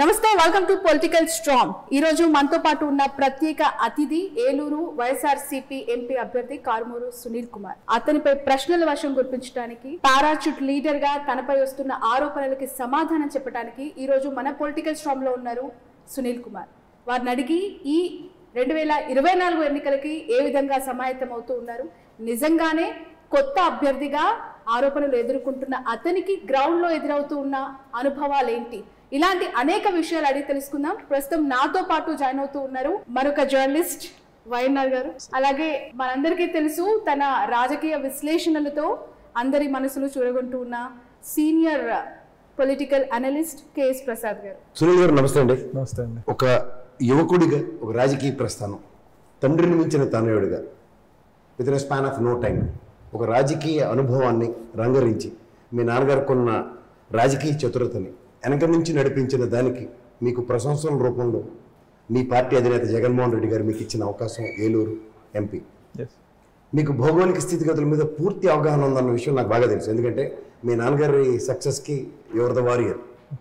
నమస్తే welcome to political strong ఈ రోజు మనతో పాటు ఉన్న ప్రత్యేక అతిథి ఏలూరు వైఎస్ఆర్ సిపి ఎంపీ అభ్యర్థి కారుమూరు సునీల్ కుమార్ అతనిపై ప్రశ్నల వర్షం కురిపించడానికి పారాచూట్ లీడర్ గా తనపై వస్తున్న ఆరోపణలకి సమాధానం చెప్పడానికి ఈ రోజు మన పొలిటికల్ స్ట్రాంగ్ లో ఉన్నారు సునీల్ కుమార్ వారిని అడిగి ఈ రెండు వేల ఇరవై నాలుగు ఎన్నికలకి ఏ విధంగా సమాయత్తం అవుతూ ఉన్నారు నిజంగానే కొత్త అభ్యర్థిగా ఆరోపణలు ఎదుర్కొంటున్న అతనికి గ్రౌండ్ లో ఎదురవుతూ ఉన్న అనుభవాలు ఏంటి ఇలాంటి అనేక విషయాలు అడిగి తెలుసుకుందాం ప్రస్తుతం నాతో పాటు జాయిన్ అవుతూ ఉన్నారు మరొక జర్నలిస్ట్ వైఎన్ఆర్ గారు అలాగే మనందరికీ తెలుసు తన రాజకీయ విశ్లేషణలతో అందరి మనసులు చూరగొంటూ ఉన్న senior political analyst KS Prasad గారు సునీల్ గారు నమస్తే అండి నమస్తే అండి ఒక యువకుడిగా ఒక రాజకీయ ప్రస్థానం తండ్రిని మించిన తనయుడిగా within span of no time ఒక రాజకీయ అనుభవాన్ని రంగరించి మీ నాన్నగారికి ఉన్న రాజకీయ చతురతని వెనక నుంచి నడిపించిన దానికి మీకు ప్రశంసల రూపంలో మీ పార్టీ అధినేత జగన్మోహన్ రెడ్డి గారు మీకు ఇచ్చిన అవకాశం ఏలూరు ఎంపీ ఎస్ మీకు భౌగోళిక స్థితిగతుల మీద పూర్తి అవగాహన ఉందన్న విషయం నాకు బాగా తెలుసు ఎందుకంటే మీ నాన్నగారి సక్సెస్కి you're the warrior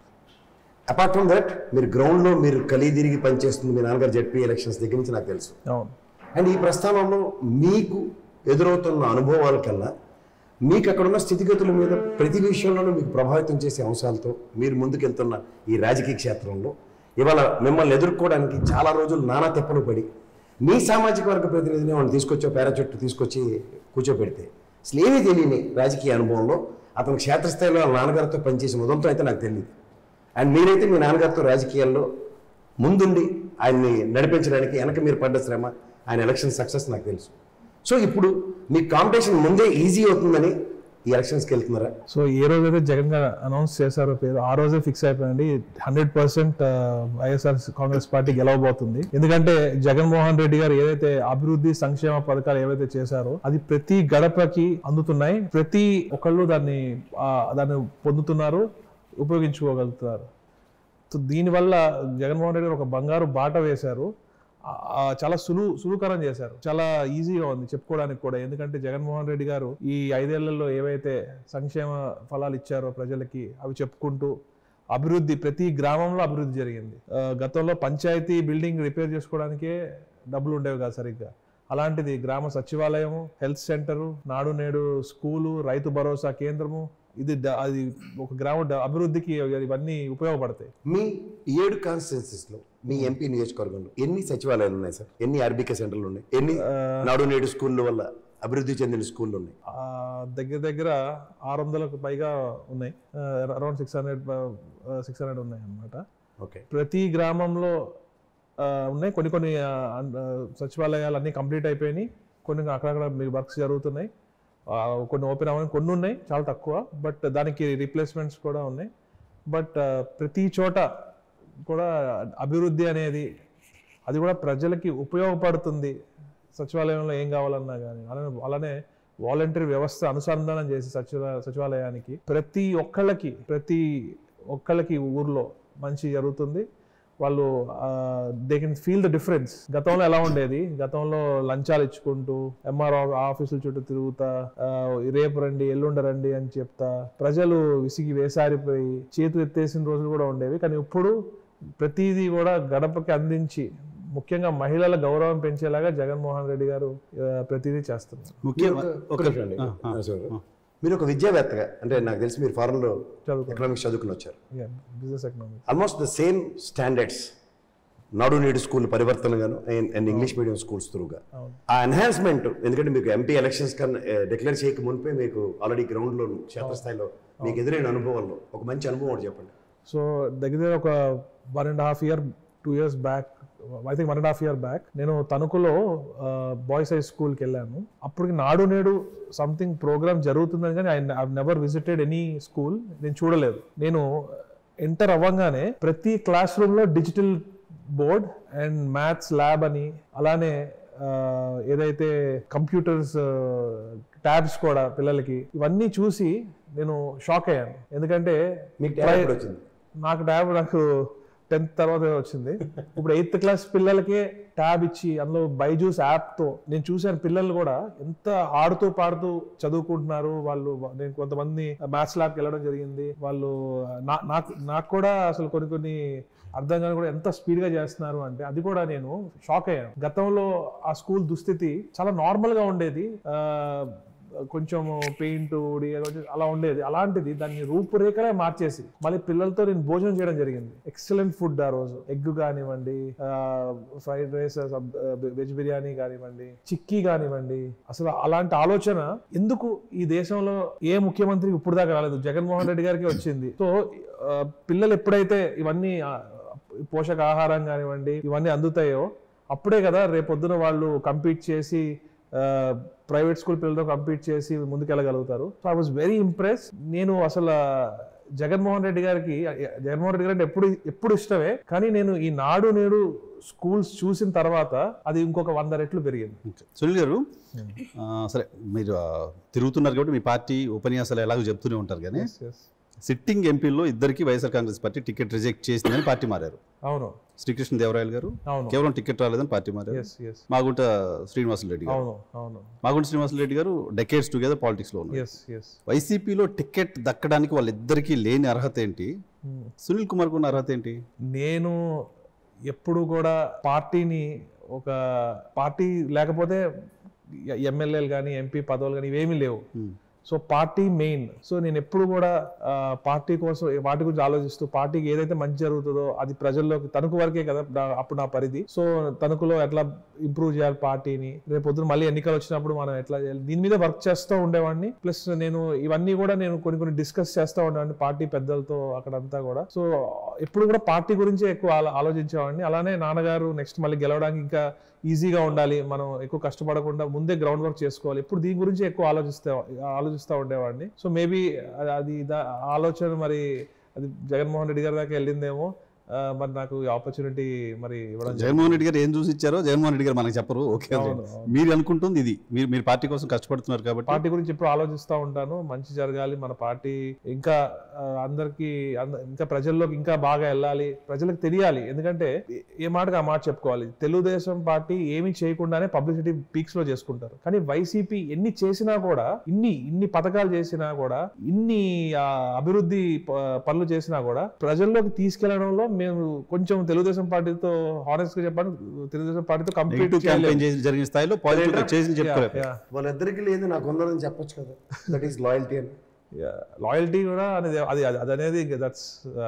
apart from that మీరు గ్రౌండ్లో మీరు కలిగి తిరిగి పనిచేస్తుంది మీ నాన్నగారు జడ్పీ ఎలక్షన్స్ దగ్గర నుంచి నాకు తెలుసు అవును అండ్ ఈ ప్రస్థానంలో మీకు ఎదురవుతున్న అనుభవాల కన్నా మీకు అక్కడున్న స్థితిగతుల మీద ప్రతి విషయంలోనూ మీకు ప్రభావితం చేసే అంశాలతో మీరు ముందుకెళ్తున్న ఈ రాజకీయ క్షేత్రంలో ఇవాళ మిమ్మల్ని ఎదుర్కోవడానికి చాలా రోజులు నానా తెప్పలు పడి మీ సామాజిక వర్గ ప్రతినిధిని వాడిని తీసుకొచ్చో పేరచుట్టు తీసుకొచ్చి కూర్చోబెడితే అసలు ఏమీ తెలియని రాజకీయ అనుభవంలో అతను క్షేత్రస్థాయిలో వాళ్ళ నాన్నగారితో పనిచేసిన మొదలతో అయితే నాకు తెలియదు అండ్ మీరైతే మీ నాన్నగారితో రాజకీయాల్లో ముందుండి ఆయన్ని నడిపించడానికి వెనక మీరు పడ్డ శ్రమ ఆయన ఎలక్షన్ సక్సెస్ నాకు తెలుసు సో ఇప్పుడు మీ కాంపిటీషన్ ముందే ఈజీ అవుతుందని ఈ ఎలక్షన్స్కి వెళ్తున్నారా సో ఏ రోజైతే జగన్ గారు అనౌన్స్ చేశారో పేరు ఆ రోజే ఫిక్స్ అయిపోయింది hundred percent YSR Congress party గెలవబోతుంది ఎందుకంటే జగన్మోహన్ రెడ్డి గారు ఏదైతే అభివృద్ధి సంక్షేమ పథకాలు ఏవైతే చేశారో అది ప్రతి గడపకి అందుతున్నాయి ప్రతి ఒక్కళ్ళు దాన్ని ఆ, దాన్ని పొందుతున్నారు ఉపయోగించుకోగలుగుతున్నారు సో దీనివల్ల జగన్మోహన్ రెడ్డి గారు ఒక బంగారు బాట వేశారు ఆ, ఆ, చాలా సులువు సులువుకరం చేశారు చాలా ఈజీగా ఉంది చెప్పుకోవడానికి కూడా ఎందుకంటే జగన్మోహన్ రెడ్డి గారు ఈ ఐదేళ్లలో ఏవైతే సంక్షేమ ఫలాలు ఇచ్చారో ప్రజలకి అవి చెప్పుకుంటూ అభివృద్ధి ప్రతి గ్రామంలో అభివృద్ధి జరిగింది ఆ, గతంలో పంచాయతీ బిల్డింగ్ రిపేర్ చేసుకోవడానికే డబ్బులు ఉండేవి కాదు సరిగ్గా అలాంటిది గ్రామ సచివాలయం హెల్త్ సెంటరు నాడు నేడు స్కూలు రైతు భరోసా కేంద్రము ఇది డ- అది ఒక గ్రామ డ- అభివృద్ధికి ఇవన్నీ ఉపయోగపడతాయి మీ ఏడు కాన్స్టిట్యున్సీస్లో మీ ఎంపీ నియోజకవర్గంలో ఎన్ని సచివాలయాలు ఉన్నాయి సార్ ఎన్ని ఆర్బీకే సెంటర్లు ఉన్నాయి ఎన్ని నాడు నేడు స్కూళ్ళ వల్ల అభివృద్ధి చెందిన స్కూళ్ళు ఉన్నాయి ఆ, దగ్గర దగ్గర ఆరు వందలకు పైగా ఉన్నాయి around six hundred six hundred ఉన్నాయి అన్నమాట ఓకే ప్రతి గ్రామంలో ఆ, ఉన్నాయి కొన్ని కొన్ని ఆ, అన్- ఆ, సచివాలయాలు అన్నీ కంప్లీట్ అయిపోయినాయి కొన్ని అక్కడక్కడ మీకు వర్క్స్ జరుగుతున్నాయి ఆ, కొన్ని ఓపెన్ అవ్వని కొన్ని ఉన్నాయి చాలా తక్కువ బట్ దానికి రీప్లేస్మెంట్స్ కూడా ఉన్నాయి బట్ ఆ, ప్రతి చోట కూడా అభివృద్ధి అనేది అది కూడా ప్రజలకి ఉపయోగపడుతుంది సచివాలయంలో ఏం కావాలన్నా కానీ అలానే అలానే వాలంటీర్ వ్యవస్థ అనుసంధానం చేసి సచివ సచివాలయానికి ప్రతి ఒక్కళ్ళకి ప్రతి ఒక్కళ్ళకి ఊర్లో మంచి జరుగుతుంది వాళ్ళు they can feel the difference గతంలో ఎలా ఉండేది గతంలో లంచాలు ఇచ్చుకుంటూ ఎంఆర్ఓ ఆఫీసుల చుట్టూ తిరుగుతా ఆ, రేపు రండి ఎల్లుండ రండి అని చెప్తా ప్రజలు విసిగి వేసారిపోయి చేతులు ఎత్తేసిన రోజులు కూడా ఉండేవి కానీ ఇప్పుడు ప్రతిదీ కూడా గడపకి అందించి ముఖ్యంగా మహిళల గౌరవం పెంచేలాగా జగన్మోహన్ రెడ్డి గారు ఆ, ప్రతిదీ చేస్తున్నారు మీరు ఒక- ఒక నిమిషం అండి. సార్. మీరు ఒక విద్యావేత్తగా అంటే నాకు తెలిసి మీరు ఫారెన్లో చదువుకున్నాను. ఎకనామిక్స్ చదువుకుని వచ్చారు business economics almost the same standards Nadu Nedu school పరివర్తనగాను అండ్ ఇంగ్లీష్ మీడియం స్కూల్స్ త్రూగా అవును. ఆ ఎన్హాన్స్మెంట్ ఎందుకంటే మీకు ఎంపీ ఎలక్షన్స్ కన్నా డిక్లేర్ చేయక మునిపే మీకు ఆల్రెడీ గ్రౌండ్లో క్షేత్రస్థాయిలో మీకు ఎదురైన అనుభవాల్లో ఒక మంచి అనుభవం ఒకటి చెప్పండి సో దగ్గర దగ్గర ఒక one and half year two years back I think one and half year back నేను తణుకులో బాయ్స్ హై స్కూల్కి వెళ్ళాను అప్పటికి నాడు నేడు సంథింగ్ ప్రోగ్రామ్ జరుగుతుందని కానీ I never visited any school నేను చూడలేదు నేను ఎంటర్ అవ్వగానే ప్రతి క్లాస్ రూమ్లో digital board and maths lab అని అలానే ఆ, ఏదైతే కంప్యూటర్స్ ట్యాబ్స్ కూడా పిల్లలకి ఇవన్నీ చూసి నేను షాక్ అయ్యాను ఎందుకంటే మీకు ట్యాలెంట్ వచ్చింది నాకు ట్యాబ్ నాకు టెన్త్ తర్వాత వచ్చింది ఇప్పుడు ఎయిత్ క్లాస్ పిల్లలకే ట్యాబ్ ఇచ్చి అందులో బైజూస్ యాప్ తో నేను చూశాను పిల్లలు కూడా ఎంత ఆడుతూ పాడుతూ చదువుకుంటున్నారు వాళ్ళు నేను కొంతమంది మ్యాథ్స్ ల్యాబ్కి వెళ్ళడం జరిగింది వాళ్ళు నా- నాకు నాకు కూడా అసలు కొన్ని కొన్ని అర్థం కాని కూడా ఎంత స్పీడ్ గా చేస్తున్నారు అంటే అది కూడా నేను షాక్ అయ్యాను గతంలో ఆ స్కూల్ దుస్థితి చాలా నార్మల్ గా ఉండేది ఆ, కొంచెం పెయింట్ అలా ఉండేది అలాంటిది దాన్ని రూపురేఖలే మార్చేసి మళ్ళీ పిల్లలతో నేను భోజనం చేయడం జరిగింది ఎక్సలెంట్ ఫుడ్ ఆ రోజు ఎగ్ కానివ్వండి ఫ్రైడ్ రైస్ వెజ్ బిర్యానీ కానివ్వండి చిక్కీ కానివ్వండి అసలు అలాంటి ఆలోచన ఎందుకు ఈ దేశంలో ఏ ముఖ్యమంత్రికి ఇప్పుడు దాకా రాలేదు జగన్మోహన్ రెడ్డి గారికి వచ్చింది సో ఆ, పిల్లలు ఎప్పుడైతే ఇవన్నీ ఆ, పోషకాహారం కానివ్వండి ఇవన్నీ అందుతాయో అప్పుడే కదా రేపొద్దున వాళ్ళు కంపీట్ చేసి ప్రైవేట్ స్కూల్ పిల్లలతో కంపీట్ చేసి ముందుకెళ్ళగలుగుతారు so I was very impress నేను అసలు జగన్మోహన్ రెడ్డి గారికి జగన్మోహన్ రెడ్డి గారు అంటే ఎప్పుడు ఎప్పుడు ఇష్టమే కానీ నేను ఈ నాడు నేడు స్కూల్స్ చూసిన తర్వాత అది ఇంకొక వంద రెట్లు పెరిగింది ఓకే. సునీల్ గారు ఆ, సరే మీరు ఆ, తిరుగుతున్నారు కాబట్టి మీ పార్టీ ఉపన్యాసాలు ఎలాగో చెప్తూనే ఉంటారు కానీ సిట్టింగ్ ఎంపీల్లో ఇద్దరికి YSR Congress party ticket reject చేసిందని పార్టీ మారారు అవును శ్రీకృష్ణ దేవరాయలు గారు అవును కేవలం టికెట్ రాలేదని పార్టీ మారారు ఎస్ ఎస్ మాగుంట శ్రీనివాసరెడ్డి గారు అవును అవును మాగుంట శ్రీనివాసరెడ్డి గారు డెకేట్స్ టుగెదర్ పాలిటిక్స్ లో ఉన్నారు ఎస్ ఎస్ వైసీపీలో టికెట్ దక్కడానికి వాళ్ళిద్దరికీ లేని అర్హత ఏంటి సునీల్ కుమార్ ఉన్న అర్హత ఏంటి నేను ఎప్పుడు కూడా పార్టీని ఒక పార్టీ లేకపోతే ఎమ్మెల్యేలు కానీ ఎంపీ పదవులు కానీ ఇవేమీ లేవు Hmm. So party main so నేను ఎప్పుడు కూడా ఆ, పార్టీ కోసం వాటి గురించి ఆలోచిస్తూ పార్టీకి ఏదైతే మంచి జరుగుతుందో అది ప్రజల్లోకి తణుకు వరకే కదా నా- అప్పుడు నా పరిధి సో తణుకులో ఎట్లా ఇంప్రూవ్ చేయాలి పార్టీని రేపు పొద్దున మళ్ళీ ఎన్నికలు వచ్చినప్పుడు మనం ఎట్లా చేయాలి దీని మీద వర్క్ చేస్తూ ఉండేవాడిని ప్లస్ నేను ఇవన్నీ కూడా నేను కొన్ని కొన్ని డిస్కస్ చేస్తూ ఉండేవాడిని పార్టీ పెద్దలతో అక్కడంతా కూడా సో ఎప్పుడు కూడా పార్టీ గురించి ఎక్కువ ఆలో- ఆలోచించేవాడిని అలానే నాన్నగారు నెక్స్ట్ మళ్ళీ గెలవడానికి ఇంకా ఈజీగా ఉండాలి మనం ఎక్కువ కష్టపడకుండా ముందే గ్రౌండ్ వర్క్ చేసుకోవాలి ఇప్పుడు దీని గురించి ఎక్కువ ఆలోచిస్తే ఆలోచిస్తూ ఉండేవాడిని సో మేబీ అది దా- ఆలోచన మరి అది జగన్మోహన్ రెడ్డి గారి దాకా వెళ్ళిందేమో ఆ, మరి నాకు ఈ ఆపర్చునిటీ మరి ఇవ్వడం జరిగింది. జగన్మోహన్ రెడ్డి గారు ఏం చూసి ఇచ్చారో జగన్మోహన్ రెడ్డి గారు మనకు చెప్పరు ఓకే అవును, అవును. మీరు అనుకుంటుంది ఇది మీరు మీరు పార్టీ కోసం కష్టపడుతున్నారు కాబట్టి పార్టీ గురించి ఎప్పుడు ఆలోచిస్తూ ఉంటాను మంచి జరగాలి మన పార్టీ ఇంకా ఆ, అందరికీ అంద- ఇంకా ప్రజల్లోకి ఇంకా బాగా వెళ్ళాలి ప్రజలకు తెలియాలి ఎందుకంటే ఏ- ఏ మాటగా ఆ మాట చెప్పుకోవాలి తెలుగుదేశం పార్టీ ఏమీ చేయకుండానే పబ్లిసిటీ పీక్స్ లో చేసుకుంటారు కానీ వైసీపీ ఎన్ని చేసినా కూడా ఇన్ని ఇన్ని పథకాలు చేసినా కూడా ఇన్ని ఆ, అభివృద్ధి ప- పనులు చేసినా కూడా ప్రజల్లోకి తీసుకెళ్లడంలో మేము కొంచెం తెలుగుదేశం పార్టీతో హానెస్ట్ గా చెప్పాను తెలుగుదేశం పార్టీతో కంప్లీట్ నెగిటివ్ క్యాంపెయిన్ చేసి జరిగిన స్థాయిలో పాజిటివ్ చేసి చెప్పుకోలేదు వాళ్ళిద్దరికి లేదు నాకు ఉందని చెప్పొచ్చు కదా దట్ ఈస్ లాయల్టీ అని లాయల్టీ కూడా అనేది అది అది అది అనేది దట్స్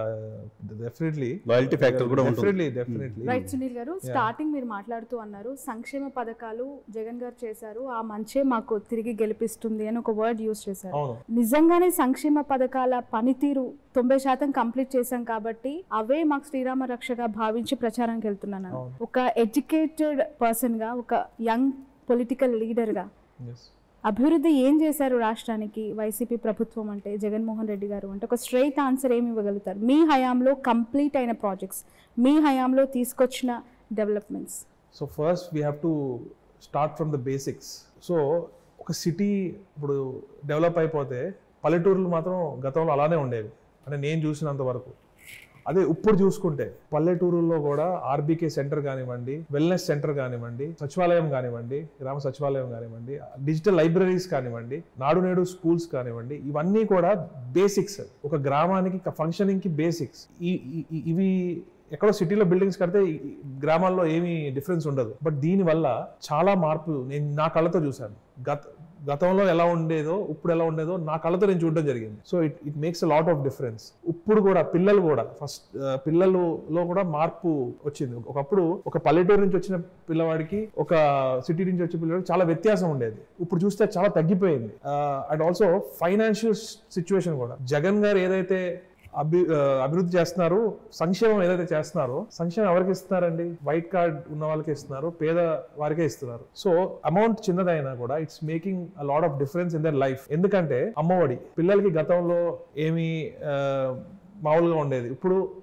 డెఫినెట్లీ లాయల్టీ ఫ్యాక్టర్ కూడా ఉంటుంది డెఫినెట్లీ డెఫినెట్లీ రైట్ సునీల్ గారు స్టార్టింగ్ మీరు మాట్లాడుతూ అన్నారు సంక్షేమ పథకాలు జగన్ గారు చేశారు ఆ మంచే మాకు తిరిగి గెలిపిస్తుంది అని ఒక వర్డ్ యూస్ చేశారు అవును నిజంగానే సంక్షేమ పథకాల పనితీరు తొంభై శాతం కంప్లీట్ చేశాం కాబట్టి అవే మాకు శ్రీరామ రక్షగా భావించి ప్రచారానికి వెళ్తున్నాను నేను. అవును. ఒక ఎడ్యుకేటెడ్ పర్సన్ గా ఒక యంగ్ పొలిటికల్ లీడర్ గా ఎస్ అభివృద్ధి ఏం చేశారు రాష్ట్రానికి వైసీపీ ప్రభుత్వం అంటే జగన్మోహన్ రెడ్డి గారు అంటే ఒక స్ట్రైట్ ఆన్సర్ ఏమి ఇవ్వగలుగుతారు మీ హయాంలో కంప్లీట్ అయిన ప్రాజెక్ట్స్ మీ హయాంలో తీసుకొచ్చిన developments so first we have to start from the basics so ఒక సిటీ ఇప్పుడు డెవలప్ అయిపోతే పల్లెటూర్లు మాత్రం గతంలో అలానే ఉండేవి అంటే నేను చూసినంత వరకు అదే ఇప్పుడు చూసుకుంటే పల్లెటూరుల్లో కూడా ఆర్బీకే సెంటర్ కానివ్వండి వెల్నెస్ సెంటర్ కానివ్వండి సచివాలయం కానివ్వండి గ్రామ సచివాలయం కానివ్వండి డిజిటల్ లైబ్రరీస్ కానివ్వండి నాడు నేడు స్కూల్స్ కానివ్వండి ఇవన్నీ కూడా బేసిక్స్ ఒక గ్రామానికి ఫంక్షనింగ్ కి బేసిక్స్ ఇవి ఎక్కడో సిటీలో బిల్డింగ్స్ కడితే ఈ- ఈ గ్రామాల్లో ఏమీ డిఫరెన్స్ ఉండదు బట్ దీని వల్ల చాలా మార్పు నేను నా కళ్ళతో చూశాను గత గతంలో ఎలా ఉండేదో ఇప్పుడు ఎలా ఉండేదో నా కళ్ళతో నేను చూడడం జరిగింది so it it makes a lot of difference ఇప్పుడు కూడా పిల్లలు కూడా ఫస్ట్ పిల్లలలో కూడా మార్పు వచ్చింది ఒకప్పుడు ఒక పల్లెటూరు నుంచి వచ్చిన పిల్లవాడికి ఒక సిటీ నుంచి వచ్చే పిల్లవాడికి చాలా వ్యత్యాసం ఉండేది ఇప్పుడు చూస్తే చాలా తగ్గిపోయింది అండ్ ఆల్సో ఫైనాన్షియల్ సిచ్యువేషన్ కూడా జగన్ గారు ఏదైతే అభి ఆ, అభివృద్ధి చేస్తున్నారు సంక్షేమం ఏదైతే చేస్తున్నారో సంక్షేమం ఎవరికి ఇస్తున్నారండి వైట్ కార్డ్ ఉన్న వాళ్ళకి ఇస్తున్నారు పేద వారికే ఇస్తున్నారు సో అమౌంట్ చిన్నదైనా కూడా it's making a lot of difference in their life ఎందుకంటే అమ్మఒడి పిల్లలకి గతంలో ఏమి ఆ, మామూలుగా ఉండేది ఇప్పుడు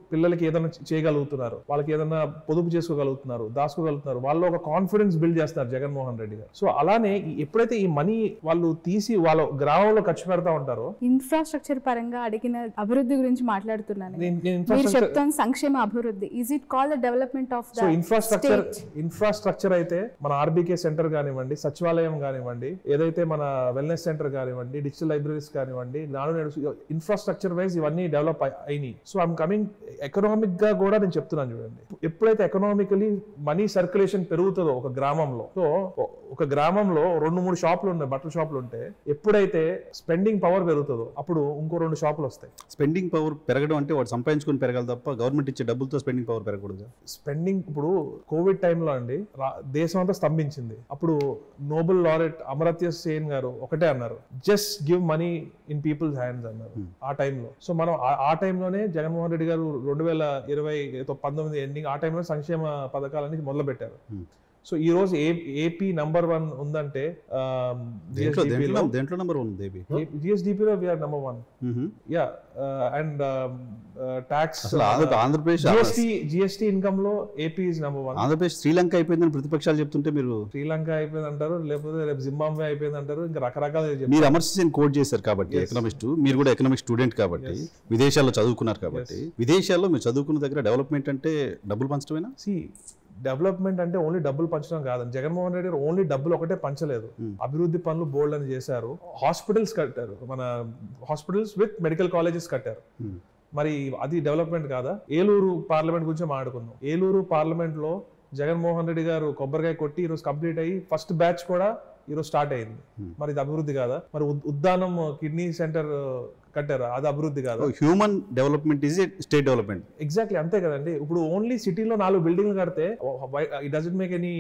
పిల్లలకి ఏదైనా చేయగలుగుతున్నారు వాళ్ళకి ఏదైనా పొదుపు చేసుకోగలుగుతున్నారు దాచుకోగలుగుతున్నారు వాళ్ళు ఒక కాన్ఫిడెన్స్ బిల్డ్ చేస్తారు జగన్మోహన్ రెడ్డి గారు సో అలానే ఈ- ఎప్పుడైతే ఈ మనీ వాళ్ళు తీసి వాళ్ళ గ్రామంలో ఖర్చు పెడతా ఉంటారో ఇన్ఫ్రాస్ట్రక్చర్ పరంగా అడిగిన అభివృద్ధి గురించి మాట్లాడుతున్నాను నేను నేను మీరు infrastructure- చెప్తాను సంక్షేమ అభివృద్ధి is it call the development of so the infrastructure infrastructure అయితే మన ఆర్బీకే సెంటర్ కానివ్వండి సచివాలయం కానివ్వండి ఏదైతే మన వెల్నెస్ సెంటర్ కానివ్వండి డిజిటల్ లైబ్రరీస్ కానివ్వండి నాడు నేడు ఇన్ఫ్రాస్ట్రక్చర్ వైజ్ ఇవన్నీ డెవలప్ అయినాయి సో ఐమ్ కమింగ్ ఎకనామిక్ గా కూడా నేను చెప్తున్నాను చూడండి ఎప్పుడైతే ఎకనామికలీ మనీ సర్క్యులేషన్ పెరుగుతుందో ఒక గ్రామంలో సో ఒక గ్రామంలో రెండు మూడు షాపులు ఉన్నాయి బట్టల షాపులు ఉంటే ఎప్పుడైతే స్పెండింగ్ పవర్ పెరుగుతుందో అప్పుడు ఇంకో రెండు షాపులు వస్తాయి స్పెండింగ్ పవర్ పెరగడం అంటే వాడు సంపాదించుకొని పెరగాలి తప్ప గవర్నమెంట్ ఇచ్చే డబ్బులతో స్పెండింగ్ పవర్ పెరగకూడదు స్పెండింగ్ ఇప్పుడు కోవిడ్ టైంలో అండి రా- దేశం అంతా స్తంభించింది అప్పుడు నోబెల్ లారెట్ అమరత్య సేన్ గారు ఒకటే అన్నారు just give money in people's hands అన్నారు ఆ టైంలో సో మనం ఆ- ఆ టైంలోనే జగన్మోహన్ రెడ్డి గారు రెండు వేల ఇరవై పంతొమ్మిది ఎండింగ్ ఆ టైంలో సంక్షేమ పథకాలని మొదలు పెట్టారు Hmm. సో ఈ రోజు ఏ ఏపీ నంబర్ వన్ ఉందంటే దేంట్లో దేంట్లో దేంట్లో నెంబర్ ఉంది దేవి జిఎస్డిపిలో we're number one yeah and tax అసలు Andhra- Andhra Pradesh GST GST income లో AP is number one Andhra Pradesh Sri Lanka అయిపోయిందని ప్రతిపక్షాలు చెప్తుంటే మీరు శ్రీలంక అయిపోయింది అంటారు లేకపోతే రేపు జింబాబ్వే అయిపోయింది అంటారు ఇంకా రకరకాల చెప్తారు. మీరు అమర్శింగ్ కోడ్ చేశారు కాబట్టి ఎకనామిస్ట్ మీరు కూడా ఎకనామిక్ స్టూడెంట్ కాబట్టి విదేశాల్లో చదువుకున్నారు కాబట్టి విదేశాల్లో మీరు చదువుకున్న దగ్గర డెవలప్మెంట్ అంటే డబ్బులు పంచడమేనా సి డెవలప్మెంట్ అంటే ఓన్లీ డబ్బులు పంచడం కాదండి జగన్మోహన్ రెడ్డి గారు ఓన్లీ డబ్బులు ఒకటే పంచలేదు అభివృద్ధి పనులు బోల్డ్ అని చేశారు హాస్పిటల్స్ కట్టారు మన హాస్పిటల్స్ విత్ మెడికల్ కాలేజెస్ కట్టారు Hmm. మరి అది డెవలప్మెంట్ కాదా ఏలూరు పార్లమెంట్ గురించి మాట్లాడుకుందాం ఏలూరు పార్లమెంట్ లో జగన్మోహన్ రెడ్డి గారు కొబ్బరికాయ కొట్టి ఈరోజు కంప్లీట్ అయ్యి ఫస్ట్ బ్యాచ్ కూడా ఈరోజు స్టార్ట్ అయింది మరి ఇది అభివృద్ధి కాదా మరి ఉద్- ఉద్దానం కిడ్నీ సెంటర్ కట్టారు అది అభివృద్ధి కాదా human development is state development exactly అంతే కదండి ఇప్పుడు ఓన్లీ సిటీలో నాలుగు బిల్డింగ్లు కడితే ఇట్ డజంట్ మేక్ ఎనీ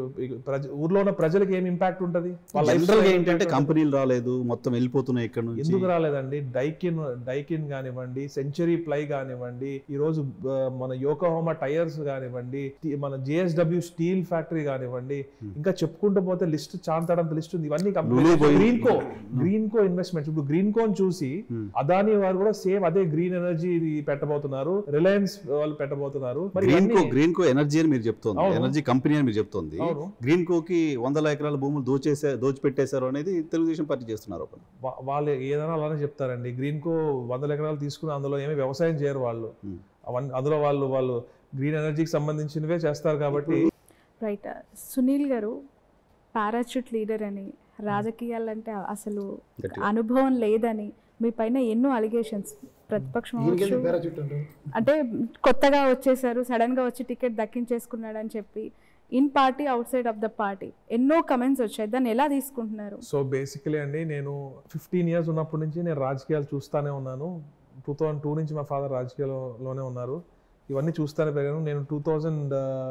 ఊర్లో ఉన్న ప్రజలకు ఏం ఇంపాక్ట్ ఉంటది వాళ్ళ జనరల్ గా lifestyle ఏంటంటే impact కంపెనీలు రాలేదు మొత్తం వెళ్ళిపోతున్నాయి ఇక్కడ నుంచి ఎందుకు రాలేదండి డైకిన్ డైకిన్ కానివ్వండి సెంచరీ ప్లై కానివ్వండి ఈ రోజు ఆ, మన యోకోహోమా టైర్స్ కానివ్వండి టి- మన జిఎస్డబ్ల్యూ స్టీల్ ఫ్యాక్టరీ కానివ్వండి ఇంకా చెప్పుకుంటూ పోతే లిస్ట్ చాంతడంత లిస్ట్ ఉంది ఇవన్నీ Lulu పోయింది. Greenko Greenko investments ఇప్పుడు గ్రీన్ కోన్ చూసి అదాని వారు కూడా సేమ్ అదే గ్రీన్ ఎనర్జీ పెట్టబోతున్నారు రిలయన్స్ వాళ్ళు పెట్టబోతున్నారు మరి గ్రీన్ కో ఇవన్నీ- గ్రీన్ కో ఎనర్జీ అని మీరు చెప్తోంది అవును. ఎనర్జీ కంపెనీ అని మీరు చెప్తోంది అవును. గ్రీన్ కోకి వందల ఎకరాల భూములు దోచేసా దోచిపెట్టేశారు అనేది తెలుగుదేశం పార్టీ చేస్తున్నారు ఒకరు. వా- వాళ్ళు ఏదైనా అలానే చెప్తారండి గ్రీన్ కో వందల ఎకరాలు తీసుకుని అందులో ఏమీ వ్యవసాయం చేయరు వాళ్ళు Hmm. అవన్నీ అందులో వాళ్ళు వాళ్ళు గ్రీన్ ఎనర్జీకి సంబంధించినవే చేస్తారు కాబట్టి రైట్ సునీల్ గారు పారాచూట్ లీడర్ అని రాజకీయాలంటే అసలు గట్టిగా. అనుభవం లేదని మీ పైన ఎన్నో అలిగేషన్స్ ప్రతిపక్షం అవ్వచ్చు. అంటే కొత్తగా వచ్చేసారు సడన్ గా వచ్చి టికెట్ దక్కించేసుకున్నాడు అని చెప్పి in party outside of the party ఎన్నో కమెంట్స్ వచ్చాయి దాన్ని ఎలా తీసుకుంటున్నారు సో బేసికలీ అండి నేను ఫిఫ్టీన్ ఇయర్స్ ఉన్నప్పటి నుంచి నేను రాజకీయాలు చూస్తానే ఉన్నాను టూ థౌజండ్ టూ నుంచి మా ఫాదర్ రాజకీయాల్లోనే ఉన్నారు ఇవన్నీ చూస్తానే పెరిగాను నేను టూ థౌజండ్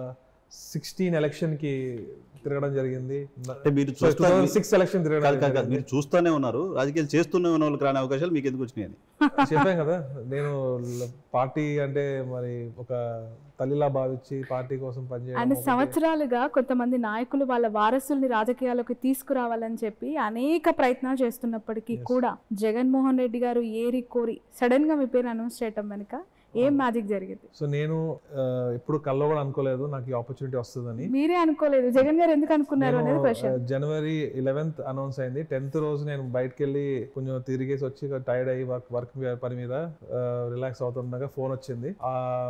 సిక్స్టీన్ ఎలక్షన్కి తిరగడం జరిగింది అంటే మీరు టూ థౌజండ్ చూస్తున్న సిక్స్ ఎలక్షన్ కాదు కాదు కాదు తిరగడం మీరు చూస్తూనే ఉన్నారు రాజకీయాలు చేస్తూనే ఉన్న వాళ్ళకి రాని అవకాశాలు మీకు ఎందుకు వచ్చినాయి అని చెప్పాం కదా నేను పార్టీ అంటే మరి ఒక తల్లిలా భావించి పార్టీ కోసం అండ్ పనిచేయడం ఒకటి. సంవత్సరాలుగా కొంతమంది నాయకులు వాళ్ళ వారసుల్ని రాజకీయాల్లోకి తీసుకురావాలని చెప్పి అనేక ప్రయత్నాలు చేస్తున్నప్పటికీ కూడా జగన్మోహన్ రెడ్డి గారు ఏరి కోరి సడన్ గా మీ పేరు అనౌన్స్ చేయటం వెనుక ఏం మ్యాజిక్ జరిగింది సో నేను ఆ, ఎప్పుడు కల్లో కూడా అనుకోలేదు నాకు ఈ ఆపర్చునిటీ వస్తుందని మీరే అనుకోలేదు జగన్ గారు ఎందుకు అనుకున్నారు అనేది నేను, క్వశ్చన్ ఆ, జనవరి ఇలెవెన్త్ అనౌన్స్ అయింది టెన్త్ రోజు నేను బయటకు వెళ్ళి కొంచెం తిరిగేసి వచ్చి టైర్డ్ అయ్యి వర్క్ వర్క్ పని మీద రిలాక్స్ అవుతుండగా ఫోన్ వచ్చింది ఆ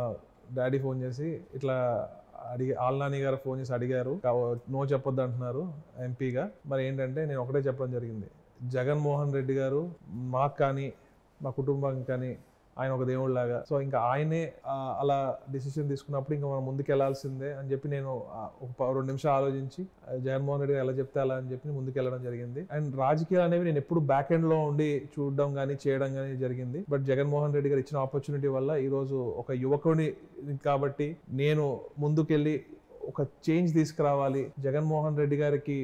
డాడీ ఫోన్ చేసి ఇట్లా అడిగి ఆల్నాని గారు ఫోన్ చేసి అడిగారు నో చెప్పొద్దు అంటున్నారు ఎంపీగా మరి ఏంటంటే నేను ఒకటే చెప్పడం జరిగింది జగన్మోహన్ రెడ్డి గారు మాకు కానీ మా కుటుంబం కానీ ఆయన ఒక దేవుడిలాగా సో ఇంకా ఆయనే ఆ, అలా డిసిషన్ తీసుకున్నప్పుడు ఇంకా మనం ముందుకు వెళ్ళాల్సిందే అని చెప్పి నేను ఆ, ఒక ప- రెండు నిమిషాలు ఆలోచించి ఆ, జగన్మోహన్ రెడ్డి గారు ఎలా చెప్తే అలా అని చెప్పి ముందుకు వెళ్ళడం జరిగింది అండ్ రాజకీయాలు అనేవి నేను ఎప్పుడు బ్యాక్ ఎండ్ లో ఉండి చూడడం కానీ చేయడం కానీ జరిగింది బట్ జగన్మోహన్ రెడ్డి గారు ఇచ్చిన ఆపర్చునిటీ వల్ల ఈ రోజు ఒక యువకుని కాబట్టి నేను ముందుకెళ్ళి ఒక చేంజ్ తీసుకురావాలి జగన్మోహన్ రెడ్డి గారికి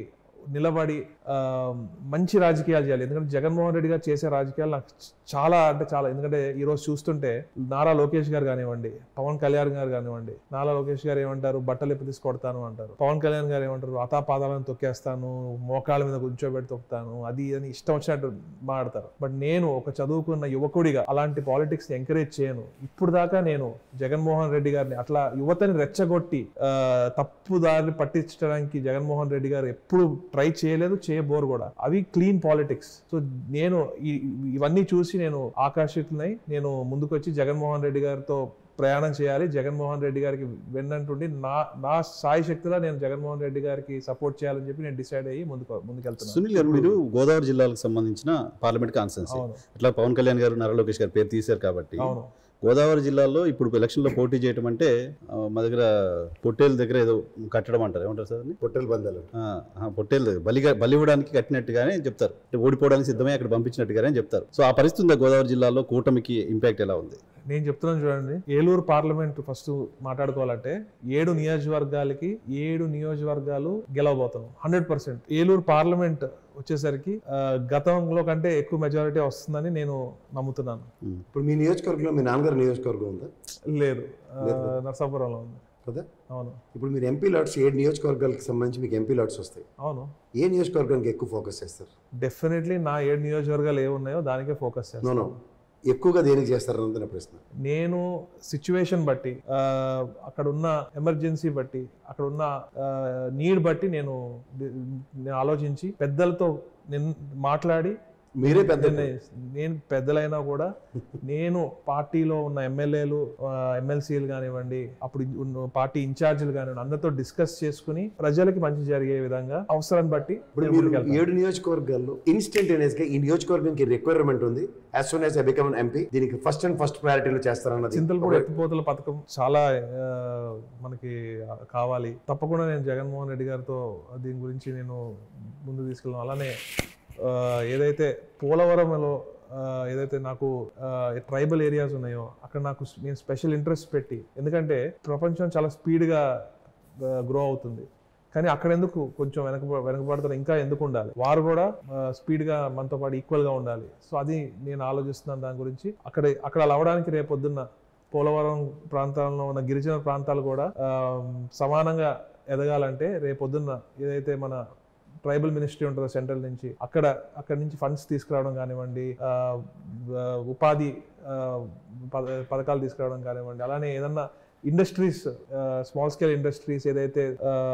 నిలబడి ఆ, మంచి రాజకీయాలు చేయాలి ఎందుకంటే జగన్మోహన్ రెడ్డి గారు చేసే రాజకీయాలు నాకు చాలా అంటే చాలా ఎందుకంటే ఈ రోజు చూస్తుంటే నారా లోకేష్ గారు కానివ్వండి పవన్ కళ్యాణ్ గారు కానివ్వండి నారా లోకేష్ గారు ఏమంటారు బట్టలు ఎప్పి తీసుకొడతాను అంటారు పవన్ కళ్యాణ్ గారు ఏమంటారు అతాపాదాలను తొక్కేస్తాను మోకాళ్ళ మీద కూర్చోబెట్టి తొక్కుతాను అది అని ఇష్టం వచ్చినట్టు మాట్లాడతారు బట్ నేను ఒక చదువుకున్న యువకుడిగా అలాంటి పాలిటిక్స్ ఎంకరేజ్ చేయను ఇప్పుడు దాకా నేను జగన్మోహన్ రెడ్డి గారిని అట్లా యువతని రెచ్చగొట్టి ఆ, తప్పు దారిని పట్టించడానికి జగన్మోహన్ రెడ్డి గారు ఎప్పుడు ట్రై చేయలేదు చేయబోరు కూడా అవి క్లీన్ పాలిటిక్స్ సో నేను ఈ- ఇవన్నీ చూసి నేను ఆకర్షితులై నేను ముందుకు వచ్చి జగన్మోహన్ రెడ్డి గారితో ప్రయాణం చేయాలి జగన్మోహన్ రెడ్డి గారికి వెన్నంటుండి నా నా సాయి శక్తిలో నేను జగన్మోహన్ రెడ్డి గారికి సపోర్ట్ చేయాలని చెప్పి నేను డిసైడ్ అయ్యి ముందుకు ముందుకెళ్తున్నాను సునీల్ గారు మీరు గోదావరి జిల్లాలకు సంబంధించిన పార్లమెంట్ కాన్స్టెన్సీ అవును ఇట్లా పవన్ కళ్యాణ్ గారు నారా లోకేష్ గారు పేరు తీశారు కాబట్టి అవును గోదావరి జిల్లాలో ఇప్పుడు ఎలక్షన్లో పోటీ చేయడం అంటే ఆ, మా దగ్గర పొట్టేల దగ్గర ఏదో కట్టడం అంటారు ఏమంటారు సార్ దాన్ని? పొట్టెల బంధాలు ఆ, ఆ, పొట్టేలు దగ్గర బలిగా బలి ఇవ్వడానికి కట్టినట్టుగానే చెప్తారు అంటే ఓడిపోవడానికి సిద్ధమై అక్కడ పంపించినట్టుగానే చెప్తారు సో ఆ పరిస్థితి ఉందా గోదావరి జిల్లాలో కూటమికి ఇంపాక్ట్ ఎలా ఉంది నేను చెప్తున్నాను చూడండి ఏలూరు పార్లమెంట్ ఫస్ట్ మాట్లాడుకోవాలంటే ఏడు నియోజకవర్గాలకి ఏడు నియోజకవర్గాలు గెలవబోతున్నాం హండ్రెడ్ పర్సెంట్ ఏలూరు పార్లమెంట్ వచ్చేసరికి ఆ, గతంలో కంటే ఎక్కువ మెజారిటీ వస్తుందని నేను నమ్ముతున్నాను ఇప్పుడు మీ నియోజకవర్గంలో మీ నాన్నగారి నియోజకవర్గం ఉందా లేదు ఆ, నరసాపురంలో ఉంది కదా అవును ఇప్పుడు మీరు ఎంపీ లాట్స్ ఏడు నియోజకవర్గాలకు సంబంధించి మీకు ఎంపీ లాట్స్ వస్తాయి అవును ఏ నియోజకవర్గానికి ఎక్కువ ఫోకస్ చేస్తారు డెఫినెట్లీ నా ఏడు నియోజకవర్గాలు ఏ ఉన్నాయో దానికే ఫోకస్ నో చేస్తాను నో ఎక్కువగా దేనికి చేస్తారు అన్నది నా ప్రశ్న నేను సిచ్యువేషన్ బట్టి ఆ, అక్కడ ఉన్న ఎమర్జెన్సీ బట్టి అక్కడ ఉన్న నీడ్ బట్టి నేను ది- నేను ఆలోచించి పెద్దలతో నేను మాట్లాడి మీరే పెద్ద నిర్ణయిస్- నేను పెద్దలైనా కూడా నేను పార్టీలో ఉన్న ఎమ్మెల్యేలు ఎమ్మెల్సీలు కానివ్వండి అప్పుడు ఉన్న పార్టీ ఇన్ఛార్జీలు కానివ్వండి అందరితో డిస్కస్ చేసుకుని ప్రజలకి మంచి జరిగే విధంగా అవసరాన్ని బట్టి ఇప్పుడు నేను మీరు ముందుకెళ్తాను. ఏడు నియోజకవర్గాల్లో ఇన్స్టెంటేనియస్ గా ఈ నియోజకవర్గంకి రిక్వైర్మెంట్ ఉంది as soon as I become MP దీనికి ఫస్ట్ అండ్ ఫస్ట్ ప్రయారిటీలో చేస్తారన్నది చింతలపూడి ఎత్తిపోతల పథకం చాలా ఆ, మనకి కావాలి తప్పకుండా నేను జగన్మోహన్ రెడ్డి గారితో దీని గురించి నేను ముందు తీసుకెళ్ళాను అలానే ఆ, ఏదైతే పోలవరంలో ఆ, ఏదైతే నాకు ట్రైబల్ ఏరియాస్ ఉన్నాయో అక్కడ నాకు స్- నేను స్పెషల్ ఇంట్రెస్ట్ పెట్టి ఎందుకంటే ప్రపంచం చాలా స్పీడ్గా గ్రో అవుతుంది కానీ అక్కడ ఎందుకు కొంచెం వెనక వెనకబడతారు ఇంకా ఎందుకు ఉండాలి వారు కూడా స్పీడ్గా మనతో పాటు ఈక్వల్గా ఉండాలి సో అది నేను ఆలోచిస్తున్నాను దాని గురించి అక్కడ అక్కడ అలా అవడానికి రేపొద్దున్న పోలవరం ప్రాంతాల్లో ఉన్న గిరిజన ప్రాంతాలు కూడా ఆ, సమానంగా ఎదగాలంటే రేపొద్దున్న ఏదైతే మన ట్రైబల్ మినిస్ట్రీ ఉంటుందో సెంట్రల్ నుంచి అక్కడ అక్కడ నుంచి ఫండ్స్ తీసుకురావడం కానివ్వండి ఆ, ఆ, ఉపాధి ఆ, పథ- పథకాలు తీసుకురావడం కానివ్వండి అలానే ఏదన్నా ఇండస్ట్రీస్ స్మాల్ స్కేల్ ఇండస్ట్రీస్ ఏదైతే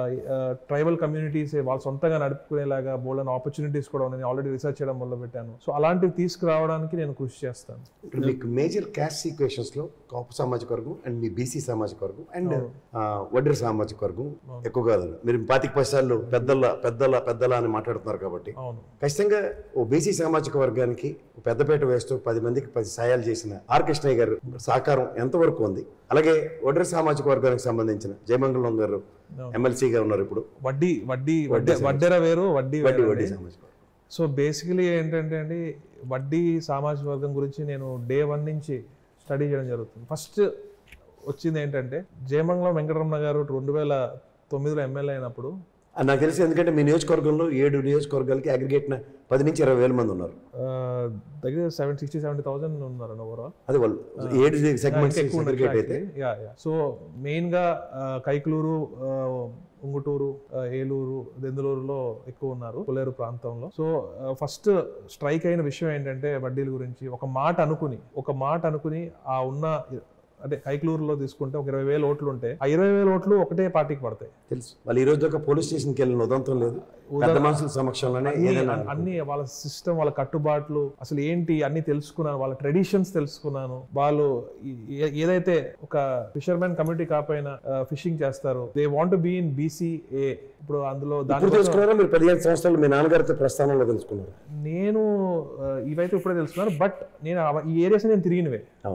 ట్రైబల్ కమ్యూనిటీస్ వాళ్ళు సొంతంగా నడుపుకునేలాగా బోల్డన్ ఆపర్చునిటీస్ కూడా ఉన్నాయి ఆల్రెడీ రీసెర్చ్ చేయడం మొదలు పెట్టాను సో అలాంటివి తీసుకురావడానికి నేను కృషి చేస్తాను ఇప్పుడు మీకు మేజర్ క్యాస్ట్ ఈక్వేషన్స్ లో కాపు సామాజిక వర్గం అండ్ మీ బీసీ సామాజిక వర్గం అండ్ వడ్డీర సామాజిక వర్గం ఎక్కువగా ఉంది. మీరు పాతిక పైసలు పెద్దల పెద్దల పెద్దల అని మాట్లాడుతున్నారు కాబట్టి అవును ఖచ్చితంగా ఓ బీసీ సామాజిక వర్గానికి ఓ పెద్దపేట వేస్తూ పది మందికి పది సాయాలు చేసిన ఆర్ కృష్ణయ్య గారు సహకారం ఎంతవరకు ఉంది అలాగే ఒడ్ర సామాజిక వర్గానికి సంబంధించిన జయమంగళం గారు ఎమ్మెల్సీగా ఉన్నారు ఇప్పుడు వడ్డీ వడ్డీ వడ్డీ వడ్డెర వేరు వడ్డీ వడ్డీ వేరు వడ్డీ అండి. సామాజిక వర్గం సో బేసికలీ ఏంటంటే అండి వడ్డీ సామాజిక వర్గం గురించి నేను డే వన్ నుంచి స్టడీ చేయడం జరుగుతుంది ఫస్ట్ వచ్చింది ఏంటంటే జయమంగళం వెంకటరమణ గారు రెండు వేల తొమ్మిదిలో ఎమ్మెల్యే అయినప్పుడు ఆ, నాకు తెలిసి ఎందుకంటే మీ నియోజకవర్గంలో ఏడు నియోజకవర్గాలకి అగ్రిగేట్ పది నుంచి ఇరవై వేల మంది ఉన్నారు ఆ, దగ్గర సెవెన్ సిక్స్టీ సెవెంటీ థౌసండ్ ఉన్నారండి ఓవరాల్ అది వాళ్ళు ఏడు సెగ్మెంట్స్ ఎక్కువ ఉన్నారు అగ్రిగేట్ అయితే యా యా సో మెయిన్గా కైకులూరు ఆ, ఉంగుటూరు ఆ, ఏలూరు దెందులూరులో ఎక్కువ ఉన్నారు కొలేరు ప్రాంతంలో సో ఫస్ట్ స్ట్రైక్ అయిన విషయం ఏంటంటే వడ్డీల గురించి ఒక మాట అనుకుని ఒక మాట అనుకుని ఆ ఉన్న అంటే కైకులూరులో తీసుకుంటే ఒక ఇరవై వేల ఓట్లు ఉంటే ఆ ఇరవై వేల ఓట్లు ఒకటే పార్టీకి పడతాయి తెలుసు వాళ్ళు ఈ రోజు దాకా పోలీస్ స్టేషన్కి వెళ్ళిన ఉదంతం లేదు పెద్ద మనుషుల సమక్షంలోనే అన్ని- ఏదైనా అన్ని వాళ్ళ సిస్టమ్ వాళ్ళ కట్టుబాట్లు అసలు ఏంటి అన్ని తెలుసుకున్నాను వాళ్ళ ట్రెడిషన్స్ తెలుసుకున్నాను వాళ్ళు ఏ- ఏదైతే ఒక ఫిషర్మెన్ కమ్యూనిటీ కాకపోయినా ఫిషింగ్ చేస్తారు they want be in BCA ఇప్పుడు అందులో ఇప్పుడు దాని తెలుసుకున్నారా మీరు పదిహేను సంవత్సరాలు మీ నాన్నగారితో ప్రస్థానంలో తెలుసుకున్నారు నేను ఆ, ఇవైతే ఇప్పుడే తెలుసుకున్నాను బట్ నేను అవ- ఈ ఏరియాస్ నేను తిరిగినవే అవును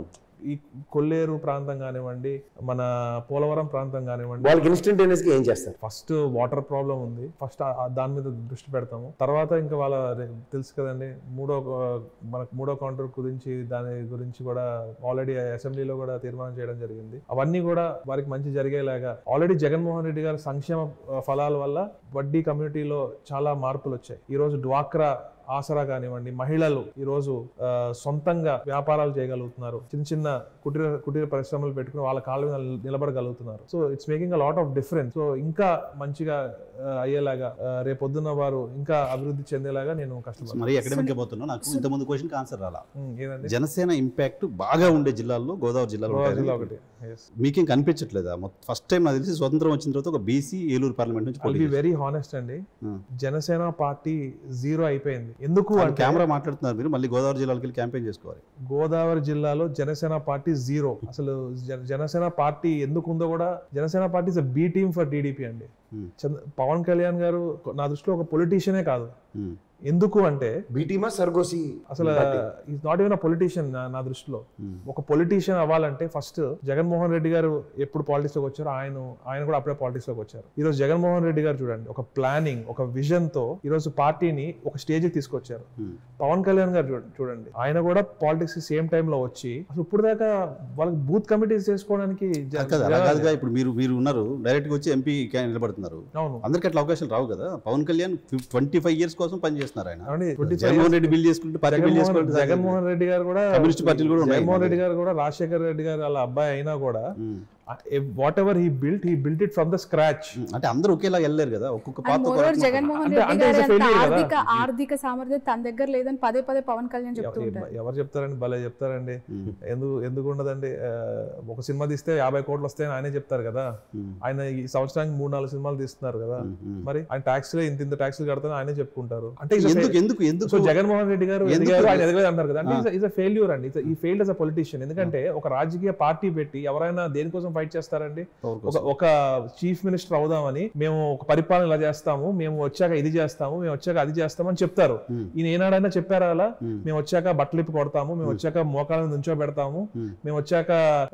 ఈ కొల్లేరు ప్రాంతం కానివ్వండి మన పోలవరం ప్రాంతం కానివ్వండి వాళ్ళకి ఇన్స్టంటేనియస్ గా ఏం చేస్తారు ఫస్ట్ వాటర్ ప్రాబ్లం ఉంది ఫస్ట్ దాని మీద దృష్టి పెడతాము తర్వాత ఇంకా వాళ్ళ రే- తెలుసు కదండి మూడో ఆ, మనకు మూడో కౌంటర్ గురించి దాని గురించి కూడా ఆల్రెడీ అసెంబ్లీలో కూడా తీర్మానం చేయడం జరిగింది అవన్నీ కూడా వారికి మంచి జరిగేలాగా ఆల్రెడీ జగన్మోహన్ రెడ్డి గారి సంక్షేమ ఆ, ఫలాల వల్ల వడ్డీ కమ్యూనిటీలో చాలా మార్పులు వచ్చాయి ఈ రోజు డ్వాక్రా ఆసరా కానివ్వండి మహిళలు ఈ రోజు ఆ, సొంతంగా వ్యాపారాలు చేయగలుగుతున్నారు చిన్న చిన్న కుటీర కుటీర పరిశ్రమలు పెట్టుకుని వాళ్ళ కాళ్ళ మీద నిల- నిలబడగలుగుతున్నారు so it's making a lot of difference so ఇంకా మంచిగా ఆ, అయ్యేలాగా ఆ, రేపొద్దున్న వారు ఇంకా అభివృద్ధి చెందేలాగా నేను కష్టపడతాను మరి అకాడమిక్ పోతున్నా నాకు ఇంతకుముందు క్వశ్చన్కి ఆన్సర్ రాలా ఉమ్, ఏదండి జనసేన ఇంపాక్ట్ బాగా ఉండే జిల్లాల్లో గోదావరి జిల్లాలో గోదావరి జిల్లా ఉంటాయని ఒకటి yes. మీకేం కనిపించట్లేదా ఫస్ట్ టైం నాకు తెలిసి స్వతంత్రం వచ్చిన తర్వాత ఒక బీసీ ఏలూరు పార్లమెంట్ నుంచి ఐల్ పోటీ బి వెరీ హానెస్ట్ అండి Hmm. జనసేన పార్టీ జీరో అయిపోయింది ఎందుకు చేశారు. అంటే కెమెరా మాట్లాడుతున్నారు మీరు మళ్ళీ గోదావరి జిల్లాకి వెళ్ళి క్యాంపెయిన్ చేసుకోవాలి గోదావరి జిల్లాలో జనసేన పార్టీ జీరో అసలు జన- జనసేన పార్టీ ఎందుకు ఉందో కూడా Janasena party is B team for TDP అండి Hmm. చంద్ర- పవన్ కళ్యాణ్ గారు నా దృష్టిలో ఒక పొలిటీషియనే కాదు ఉమ్. ఎందుకు అంటే బీటీమా సర్గోసి అసలు is not even a politician నా దృష్టిలో Hmm. ఒక పొలిటీషియన్ అవ్వాలంటే ఫస్ట్ జగన్మోహన్ రెడ్డి గారు ఎప్పుడు పాలిటిక్స్ లోకి వచ్చారో ఆయన ఆయన కూడా అప్పుడే పాలిటిక్స్ లోకి వచ్చారు ఈ రోజు జగన్మోహన్ రెడ్డి గారు చూడండి ఒక ప్లానింగ్ ఒక విజన్ తో ఈ రోజు పార్టీని ఒక స్టేజ్ కి తీసుకొచ్చారు Hmm. పవన్ కళ్యాణ్ గారు చూడ- చూడండి ఆయన కూడా పాలిటిక్స్ సేమ్ టైం లో వచ్చి అసలు ఇప్పుడు దాకా వాళ్ళకి బూత్ కమిటీస్ చేసుకోవడానికి జ- కాదు అలా జనాలు- కాదుగా ఇప్పుడు మీరు మీరు ఉన్నారు డైరెక్ట్ గా వచ్చి ఎంపీ నిలబడుతున్నారు అవును అందరికీ అట్లా అవకాశాలు రావు కదా Pawan Kalyan twenty five years కోసం పనిచేస్తున్నారు ఆయన ఏమండి? 25 జగన్మోహన్ రెడ్డి బిల్ చేసుకుంటే పార్టీ బిల్ జగన్మోహన్ చేసుకుంటే జగన్మోహన్ రెడ్డి గారు కూడా కమ్యూనిస్ట్ పార్టీలు కూడా ఉన్నాయి. జగన్మోహన్ రెడ్డి గారు కూడా రాజశేఖర రెడ్డి గారు వాళ్ళ అబ్బాయి అయినా కూడా um. Whatever he built he built it from the scratch um. అంటే అందరూ ఒకేలా వెళ్ళలేరు కదా ఒక్కొక్క అండ్ పాత్ర ఒక మోరోవర్ రకంగా జగన్మోహన్ అంటే- రెడ్డి అంటే గారి it's a అంత failure కదా. ఆర్థిక ఆర్థిక సామర్థ్యం తన దగ్గర లేదని పదే పదే పవన్ కళ్యాణ్ చెప్తూ ఉంటారు ఎవరు చెప్తారండి భలే చెప్తారండి ఉమ్. ఎందుకు ఎందుకు ఉండదండి ఆ, ఒక సినిమా తీస్తే యాభై కోట్లు వస్తాయని ఆయనే చెప్తారు కదా ఉమ్. ఆయన ఈ సంవత్సరానికి మూడు నాలుగు సినిమాలు తీస్తున్నారు కదా ఉమ్. ఉమ్. మరి ఆయన ట్యాక్స్లే ఇంత ఇంత ట్యాక్స్లు కడతాను ఆయనే చెప్పుకుంటారు అంటే it's a ఎందుకు fail- ఎందుకు ఎందుకు సో జగన్మోహన్ రెడ్డి గారు ఎందుకు? ఎదిగారు ఆయన ఎదగలేదు అంటారు కదా అంటే ఇస్ అ ఫెయిల్యూర్ అండి ఈ ఫెయిల్డ్ అస్ అ పొలిటీషియన్ ఎందుకంటే ఒక రాజకీయ పార్టీ పెట్టి ఎవరైనా దేనికోసం ఫైట్ చేస్తారండి పవర్ ఒక కోసం. ఒక చీఫ్ మినిస్టర్ అవుదామని మేము ఒక పరిపాలన ఇలా చేస్తాము మేము వచ్చాక ఇది చేస్తాము మేము వచ్చాక అది చేస్తామని చెప్తారు Hmm. ఈయన ఏనాడైనా చెప్పారా అలా Hmm. మేము వచ్చాక బట్టలిప్పి కొడతాము మేము వచ్చాక మోకాల మీద నుంచో పెడతాము Hmm. మేము వచ్చాక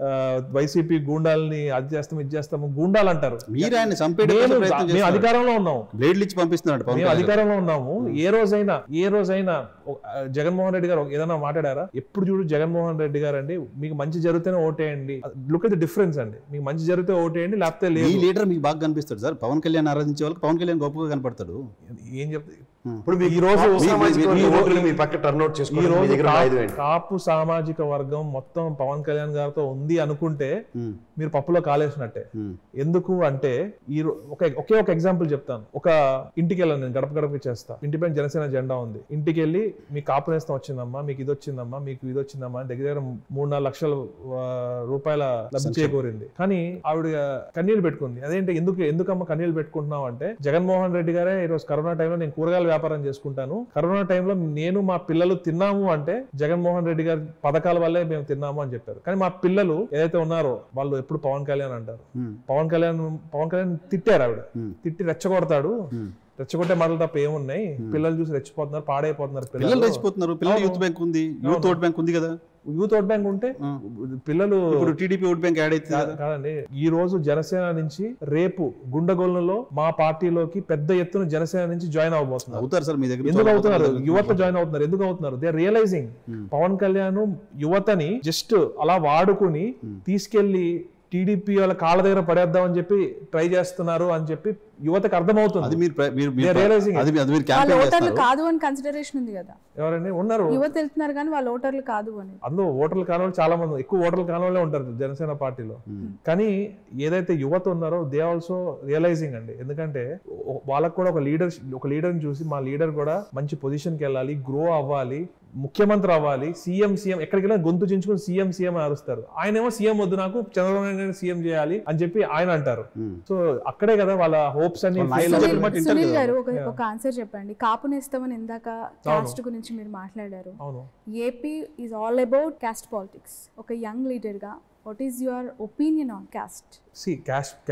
వైసీపీ గూండాలని అది చేస్తాము ఇది చేస్తాము గూండాలు అంటారు మీరు ఆయన చంపేయడం మేము కోసం ప్రయత్నం మేము చేస్తున్నారు. అధికారంలో ఉన్నాము బ్లేడ్లు ఇచ్చి పంపిస్తున్నాడు పవన్ మేము కళ్యాణ్ అధికారంలో ఉన్నాము ఏ రోజైనా ఏ రోజైనా ఒక- ఆ, జగన్మోహన్ రెడ్డి గారు ఏదైనా మాట్లాడారా ఎప్పుడు చూడు జగన్మోహన్ రెడ్డి గారు అండి మీకు మంచి జరిగితేనే ఓటేయండి లుక్ ఎట్ ద డిఫరెన్స్ అండి మీకు మంచి జరిగితే ఓటేయండి లేకపోతే ఈ లేదు లీడర్ మీకు బాగా కనిపిస్తాడు సార్ పవన్ కళ్యాణ్ ఆరాధించే వాళ్ళకి పవన్ కళ్యాణ్ గొప్పగా కనపడతాడు ఏం చెప్తే ఇప్పుడు మీకు ఈ రోజు- కాపు సామాజిక ఈ- వర్గ ఈ- ఓటుని మీ పక్క టర్న్అవుట్ ఈ చేసుకోవడం మీ రోజు దగ్గర కా- ఆయుధం ఏంటి కాపు సామాజిక వర్గం మొత్తం పవన్ కళ్యాణ్ గారితో ఉంది అనుకుంటే ఉమ్. మీరు పప్పులో కాలేసినట్టే ఉమ్. ఎందుకు అంటే ఈ రో- ఒక ఒకే ఒక ఎగ్జాంపుల్ చెప్తాను ఒక ఇంటికి వెళ్ళాను నేను గడప గడపకి చేస్తా ఇంటి పైన జనసేన జెండా ఉంది ఇంటికి వెళ్ళి మీ కాపు నేస్తం వచ్చిందమ్మా మీకు ఇది వచ్చిందమ్మా మీకు ఇది వచ్చిందమ్మా అని దగ్గర దగ్గర మూడు నాలుగు లక్షల ఆ, రూపాయల లబ్ధి చేకూరింది కానీ ఆవిడ కన్నీళ్లు పెట్టుకుంది అదేంటి ఎందుకు ఎందుకమ్మా కన్నీళ్లు పెట్టుకుంటున్నావు అంటే జగన్మోహన్ రెడ్డి గారే ఈ రోజు కరోనా టైంలో నేను కూరగాయల వ్యాపారం చేసుకుంటాను కరోనా టైంలో నేను మా పిల్లలు తిన్నాము అంటే జగన్మోహన్ రెడ్డి గారి పథకాల వల్లే మేము తిన్నాము అని చెప్పారు కానీ మా పిల్లలు ఏదైతే ఉన్నారో వాళ్ళు ఎప్పుడు పవన్ కళ్యాణ్ అంటారు ఉమ్. పవన్ కళ్యాణ్ పవన్ కళ్యాణ్ తిట్టారు ఆవిడ ఉమ్. తిట్టి రెచ్చగొడతాడు ఉమ్. రెచ్చగొట్టే మాటలు తప్ప ఏమున్నాయి పిల్లలు చూసి రెచ్చిపోతున్నారు పాడైపోతున్నారు పిల్లలు పిల్లలు రెచ్చిపోతున్నారు పిల్లలు యూత్ బ్యాంక్ ఉంది యూత్ ఓట్ బ్యాంక్ ఉంది కదా యూత్ ఓట్ బ్యాంక్ ఉంటే ఆ. పిల్లలు ఇప్పుడు టీడీపీ ఓట్ బ్యాంక్ యాడ్ అవుతుంది కా- కదా కాదండి ఈ రోజు జనసేన నుంచి రేపు గుండెగొల్లలో మా పార్టీలోకి పెద్ద ఎత్తున జనసేన నుంచి జాయిన్ అవబోతున్నారు అవుతారు సార్ మీ దగ్గర ఎందుకు చాలా అవుతున్నారు మంది యువత జాయిన్ అవుతున్నారు ఎందుకు అవుతున్నారు దే రియలైజింగ్ పవన్ కళ్యాణ్ యువతని జస్ట్ అలా వాడుకుని తీసుకెళ్లి టీడీపీ వాళ్ళ కాళ్ళ దగ్గర పడేద్దామని చెప్పి ట్రై చేస్తున్నారు అని చెప్పి యువతకు అది అర్థమవుతుంది మీరు ప్ర- మీరు They are realizing మీరు- it. అది మీ- అది మీరు వాళ్ళ క్యాంపెయిన్ ఓటర్లు చేస్తారు కాదు అని కన్సిడరేషన్ ఉంది కదా ఎవరండి ఉన్నారు యువత వెళ్తున్నారు కానీ వాళ్ళ ఓటర్లు కాదు అని అందులో ఓటర్లు కాని వాళ్ళు చాలా మంది ఎక్కువ ఓటర్లు కాని వాళ్ళే ఉంటారు జనసేన పార్టీలో కానీ ఏదైతే యువత ఉన్నారో దే ఆల్సో రియలైజింగ్ అండి ఎందుకంటే ఓ- వాళ్ళకు కూడా ఒక లీడర్ ఒక లీడర్ని చూసి మా లీడర్ కూడా మంచి పొజిషన్కి వెళ్ళాలి గ్రో అవ్వాలి ముఖ్యమంత్రి అవ్వాలి సీఎం సీఎం ఎక్కడికి వెళ్ళినా గొంతు చించుకుని సీఎం సీఎం అరుస్తారు ఆయన ఏమో సీఎం వద్దు నాకు చంద్రబాబు నాయుడు గారిని సీఎం చేయాలి అని చెప్పి ఆయన అంటారు Hmm. సో అక్కడే కదా వాళ్ళ హోప్స్ అన్ని వాళ్ళ fail నాయకులు అవుతాయి. చెప్పిన మాట వింటారు సునీల్ కదా. గారు ఒక ఒక ఆన్సర్ చెప్పండి కాపునేస్తామని ఇందాక కాస్ట్ గురించి మీరు మాట్లాడారు అవును AP is all about caste politics ఒక యంగ్ లీడర్ గా what is your opinion on caste see caste caste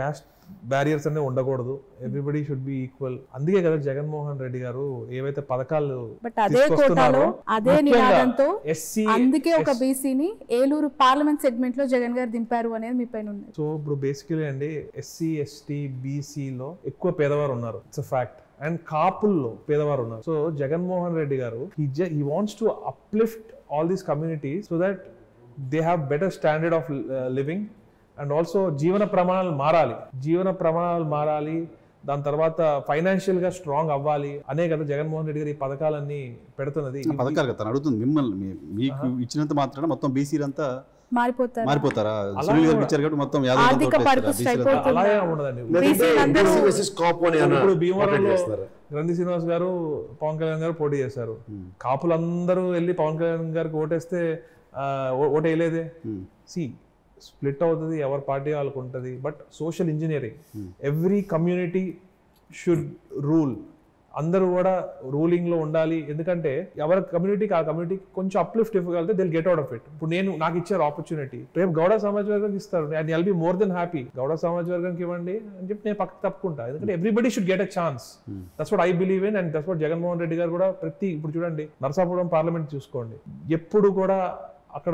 barriers అనేవి ఉండకూడదు ఎవ్రీబడి షుడ్ బి ఈక్వల్ అందుకే కదా జగన్మోహన్ రెడ్డి గారు ఏవైతే పథకాలు బట్ అదే తీసుకొస్తున్నారో, కోటాలో అదే ముఖ్యంగా నినాదంతో SC అందుకే ఒక బీసీని ఏలూరు పార్లమెంట్ సెగ్మెంట్ లో జగన్ గారు దింపారు అనేది మీ పైన ఉంది సో ఇప్పుడు బేసికలీ అండి ఎస్సీ ఎస్టీ బీసీలో ఎక్కువ పేదవారు ఉన్నారు ఇట్స్ ఫ్యాక్ట్ అండ్ కాపుల్లో పేదవారు ఉన్నారు సో జగన్మోహన్ రెడ్డి గారు he wants to uplift all these communities so that they have better standard of living and also జీవన ప్రమాణాలు మారాలి జీవన ప్రమాణాలు మారాలి దాని తర్వాత ఫైనాన్షియల్ గా స్ట్రాంగ్ అవ్వాలి అనే కదా జగన్మోహన్ రెడ్డి గారు ఈ పథకాలన్నీ పెడుతున్నది ఆ పథకాలు కదా తను అడుగుతుంది మిమ్మల్ని మీ- మీకు ఇచ్చినంత మాత్రాన మొత్తం బీసీలంతా మారిపోతారు మారిపోతారా సునీల్ గారికి ఇచ్చారు కాబట్టి మొత్తం యాదవ్ ఆర్థిక ఓట్లేస్తారా? పరిపుష్టి BC లంతా? అయిపోతుంది. అలాగే ఉండదండి లేదంటే బీసీలందరూ- BC versus కాపు అని ఏమైనా ఇప్పుడు పోర్ట్రేట్ భీమవరంలో చేస్తున్నారా? గ్రంథి శ్రీనివాస్ గారు పవన్ కళ్యాణ్ గారు పోటీ చేశారు కాపులందరూ వెళ్ళి పవన్ కళ్యాణ్ గారికి ఓటేస్తే ఆ, ఓ- ఓటు వేయలేదే Hmm. సి స్ప్లిట్ అవుతుంది ఎవరి పార్టీ వాళ్ళకు ఉంటుంది but social engineering every community should rule అందరూ కూడా రూలింగ్ లో ఉండాలి ఎందుకంటే ఎవరి కమ్యూనిటీకి ఆ కమ్యూనిటీకి కొంచెం అప్లిఫ్ట్ ఇవ్వగలిగితే they'll get out of it ఇప్పుడు నేను నాకు ఇచ్చారు ఆపర్చునిటీ రేపు గౌడ సమాజ్ వర్గానికి ఇస్తారు and I'll be more than happy Gowda Samaj వర్గానికి ఇవ్వండి అని చెప్పి నేను పక్కకు తప్పుకుంటా ఎందుకంటే everybody should get a chance that's what I believe in and that's what Jaganmohan Reddy గారు కూడా ప్రతి ఇప్పుడు చూడండి నరసాపురం పార్లమెంట్ చూసుకోండి ఎప్పుడు కూడా అక్కడ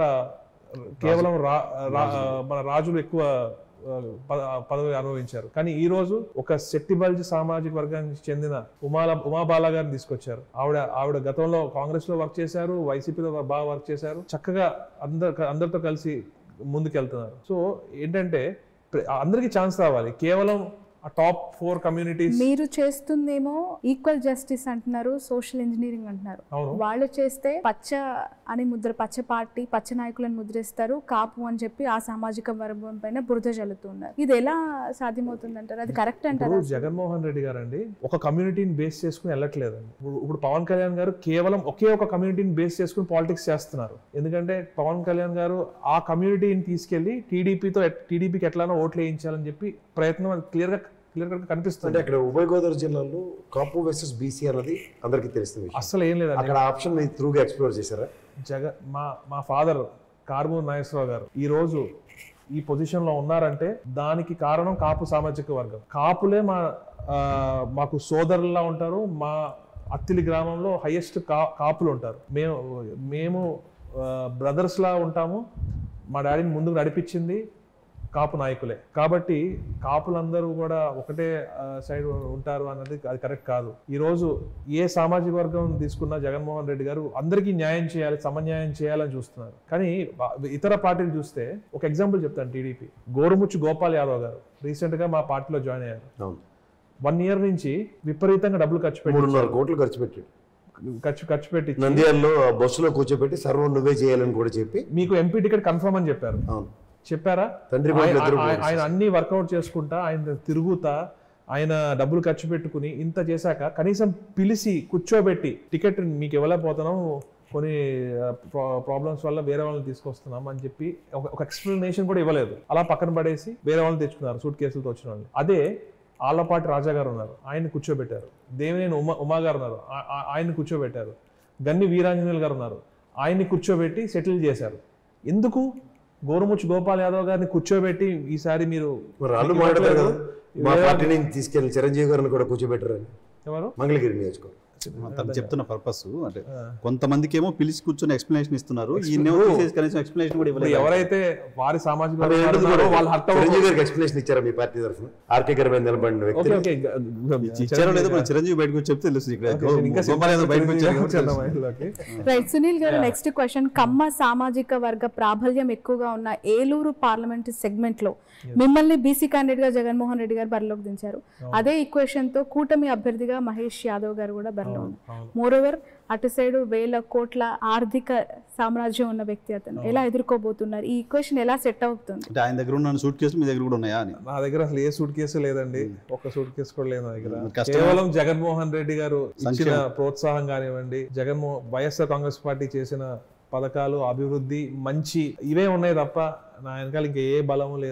కేవలం రా రా- మన రాజులు ఎక్కువ ఆ, పద- పదవి అనుభవించారు కానీ ఈ రోజు ఒక శెట్టిబల్జి సామాజిక వర్గానికి చెందిన ఉమాల ఉమాబాల గారిని తీసుకొచ్చారు ఆవిడ ఆవిడ గతంలో కాంగ్రెస్ లో వర్క్ చేశారు వైసీపీలో బాగా వర్క్ చేశారు చక్కగా అందరు అందరితో కలిసి ముందుకెళ్తున్నారు సో ఏంటంటే ప్ర- అందరికీ ఛాన్స్ రావాలి కేవలం ఆ టాప్ ఫోర్ కమ్యూనిటీస్ మీరు చేస్తుందేమో ఈక్వల్ జస్టిస్ అంటున్నారు సోషల్ ఇంజనీరింగ్ అంటున్నారు అవును వాళ్ళు చేస్తే పచ్చ అని ముద్ర పచ్చ పార్టీ పచ్చ నాయకులను ముద్రిస్తారు కాపు అని చెప్పి ఆ సామాజిక వర్గం పైన బురద చల్లుతున్నారు ఇది ఎలా సాధ్యమవుతుంది అంటారు అది కరెక్ట్ అంటారా ఇప్పుడు జగన్మోహన్ రెడ్డి గారు అండి ఒక కమ్యూనిటీని బేస్ చేసుకుని వెళ్ళట్లేదండి ఇప్పుడు ఇప్పుడు పవన్ కళ్యాణ్ గారు కేవలం ఒకే ఒక కమ్యూనిటీని బేస్ చేసుకుని పాలిటిక్స్ చేస్తున్నారు ఎందుకంటే పవన్ కళ్యాణ్ గారు ఆ కమ్యూనిటీని తీసుకెళ్లి టీడీపీతో టీడీపీకి ఎట్లానో ఓట్లు వేయించాలని చెప్పి ప్రయత్నం అది క్లియర్ గా క్లియర్ గా అంటే కనిపిస్తుంది అక్కడ ఉభయ గోదావరి జిల్లాలో కాపు వర్సెస్ బీసీ అన్నది అందరికీ తెలిసిన విషయం అస్సలు ఏం లేదండి అక్కడ ఆప్షన్ మీరు త్రూగా ఎక్స్ప్లోర్ చేశారా జగ మా మా ఫాదర్ కార్మూర్ నాగేశ్వరరావు గారు ఈ రోజు ఈ పొజిషన్ లో ఉన్నారంటే దానికి కారణం కాపు సామాజిక వర్గం కాపులే మా ఆ, మాకు సోదరుల్లా ఉంటారు మా అత్తిలి గ్రామంలో హైయెస్ట్ కా కాపులు ఉంటారు మేము మేము బ్రదర్స్ లా ఉంటాము మా డాడీని ముందుకు నడిపించింది కాపు నాయకులే కాబట్టి కాపులందరూ కూడా ఒకటే సైడ్ ఉంటారు అన్నది అది కరెక్ట్ కాదు ఈ రోజు ఏ సామాజిక వర్గం తీసుకున్నా జగన్మోహన్ రెడ్డి గారు అందరికీ న్యాయం చేయాలి సమన్యాయం చేయాలని చూస్తున్నారు కానీ బా- ఇతర పార్టీలు చూస్తే ఒక ఎగ్జాంపుల్ చెప్తాను టీడీపీ గోరుముచ్చు గోపాల్ యాదవ్ గారు రీసెంట్ గా మా పార్టీలో జాయిన్ అయ్యారు అవును వన్ ఇయర్ నుంచి విపరీతంగా డబ్బులు ఖర్చు పెట్టి మూడున్నర కోట్లు ఖర్చు పెట్టాడు ఖర్చు ఖర్చు పెట్టి నంద్యాలలో ఆ బస్సులో కూర్చోబెట్టి సర్వం నువ్వే చేయాలని కూడా చెప్పి మీకు ఎంపీ టికెట్ కన్ఫర్మ్ అని చెప్పారు అవును చెప్పారా తండ్రి ఆయన- కొడుకులు ఇద్దరు ఆయన- ఆయన అన్ని వర్కౌట్ చేసుకుంటా ఆయన తిరుగుతా ఆయన డబ్బులు ఖర్చు పెట్టుకుని ఇంత చేశాక కనీసం పిలిచి కూర్చోబెట్టి టికెట్ మీకు ఇవ్వలేకపోతున్నాం కొన్ని ప్రాబ్లమ్స్ వల్ల వేరే వాళ్ళని తీసుకొస్తున్నాం అని చెప్పి ఒక ఒక ఎక్స్ప్లెనేషన్ కూడా ఇవ్వలేదు అలా పక్కన పడేసి వేరే వాళ్ళని తెచ్చుకున్నారు సూట్ కేసులతో వచ్చిన వాళ్ళు అదే ఆళ్లపాటి రాజా గారు ఉన్నారు ఆయన్ని కూర్చోబెట్టారు దేవినేని ఉమా ఉమా గారు ఉన్నారు ఆ- ఆ- ఆయన్ని కూర్చోబెట్టారు గన్ని వీరాంజనేయులు గారు ఉన్నారు ఆయన్ని కూర్చోబెట్టి సెటిల్ చేశారు ఎందుకు గోరుముచ్చు గోపాల్ యాదవ్ గారిని కూర్చోబెట్టి ఈసారి మీరు మరి వాళ్ళు మీకు మాట్లాడారు కదా ఇవ్వట్లేదు. మా వేరే- పార్టీని తీసుకెళ్లి చిరంజీవి గారిని కూడా కూర్చోబెట్టారని ఎవరు మంగళగిరి నియోజకవర్గం తను చెప్తున్న పర్పస్ అంటే కొంతమందికి ఏమో పిలిచి కూర్చొని ఎక్స్ప్లెనేషన్ ఇస్తున్నారు ఈ తీసేసి కనీసం ఎక్స్ప్లెనేషన్ కూడా ఇప్పుడు ఇవ్వలేదు ఎవరైతే వారి సామాజిక మరి వర్గం ఎందుకు ఉన్నారో కూడా వాళ్ళు హర్ట్ చిరంజీవి గారికి ఎక్స్ప్లెనేషన్ ఇచ్చారా మీ పార్టీ తరఫున ఆర్కే గారి మీద నిలబడిన వ్యక్తి ఓకే ఓకే ఇచ్చారో లేదో మన చిరంజీవి బయటకు వచ్చి చెప్తే తెలుసు ఇక్కడ ఇంకా గోపాల్ యాదవ్ బయటకు వచ్చారు కాబట్టి తెలుసు. మైండ్లోకి. రైట్ సునీల్ గారు నెక్స్ట్ క్వశ్చన్ కమ్మ సామాజిక వర్గ ప్రాబల్యం ఎక్కువగా ఉన్న ఏలూరు పార్లమెంట్ సెగ్మెంట్ లో మిమ్మల్ని బీసీ క్యాండిడేట్ గా జగన్మోహన్ రెడ్డి గారు బరిలోకి దించారు అదే ఈక్వేషన్ తో కూటమి అభ్యర్థిగా మహేష్ యాదవ్ గారు కూడా బరిలో ఉన్నారు అవును. మోరోవర్ అటు సైడ్ వేల కోట్ల ఆర్థిక సామ్రాజ్యం ఉన్న వ్యక్తి అతను ఎలా ఎదుర్కోబోతున్నారు ఈ ఈక్వేషన్ ఎలా సెట్ అవుతుంది అంటే ఆయన దగ్గర ఉన్న సూట్ కేసులు మీ దగ్గర కూడా ఉన్నాయా అని నా దగ్గర అసలు ఏ సూట్ కేసు లేదండి ఒక్క సూట్ కేసు కూడా లేదు నా దగ్గర మరి కష్టమే. కేవలం జగన్మోహన్ రెడ్డి గారు ఇచ్చిన ప్రోత్సాహం కానివ్వండి జగన్మో వైఎస్ఆర్ కాంగ్రెస్ పార్టీ చేసిన పథకాలు అభివృద్ధి మంచి ఇవే ఉన్నాయి తప్ప నా వెనకాల ఇంకా ఏ బలము లేదు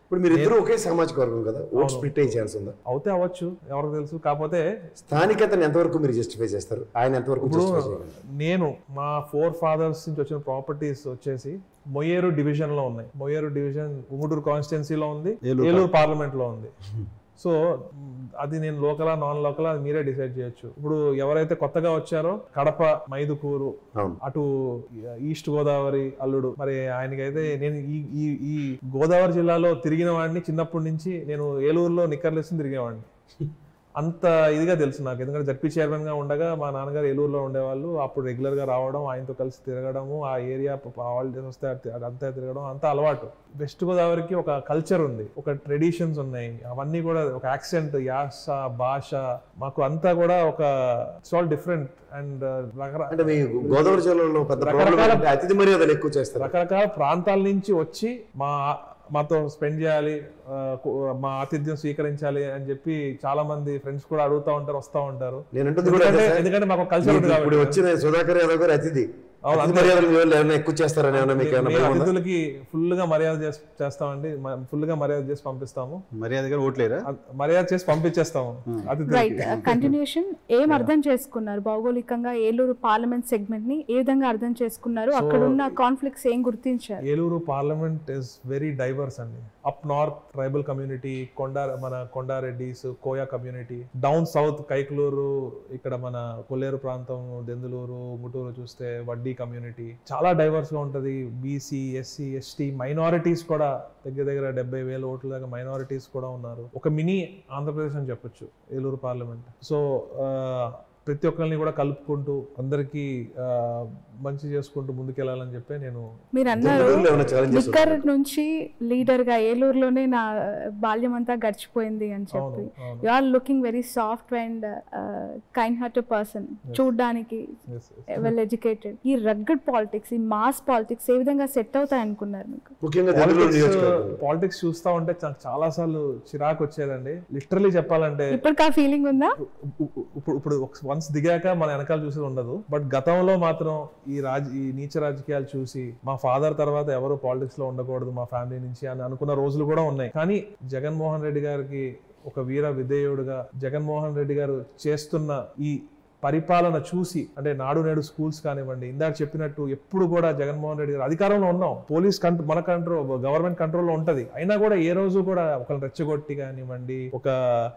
ఇప్పుడు మీరు ఇద్దరు ఒకే సామాజిక వర్గం కదా ఓట్ స్ప్లిట్ అయ్యే ఛాన్స్ ఉందా అవుతే అవ్వచ్చు ఎవరికి తెలుసు కాకపోతే స్థానికతను ఎంతవరకు మీరు జస్టిఫై చేస్తారు ఆయన ఎంతవరకు justify చేయగలరు? నేను మా ఫోర్ ఫాదర్స్ నుంచి వచ్చిన ప్రాపర్టీస్ వచ్చేసి మొయ్యేరు డివిజన్ లో ఉన్నాయి మొయ్యేరు డివిజన్ ఉంగుటూరు కాన్స్టిట్యున్సీలో ఉంది ఏలూరు ఏలూరు పార్లమెంట్ లో ఉంది సో మ్, అది నేను లోకలా నాన్ లోకలా అది మీరే డిసైడ్ చేయొచ్చు ఇప్పుడు ఎవరైతే కొత్తగా వచ్చారో కడప మైదుకూరు అవును అటు ఈస్ట్ గోదావరి అల్లుడు మరి ఆయనకైతే నేను ఈ ఈ ఈ గోదావరి జిల్లాలో తిరిగిన వాడిని చిన్నప్పటి నుంచి నేను ఏలూరులో నిక్కర్లు వేసుకుని తిరిగేవాడిని అంత ఇదిగా తెలుసు నాకు ఎందుకంటే జడ్పీ చైర్మన్ గా ఉండగా మా నాన్నగారు ఏలూరులో ఉండేవాళ్ళు అప్పుడు రెగ్యులర్ గా రావడం ఆయనతో కలిసి తిరగడము ఆ ఏరియా హాలిడేస్ వస్తే అటు- అదంతా తిరగడం అంతా అలవాటు వెస్ట్ గోదావరికి ఒక కల్చర్ ఉంది ఒక ట్రెడిషన్స్ ఉన్నాయి అవన్నీ కూడా ఒక యాక్సెంట్ యాస భాష మాకు అంతా కూడా ఒక ఇట్స్ ఆల్ డిఫరెంట్ అండ్ రకరకాల అంటే మీ గోదావరి జిల్లాలో పెద్ద ప్రాబ్లం రకరకాల- ఏంటంటే అతిథి మర్యాదలు ఎక్కువ చేస్తారు రకరకాల ప్రాంతాల నుంచి వచ్చి మా మాతో స్పెండ్ చేయాలి ఆ, కు- మా ఆతిథ్యం స్వీకరించాలి అని చెప్పి చాలా మంది ఫ్రెండ్స్ కూడా అడుగుతా ఉంటారు వస్తా ఉంటారు నేను అంటుంది కూడా అదే ఎందుకంటే సార్. ఎందుకంటే మాకు కల్చర్ ఉంది మీకు ఇప్పుడు కాబట్టి వచ్చిన సుధాకర్ యాదవ్ గారు అతిథి అవును, అతిథి మర్యాదలు మీ వాళ్ళు ఏమైనా ఎక్కువ చేస్తారని ఏమైనా మీకు ఏమైనా మేము భయం ఉందా? అతిథులకి ఫుల్ గా మర్యాద చేసి చేస్తామండి ఫుల్ గా మర్యాద చేసి పంపిస్తాము మర్యాద గారు ఓట్లేరా అ- మర్యాద చేసి పంపించేస్తాము రైట్ అతిథులకి కంటిన్యూషన్ ఏం అర్థం చేసుకున్నారు భౌగోళికంగా ఏలూరు పార్లమెంట్ సెగ్మెంట్ ని ఏ విధంగా అర్థం చేసుకున్నారు అక్కడ ఉన్న కాన్ఫ్లిక్ట్స్ ఏం గుర్తించారు Eluru parliament is very diverse అండి up north tribal community Konda మన Konda Reddis Koya community down south Kaikaluru ఇక్కడ మన కొల్లేరు ప్రాంతం దెందులూరు గుంటూరు చూస్తే వడ్డీ కమ్యూనిటీ చాలా డైవర్స్ గా ఉంటది బీసీ ఎస్సీ ఎస్టీ మైనారిటీస్ కూడా దగ్గర దగ్గర డెబ్బై వేల ఓట్ల దాకా మైనారిటీస్ కూడా ఉన్నారు ఒక మినీ ఆంధ్రప్రదేశ్ అని చెప్పొచ్చు ఏలూరు పార్లమెంట్ సో ప్రతి ఒక్కరిని కూడా కలుపుకుంటూ అందరికీ ఆ, మంచి చేసుకుంటూ ముందుకెళ్ళాలని చెప్పి నేను మీరు అన్నారు జనరల్ ఏమైనా challenges నిక్కర్ నుంచి లీడర్ గా ఏలూరులోనే నా బాల్యం అంతా గడిచిపోయింది అని చెప్పి అవును అవును you are looking very soft and kind hearted person చూడడానికి Yes, yes. వెల్ ఎడ్యుకేటెడ్ ఈ రగ్గడ్ పాలిటిక్స్ ఈ మాస్ పాలిటిక్స్ ఏ విధంగా సెట్ అవుతాయి అనుకున్నారు మీకు ముఖ్యంగా దెందులూరు పాలిటిక్స్ నియోజకవర్గం పాలిటిక్స్ చూస్తా ఉంటే నాకు చాలా సార్లు చిరాకు వచ్చేదండి లిటరలీ చెప్పాలంటే ఇప్పటికి ఆ ఫీలింగ్ ఉందా ఉ- ఉ- ఇప్పుడు ఇప్పుడు వన్స్ దిగాక మన వెనకాల చూసేది ఉండదు బట్ గతంలో మాత్రం ఈ రాజ ఈ నీచ రాజకీయాలు చూసి మా ఫాదర్ తర్వాత ఎవరు పాలిటిక్స్ లో ఉండకూడదు మా ఫ్యామిలీ నుంచి అని అనుకున్న రోజులు కూడా ఉన్నాయి కానీ జగన్మోహన్ రెడ్డి గారికి ఒక వీర విధేయుడుగా జగన్మోహన్ రెడ్డి గారు చేస్తున్న ఈ పరిపాలన చూసి అంటే నాడు నేడు స్కూల్స్ కానివ్వండి ఇందాక చెప్పినట్టు ఎప్పుడు కూడా జగన్మోహన్ రెడ్డి గారు అధికారంలో ఉన్నాం పోలీస్ కంట్రో మన కంట్రోల్ గవర్నమెంట్ కంట్రోల్లో ఉంటది అయినా కూడా ఏ రోజు కూడా ఒకరిని రెచ్చగొట్టి కానివ్వండి ఒక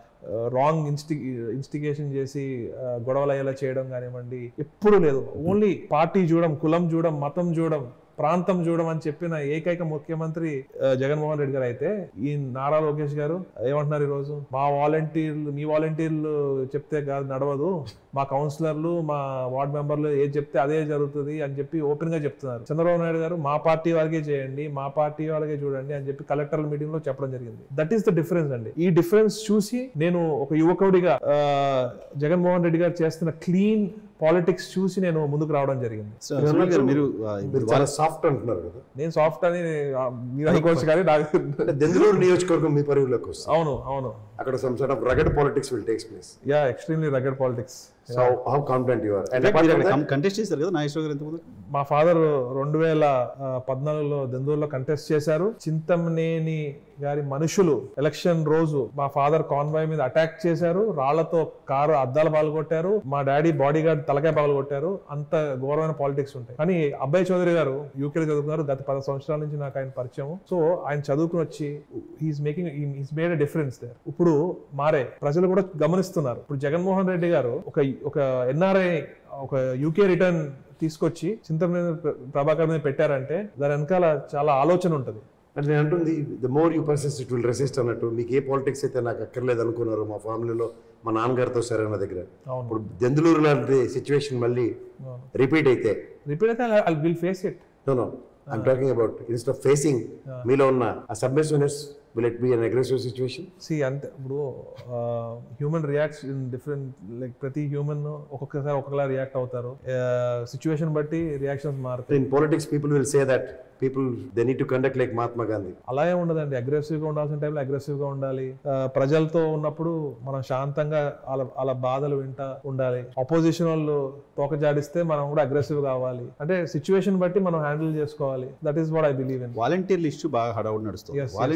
రాంగ్ ఇన్స్టి ఇన్స్టిగేషన్ చేసి ఆ, గొడవలు అయ్యేలా చేయడం కానివ్వండి ఎప్పుడు లేదు ఓన్లీ పార్టీ చూడడం కులం చూడడం మతం చూడడం ప్రాంతం చూడడం అని చెప్పిన ఏకైక ముఖ్యమంత్రి ఆ, జగన్మోహన్ రెడ్డి గారు అయితే ఈ నారా లోకేష్ గారు ఏమంటున్నారు ఈ రోజు మా వాలంటీర్లు మీ వాలంటీర్లు చెప్తే కాదు నడవదు మా కౌన్సిలర్లు మా వార్డ్ మెంబర్లు ఏది చెప్తే అదే జరుగుతుంది అని చెప్పి ఓపెన్ గా చెప్తున్నారు చంద్రబాబు నాయుడు గారు మా పార్టీ వాళ్ళకే చేయండి మా పార్టీ వాళ్ళకే చూడండి అని చెప్పి కలెక్టర్ల మీటింగ్ లో చెప్పడం జరిగింది దట్ ఈస్ ద డిఫరెన్స్ అండి ఈ డిఫరెన్స్ చూసి నేను ఒక యువకుడిగా ఆ, జగన్మోహన్ రెడ్డి గారు చేస్తున్న క్లీన్ పాలిటిక్స్ చూసి నేను ముందుకు రావడం జరిగింది సో, సునీల్ గారు మీరు ఆ, మీరు చాలా సాఫ్ట్ అంటున్నారు కదా నేను సాఫ్ట్ అని ఆ, మీరు అనుకోవచ్చు కానీ నాకు అంటే దెందులూరు నియోజకవర్గం మీ పరిధిలోకి వస్తుంది అవును అవును అక్కడ some sort of rugged politics will takes place yeah extremely rugged politics so how confident you are and మీరు అపార్ట్ అక్కడ కంటెస్ట్ చేశారు కదా నాగేశ్వర గారు ఎంతమంది మా ఫాదర్ రెండు వేల ఆ, పద్నాలుగులో దెందూరులో కంటెస్ట్ చేశారు చింతమనేని గారి మనుషులు ఎలక్షన్ రోజు మా ఫాదర్ కాన్వాయ్ మీద అటాక్ చేశారు రాళ్లతో కారు అద్దాలు పాల్గొట్టారు మా డాడీ బాడీ గార్డ్ తలకాయ పగలగొట్టారు అంత ఘోరమైన పాలిటిక్స్ ఉంటాయి కానీ అబ్బాయి చౌదరి గారు యూకే చదువుకున్నారు గత పది సంవత్సరాల నుంచి నాకు ఆయన పరిచయం సో ఆయన చదువుకుని వచ్చి his making his made a difference there ఇప్పుడు మారే ప్రజలు కూడా గమనిస్తున్నారు ఇప్పుడు జగన్మోహన్ రెడ్డి గారు ఒక ఒక ఎన్ఆర్ఐ ఒక యూకే రిటర్న్ తీసుకొచ్చి చింతమనేని ప్రభాకర్ మీద పెట్టారంటే దాని వెనకాల చాలా ఆలోచన ఉంటుంది అంటే నేను అంటుంది the more you pursues it will resist అన్నట్టు మీకు ఏ పాలిటిక్స్ అయితే నాకు అక్కర్లేదు అనుకున్నారు మా ఫ్యామిలీలో మా నాన్నగారితో సరైన దగ్గర అవును ఇప్పుడు దెందులూరు లాంటి సిచ్యువేషన్ మళ్ళీ అవును. రిపీట్ అయితే రిపీట్ అయితే I will face it no no I'm talking about instead of facing మీలో ఉన్న ఆ submissiveness will it be an aggressive situation see అంతే ఇప్పుడు human reacts in different like ప్రతి హ్యూమన్ ఒక్కొక్కసారి ఒక్కొక్కలా రియాక్ట్ అవుతారు సిచ్యువేషన్ బట్టి రియాక్షన్స్ మారుతాయి in politics people will say that people they need to conduct like Mahatma Gandhi అలాగే ఉండదండి అగ్రెసివ్ గా ఉండాల్సిన టైంలో అగ్రెసివ్ గా ఉండాలి ఆ, ప్రజలతో ఉన్నప్పుడు మనం శాంతంగా వాళ్ళ వాళ్ళ బాధలు వింటా ఉండాలి అపోజిషన్ వాళ్ళు తోక జాడిస్తే మనం కూడా అగ్రెసివ్ కావాలి అంటే సిచ్యువేషన్ బట్టి మనం హ్యాండిల్ చేసుకోవాలి that is what I believe in వాలంటీర్ల ఇష్యూ బాగా హడావుడి నడుస్తుంది Yes, yes. వాలంటీర్లు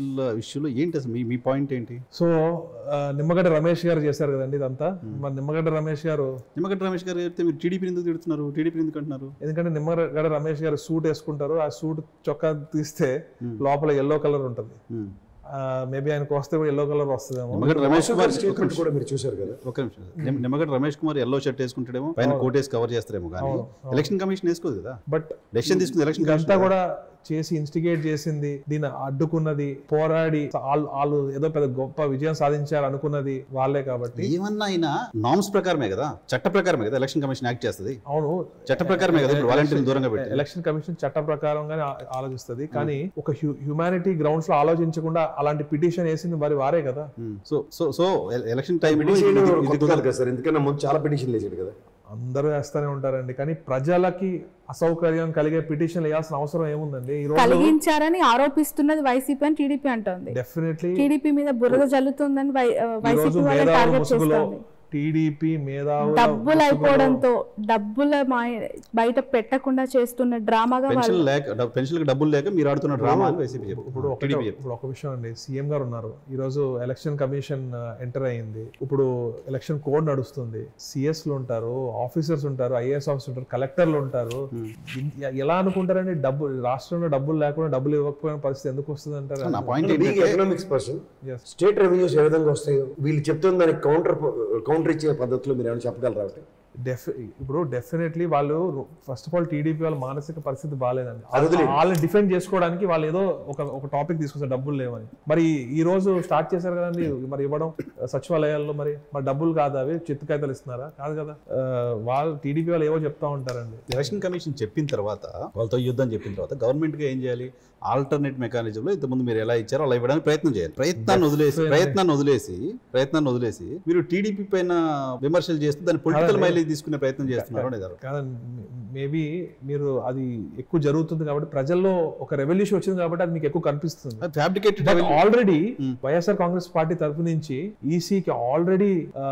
ఇష్యూలో ఏంటి అసలు మీ మీ పాయింట్ ఏంటి సో ఆ, నిమ్మగడ్డ రమేష్ గారు చేశారు కదండి ఇదంతా మరి నిమ్మగడ్డ రమేష్ గారు నిమ్మగడ్డ రమేష్ గారు చెప్తే మీరు టీడీపీ ఎందుకు తిడుతున్నారు టీడీపీ ఎందుకు అంటున్నారు ఎందుకంటే నిమ్మగడ్డ రమేష్ గారు సూట్ వేసుకుంటారు ఆ సూట్ చొక్కా తీస్తే లోపల ఎల్లో కలర్ ఉంటుంది Hmm. మేబీ ఆయనకు వస్తే కూడా ఎల్లో కలర్ వస్తుందేమో నిమ్మగడ్డ రమేష్ కుమార్ స్టేట్మెంట్ కూడా మీరు చూశారు కదా ఒక నిమిషం నిమ్- నిమ్మగడ్డ రమేష్ కుమార్ ఎల్లో షర్ట్ వేసుకుంటాడేమో పైన కోట్ వేసి కవర్ చేస్తారేమో కానీ ఎలక్షన్ కమిషన్ వేసుకోదు కదా బట్ డెసిషన్ తీసుకుంది ఎలక్షన్ ఇదంతా కూడా చేసి ఇన్స్టిగేట్ చేసింది దీన్ని అడ్డుకున్నది పోరాడి వాళ్ళు వాళ్ళు ఏదో పెద్ద గొప్ప విజయం సాధించారు అనుకున్నది వాళ్ళే కాబట్టి ఏమన్నా అయినా నామ్స్ ప్రకారమే కదా చట్ట ప్రకారమే కదా ఎలక్షన్ కమిషన్ యాక్ట్ చేస్తుంది అవును చట్ట ప్రకారమే కదా ఇప్పుడు వాలంటీర్లు దూరంగా పెట్టి ఎలక్షన్ కమిషన్ చట్ట ప్రకారంగానే ఆ- ఆలోచిస్తుంది కానీ ఒక హ్యూమానిటీ గ్రౌండ్స్ లో ఆలోచించకుండా అలాంటి పిటిషన్ వేసింది మరి వారే కదా so so so election time petition కొత్త కాదు కదా సార్ ఎందుకన్నా ముందు చాలా పిటిషన్లు వేసాడు కదా అందరూ వేస్తూనే ఉంటారండి కానీ ప్రజలకి అసౌకర్యం కలిగే పిటిషన్ వేయాల్సిన అవసరం ఏముందండి ఈ రోజు కలిగించారని ఆరోపిస్తున్నది వైసీపీ అని టీడీపీ అంటోంది డెఫినెట్లీ టీడీపీ మీద బురద జల్లుతుందని వై- ఆ, ఈ రోజు వైసీపీ వాళ్ళని మేధావుల టార్గెట్ ముసుగులో చేస్తోంది టీడీపీ మేధావుల డబ్బులు అయిపోవడంతో డబ్బుల మాయ- బయట పెట్టకుండా చేస్తున్న డ్రామాగా వాళ్ళు పెన్షన్ లేక పెన్షన్లకు డబ్బులు లేక మీరు ఆడుతున్న డ్రామా అని వైసీపీ చెప్పు ఇప్పుడు ఒకటే టీడీపీ చెప్పు ఇప్పుడు ఒక విషయం అండి సీఎం గారు ఉన్నారు ఈ రోజు ఎలక్షన్ కమిషన్ ఎంటర్ అయ్యింది ఇప్పుడు ఎలక్షన్ కోడ్ నడుస్తుంది సిఎస్ లు ఉంటారు ఆఫీసర్స్ ఉంటారు ఐఏఎస్ ఆఫీసర్ ఉంటారు కలెక్టర్లు ఉంటారు ఇన్- ఎలా అనుకుంటారండి డబ్బు రాష్ట్రంలో డబ్బులు లేకుండా డబ్బులు ఇవ్వకపోయిన పరిస్థితి ఎందుకు వస్తుంది అంటారు నా పాయింట్ బీగ్ ఏంటంటే economics person Yes. State revenues ఏ విధంగా వస్తాయో వీళ్ళు చెప్తున్న దానికి కౌంటర్ కౌంటర్ ఇచ్చే పద్ధతిలో మీరు ఏమైనా చెప్పగలరా ఒకటి? డెఫి ఇప్పుడు డెఫినెట్లీ వాళ్ళు ఫస్ట్ ఆఫ్ ఆల్ టీడీపీ వాళ్ళ మానసిక పరిస్థితి బాగాలేదండి అది వదిలేయండి. వాళ్ళని డిఫెండ్ చేసుకోవడానికి వాళ్ళు ఏదో ఒక ఒక టాపిక్ తీసుకొస్తారు డబ్బులు లేవని మరి ఈ రోజు స్టార్ట్ చేశారు కదండి మరి ఇవ్వడం సచివాలయాల్లో మరి మరి డబ్బులు కాదా అవి చిత్తు కాగితాలు ఇస్తున్నారా కాదు కదా ఆ, వాళ్ళు టీడీపీ వాళ్ళు ఏవో చెప్తా ఉంటారండి ఎలక్షన్ కమిషన్ చెప్పిన తర్వాత వాళ్ళతో యుద్ధం చెప్పిన తర్వాత గవర్నమెంట్గా ఏం చేయాలి ఆల్టర్నేట్ మెకానిజంలో ఇంతకుముందు మీరు ఎలా ఇచ్చారో అలా ఇవ్వడానికి ప్రయత్నం చేయాలి ప్రయత్నాన్ని వదిలేసి ప్రయత్నాన్ని వదిలేసి ప్రయత్నాన్ని వదిలేసి మీరు టీడీపీ పైన విమర్శలు చేస్తూ దాన్ని పొలిటికల్ మైలేజ్ తీసుకునే ప్రయత్నం చేస్తున్నారు అనేది కాదండి మేబీ మీరు అది ఎక్కువ జరుగుతుంది కాబట్టి ప్రజల్లో ఒక రెవల్యూషన్ వచ్చింది కాబట్టి అది మీకు ఎక్కువ కనిపిస్తుంది fabricated but already YSR Congress party తరఫు నుంచి ఈసీకి ఆల్రెడీ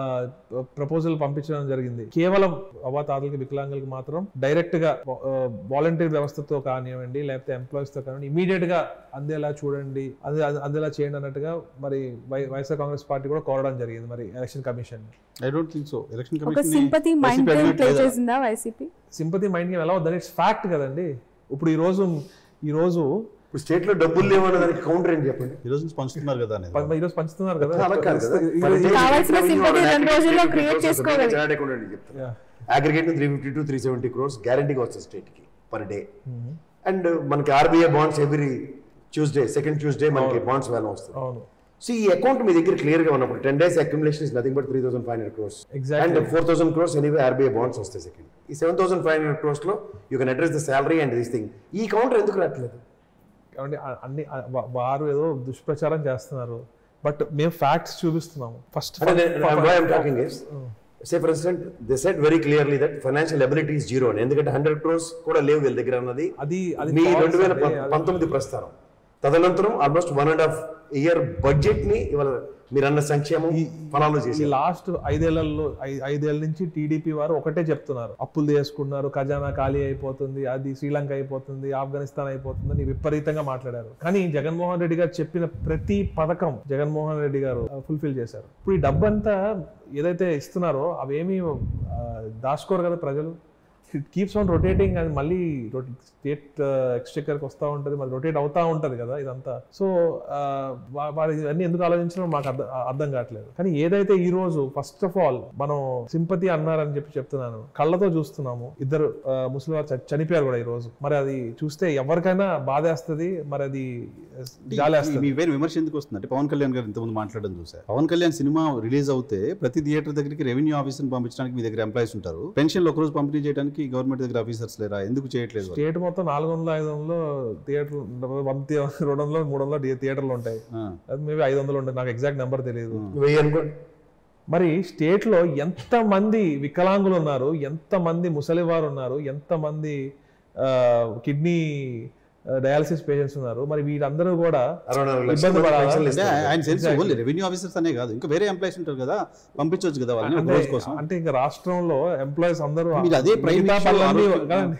ప్రపోజల్ పంపించడం జరిగింది కేవలం అవ్వాతాతలకి వికలాంగులకి మాత్రం డైరెక్ట్ గా వాలంటీర్ వ్యవస్థతో కానివ్వండి లేకపోతే ఎంప్లాయీస్ తో కానివ్వండి ఇమీడియట్ గా అందేలా చూడండి అందే అందేలా చేయండి అన్నట్టుగా మరి వై- వైఎస్ఆర్ కాంగ్రెస్ పార్టీ కూడా కోరడం జరిగింది మరి election commission I don't think so election ఒక commission sympathy mind game play చేసిందా వైసీపీ సింపతి మైండ్ గేమ్ ఎలా వద్దని ఇట్స్ ఫ్యాక్ట్ కదండి ఇప్పుడు ఈ రోజు ఈ రోజు ఇప్పుడు స్టేట్ లో డబ్బులు లేవన్న దానికి కౌంటర్ ఏంటి చెప్పండి ఈ రోజు నుంచి పంచుతున్నారు కదా అనేది ప- ఈ రోజు పంచుతున్నారు కదా అలా కాదు కదా కావాల్సిన sympathy రెండు రోజుల్లో create చేసుకోగలిగి- Yeah. Aggregate three fifty to three seventy crores గ్యారంటీగా వస్తుంది స్టేట్ కి పర్ డే అండ్ మనకి RBI bonds every Tuesday second Tuesday మనకి బాండ్స్ వేలం వస్తుంది అవును సో ఈ అకౌంట్ మీ దగ్గర క్లియర్ గా ఉన్నప్పుడు ten days accumulation is nothing but three thousand five hundred crores Exactly. And four thousand crores anyway RBI bonds వస్తాయి సెకండ్ ఈ seven thousand five hundred crores లో you can address the salary and this thing ఈ counter ఎందుకు రావట్లేదు కాబట్టి అ- అన్ని అ- వా- వారు ఏదో దుష్ప్రచారం చేస్తున్నారు బట్ మేము ఫ్యాక్ట్స్ చూపిస్తున్నాము ఫస్ట్ అంటే why I'm talking is say for instant they set very clearly that financial ability is zero అని ఎందుకంటే హండ్రెడ్ క్రోర్స్ కూడా లేవు వీళ్ళ దగ్గర అన్నది అది అది మీ false రెండు వేల అండి. అది- పంతొమ్మిది ప్రస్తారం తదనంతరం almost one and half year budget ని ఇవాళ మీరు అన్న సంక్షేమం ఫలాలు ఈ చేసి లాస్ట్ ఐదేళ్లలో ఐ- ఐదేళ్ల నుంచి టీడీపీ వారు ఒకటే చెప్తున్నారు అప్పులు చేసుకున్నారు ఖజానా ఖాళీ అయిపోతుంది అది శ్రీలంక అయిపోతుంది ఆఫ్ఘనిస్తాన్ అయిపోతుంది అని విపరీతంగా మాట్లాడారు కానీ జగన్మోహన్ రెడ్డి గారు చెప్పిన ప్రతి పథకం జగన్మోహన్ రెడ్డి గారు ఫుల్ఫిల్ చేశారు ఇప్పుడు ఈ డబ్బంతా ఏదైతే ఇస్తున్నారో అవేమీ ఆ, దాచుకోరు కదా ప్రజలు ఇట్ కీప్స్ ఆన్ రొటేటింగ్ అది మళ్ళీ స్టేట్ ఎక్స్చెక్కర్కి వస్తూ ఉంటుంది మరి రొటేట్ అవుతా ఉంటుంది కదా ఇదంతా సో వారు ఇవన్నీ ఎందుకు ఆలోచించడం మాకు అర్థం అర్థం కావట్లేదు కానీ ఏదైతే ఈ రోజు ఫస్ట్ ఆఫ్ ఆల్ మనం సింపతి అన్నారని చెప్పి చెప్తున్నాను కళ్ళతో చూస్తున్నాము ఇద్దరు ముసలి వారు చ- చనిపోయారు కూడా ఈ రోజు మరి అది చూస్తే ఎవరికైనా బాధేస్తుంది మరి అది జాలేస్తుంది మీ పేరు విమర్శ ఎందుకు వస్తుంది అంటే పవన్ కళ్యాణ్ గారు ఇంతకుముందు మాట్లాడడం చూసా పవన్ కళ్యాణ్ సినిమా రిలీజ్ అవుతే ప్రతి థియేటర్ దగ్గరికి రెవెన్యూ ఆఫీసర్ పంపించడానికి మీ దగ్గర ఎంప్లాయీస్ ఉంటారు పెన్షన్లు ఒక రోజు పంపిణీ చేయడానికి గవర్నమెంట్ దగ్గర ఆఫీసర్స్ లేరా ఎందుకు చేయట్లేదు వాళ్ళు? స్టేట్ మొత్తం నాలుగు వందల ఐదు వందలు థియేటర్ వంద రెండు వందలు మూడు వందలు థియేటర్లు ఉంటాయి ఆ. అది మేబీ ఐదు వందలు ఉంటాయి నాకు ఎగ్జాక్ట్ నెంబర్ తెలియదు వెయ్యి అనుకోండి మరి స్టేట్ లో ఎంత మంది వికలాంగులు ఉన్నారు ఎంత మంది ముసలివారు ఉన్నారు ఎంత మంది కిడ్నీ డయాలసిస్ పేషెంట్స్ ఉన్నారు మరి వీళ్ళందరూ కూడా అరవై నాలుగు ఇబ్బంది లక్షల పడాలా? పెన్షన్లు అంటే ఇస్తారు. ఆయన తెలిసి ఓన్లీ రెవెన్యూ ఆఫీసర్స్ అనే కాదు ఇంకా వేరే ఎంప్లాయీస్ ఉంటారు కదా పంపించవచ్చు కదా వాళ్ళని ఒక అంటే రోజు కోసం అంటే ఇంకా రాష్ట్రంలో ఎంప్లాయీస్ అందరూ మీరు అదే ప్రైమ్ మిగతా issue పనులన్నీ ఆరోగ్యం- కాదండి.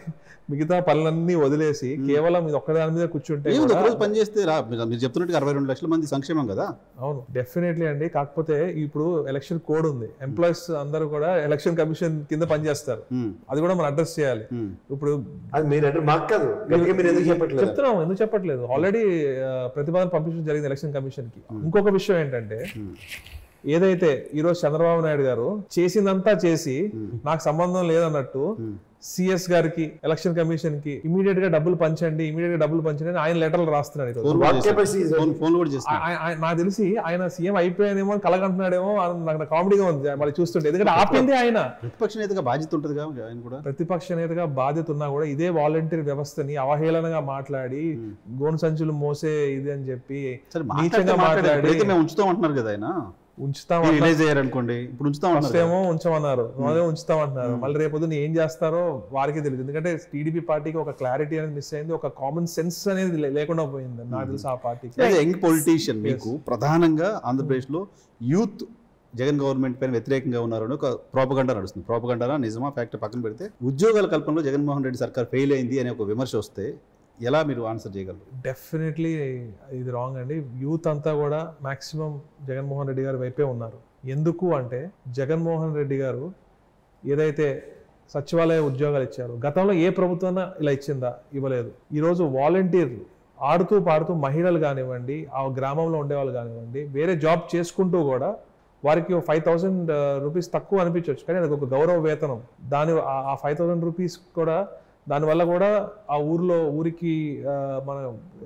మిగతా పనులన్నీ వదిలేసి కేవలం ఇది ఒక్క దాని మీద కూర్చుంటే ఏముంది కూడా- ఒకరోజు పని చేస్తే రా మీరు మీరు చెప్తున్నట్టుగా అరవై రెండు లక్షల మంది సంక్షేమం కదా అవును డెఫినెట్లీ అండి కాకపోతే ఇప్పుడు ఎలక్షన్ కోడ్ ఉంది ఎంప్లాయీస్ అందరూ కూడా ఎలక్షన్ కమిషన్ కింద పనిచేస్తారు ఉమ్, అది కూడా మనం అడ్రస్ చేయాలి ఉమ్. ఇప్పుడు అది మీరు అంటే మాకు కాదు గట్టిగా మీరు ఎందుకు చెప్పట్లేదు చెప్తున్నాం ఎందుకు చెప్పట్లేదు ఆల్రెడీ ప్రతిపాదన పంపించడం జరిగింది ఎలక్షన్ కమిషన్ కి ఇంకొక విషయం ఏంటంటే ఏదైతే ఈరోజు చంద్రబాబు నాయుడు గారు చేసిందంతా చేసి నాకు సంబంధం లేదన్నట్టు సిఎస్ గారికి ఎలక్షన్ కమిషన్ కి ఇమీడియట్ గా డబ్బులు పంచండి ఇమీడియట్ గా డబ్బులు పంచండి అని ఆయన లెటర్లు రాస్తున్నాడు ఈరోజు. ఫోన్ కూడా వాట్ చేస్తాను. కెపాసిటీ ఫోన్ ఫోన్ కూడా చేస్తాను ఆ- ఆ- నాకు తెలిసి ఆయన సీఎం అయిపోయానేమో అని కలగంటున్నాడేమో అని నాకు కామెడీగా ఉంది మరి చూస్తుంటే ఎందుకంటే ఆపింది ఆయన ప్రతిపక్ష నేతగా బాధ్యత ఉంటుందిగా ఆయన కూడా ప్రతిపక్ష నేతగా బాధ్యత ఉన్నా కూడా ఇదే వాలంటీర్ వ్యవస్థని అవహేళనగా మాట్లాడి గోను సంచులు మోసే ఇది అని చెప్పి సరే నీచంగా మాట్లాడితే మాట్లాడారు. మాట్లాడి ఇప్పుడైతే మేము ఉంచుతాం అంటున్నారు కదా ఆయన ఉంచుతాం మీరు రిలీజ్ అయ్యారనుకోండి ఇప్పుడు ఉంచుతాం ఫస్ట్ అంటున్నారు ఏమో ఉంచమన్నారు అదే ఉంచుతామంటున్నారు మళ్ళీ రేపు పొద్దున్న ఏం చేస్తారో వారికి తెలియదు ఎందుకంటే టీడీపీ పార్టీకి ఒక క్లారిటీ అనేది మిస్ అయింది ఒక కామన్ సెన్స్ అనేది లే- లేకుండా పోయింది నాకు తెలిసి ఆ పార్టీకి యంగ్ పొలిటీషియన్ మీకు ప్రధానంగా ఆంధ్రప్రదేశ్ లో యూత్ జగన్ గవర్నమెంట్ పైన వ్యతిరేకంగా ఉన్నారని ఒక ప్రోపగండా నడుస్తుంది ప్రోపగండా నిజమా ఫ్యాక్ట్ పక్కన పెడితే ఉద్యోగాల కల్పనలో జగన్మోహన్ రెడ్డి సర్కార్ ఫెయిల్ అయింది అనే ఒక విమర్శ వస్తే ఎలా మీరు ఆన్సర్ చేయగలరు డెఫినెట్లీ ఇది రాంగ్ అండి యూత్ అంతా కూడా మాక్సిమం జగన్మోహన్ రెడ్డి గారి వైపే ఉన్నారు ఎందుకు అంటే జగన్మోహన్ రెడ్డి గారు ఏదైతే సచివాలయ ఉద్యోగాలు ఇచ్చారు గతంలో ఏ ప్రభుత్వం ఇలా ఇచ్చిందా ఇవ్వలేదు ఈరోజు వాలంటీర్లు ఆడుతూ పాడుతూ మహిళలు కానివ్వండి ఆ గ్రామంలో ఉండేవాళ్ళు కానివ్వండి వేరే జాబ్ చేసుకుంటూ కూడా వారికి ఫైవ్ థౌసండ్ రూపీస్ తక్కువ అనిపించవచ్చు కానీ అది ఒక గౌరవ వేతనం దాని ఆ ఫైవ్ థౌసండ్ రూపీస్ కూడా దానివల్ల కూడా ఆ ఊర్లో ఊరికి ఆ, మన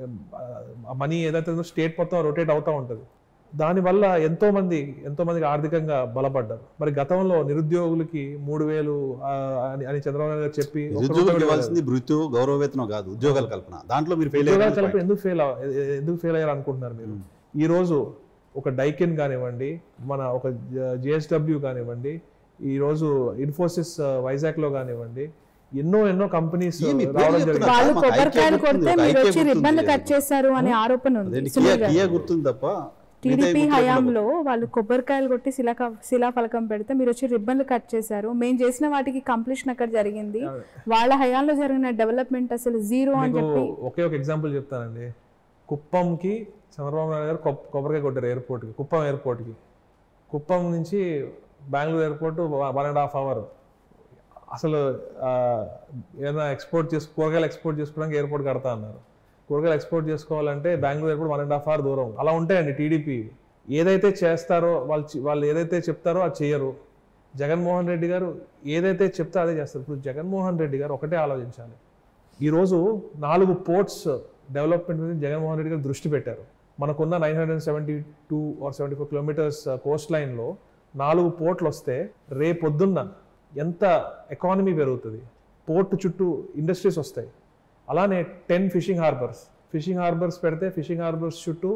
ఆ మనీ ఏదైతే ఉందో స్టేట్ మొత్తం రొటేట్ అవుతూ ఉంటుంది దానివల్ల ఎంతో మంది ఎంతో మందికి ఆర్థికంగా బలపడ్డారు మరి గతంలో నిరుద్యోగులకి మూడు వేలు ఆ, అని అని చంద్రబాబు నాయుడు గారు చెప్పి ఒక్క రూపాయి నిరుద్యోగులకు కూడా ఇవ్వాల్సింది భృత్యు గౌరవ వేతనం కాదు ఉద్యోగాల కల్పన దాంట్లో మీరు ఫెయిల్ ఉద్యోగాలు అయ్యారు కలిపి ఎందుకు ఫెయిల్ ఎందుకు ఫెయిల్ అయ్యారు అనుకుంటున్నారు మీరు ఈ రోజు ఒక డైకెన్ కానివ్వండి మన ఒక జిఎస్డబ్ల్యూ కానివ్వండి ఈ రోజు ఇన్ఫోసిస్ వైజాగ్ లో కానివ్వండి ఎన్నో ఎన్నో కంపెనీస్ ఏ మీ పేరు రావడం జరిగింది చెప్తున్నారు? వాళ్ళు మాకు ఐక్య కొబ్బరికాయలు గుర్తుంది, కొడితే ఒక మీరు ఐక్య వచ్చి గుర్తుంది. రిబ్బన్లు కట్ చేశారు అనే ఆరోపణ ఉంది అదేంటి కియా సునీల్ గారు కియా గుర్తుంది తప్ప టీడీపీ మిగతా గుర్తులు హయాంలో వాళ్ళు కొబ్బరికాయలు కొట్టి శిలా శిలాఫలకం పెడితే మీరు వచ్చి రిబ్బన్లు కట్ చేశారు మేము చేసిన వాటికి కంప్లీషన్ అక్కడ జరిగింది వాళ్ళ హయాంలో జరిగిన డెవలప్మెంట్ అసలు జీరో అని మీకు చెప్పి ఒకే ఒక ఎగ్జాంపుల్ చెప్తానండి కుప్పంకి చంద్రబాబు నాయుడు గారు కొప్- కొబ్బరికాయ కొట్టారు ఎయిర్పోర్ట్కి కుప్పం ఎయిర్పోర్ట్కి కుప్పం నుంచి Bengaluru airport one and half hour అసలు ఆ, ఏదైనా ఎక్స్పోర్ట్ చేసు కూరగాయలు ఎక్స్పోర్ట్ చేసుకోవడానికి ఎయిర్పోర్ట్ కడతా అన్నారు కూరగాయలు ఎక్స్పోర్ట్ చేసుకోవాలంటే Bengaluru airport one and half hour దూరం అలా ఉంటాయండి టీడీపీ ఏదైతే చేస్తారో వాళ్ళు చి- వాళ్ళు ఏదైతే చెప్తారో అది చేయరు జగన్మోహన్ రెడ్డి గారు ఏదైతే చెప్తారో అదే చేస్తారు ఇప్పుడు జగన్మోహన్ రెడ్డి గారు ఒకటే ఆలోచించాలి ఈరోజు నాలుగు పోర్ట్స్ డెవలప్మెంట్ మీద జగన్మోహన్ రెడ్డి గారు దృష్టి పెట్టారు మనకున్న nine hundred seventy two or seventy four kilometres coast లైన్లో నాలుగు పోర్ట్లు వస్తే రేపొద్దున్న ఎంత ఎకానమీ పెరుగుతుంది పోర్ట్ చుట్టూ ఇండస్ట్రీస్ వస్తాయి అలానే ten fishing harbours fishing harbours పెడితే ఫిషింగ్ హార్బర్స్ చుట్టూ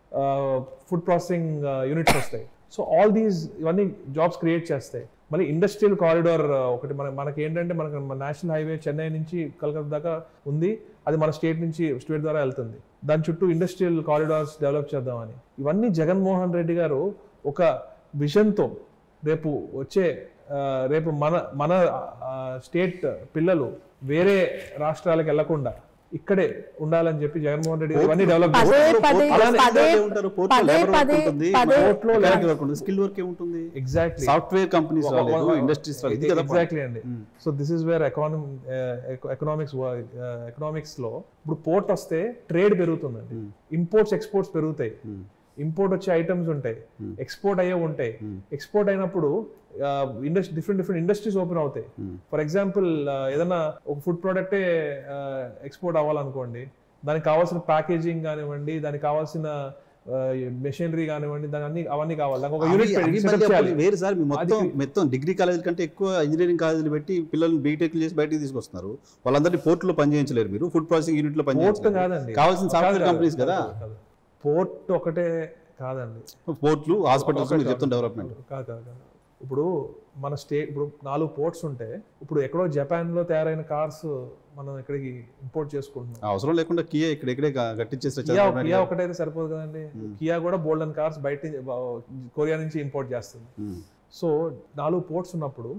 ఫుడ్ ప్రాసెసింగ్ యూనిట్స్ వస్తాయి సో ఆల్ దీస్ ఇవన్నీ జాబ్స్ క్రియేట్ చేస్తాయి మళ్ళీ ఇండస్ట్రియల్ కారిడార్ ఒకటి మన మనకి ఏంటంటే మనకు నేషనల్ హైవే చెన్నై నుంచి కలకత్తా దాకా ఉంది అది మన స్టేట్ నుంచి స్టేట్ ద్వారా వెళ్తుంది దాని చుట్టూ ఇండస్ట్రియల్ కారిడార్స్ డెవలప్ చేద్దామని ఇవన్నీ జగన్మోహన్ రెడ్డి గారు ఒక విజన్తో రేపు వచ్చే ఆ, రేపు మన మన స్టేట్ పిల్లలు వేరే రాష్ట్రాలకు వెళ్లకుండా ఇక్కడే ఉండాలని చెప్పి జగన్మోహన్ రెడ్డి గారు ఇవన్నీ డెవలప్ పదే పదే అలానే పదే ఇలాగే ఉంటారు. పోర్ట్లో పదే లేబర్ వర్క్ పదే ఉంటుంది, పదే పోర్ట్లో మెకానికల్ వర్క్ ఉంటుంది స్కిల్ వర్క్ ఏముంటుంది ఎగ్జాక్ట్లీ సాఫ్ట్వేర్ కంపెనీస్ రాలేదు ఇండస్ట్రీస్ రాలేదు ఇది కదా point. ఎగ్జాక్ట్లీ అండి so this is where economy economics economics లో ఇప్పుడు పోర్ట్ వస్తే ట్రేడ్ పెరుగుతుందండి ఇంపోర్ట్స్ ఎక్స్పోర్ట్స్ పెరుగుతాయి ఇంపోర్ట్ వచ్చే ఐటమ్స్ ఉంటాయి ఎక్స్పోర్ట్ అయ్యే ఉంటాయి ఎక్స్పోర్ట్ అయినప్పుడు industry different different industries open అవుతాయి ఫర్ ఎగ్జాంపుల్ ఏదైనా ఒక ఫుడ్ ప్రోడక్టే ఎక్స్పోర్ట్ అవ్వాలనుకోండి దానికి కావాల్సిన ప్యాకేజింగ్ కానివ్వండి దానికి కావాల్సిన మెషినరీ కానివ్వండి దాని అన్ని అవన్నీ కావాలి దానికి ఒక అవి- యూనిట్ అవి మళ్ళీ అప్పుడు వేరు సార్ మీ మొత్తం మొత్తం డిగ్రీ కాలేజీల కంటే ఎక్కువ ఇంజనీరింగ్ కాలేజీలు పెట్టి పిల్లల్ని బీటెక్ చేసి బయటికి తీసుకొస్తున్నారు వాళ్ళందరినీ పోర్టులో పనిచేయించలేరు మీరు ఫుడ్ ప్రాసెసింగ్ యూనిట్ లో పోర్ట్ పనిచేయించలేరు కాదండి కావాల్సిన సాఫ్ట్వేర్ కంపెనీస్ కదా పోర్ట్ ఒకటే కాదండి పోర్ట్లు హాస్పిటల్స్ మీరు చెప్తున్న డెవలప్మెంట్ కాదు కాదు కాదు ఇప్పుడు మన స్టేట్ ఇప్పుడు నాలుగు పోర్ట్స్ ఉంటే ఇప్పుడు ఎక్కడో జపాన్ లో తయారైన కార్స్ మనం ఇక్కడికి ఇంపోర్ట్ చేసుకుంటున్నాం అవసరం లేకుండా కియా ఇక్కడ ఇక్కడే కట్టించేస్తే కియా కియా ఒకటైతే సరిపోదు కదండి కియా కూడా బోల్డన్ కార్స్ బయట నుంచి- కొరియా నుంచి ఇంపోర్ట్ చేస్తుంది సో నాలుగు పోర్ట్స్ ఉన్నప్పుడు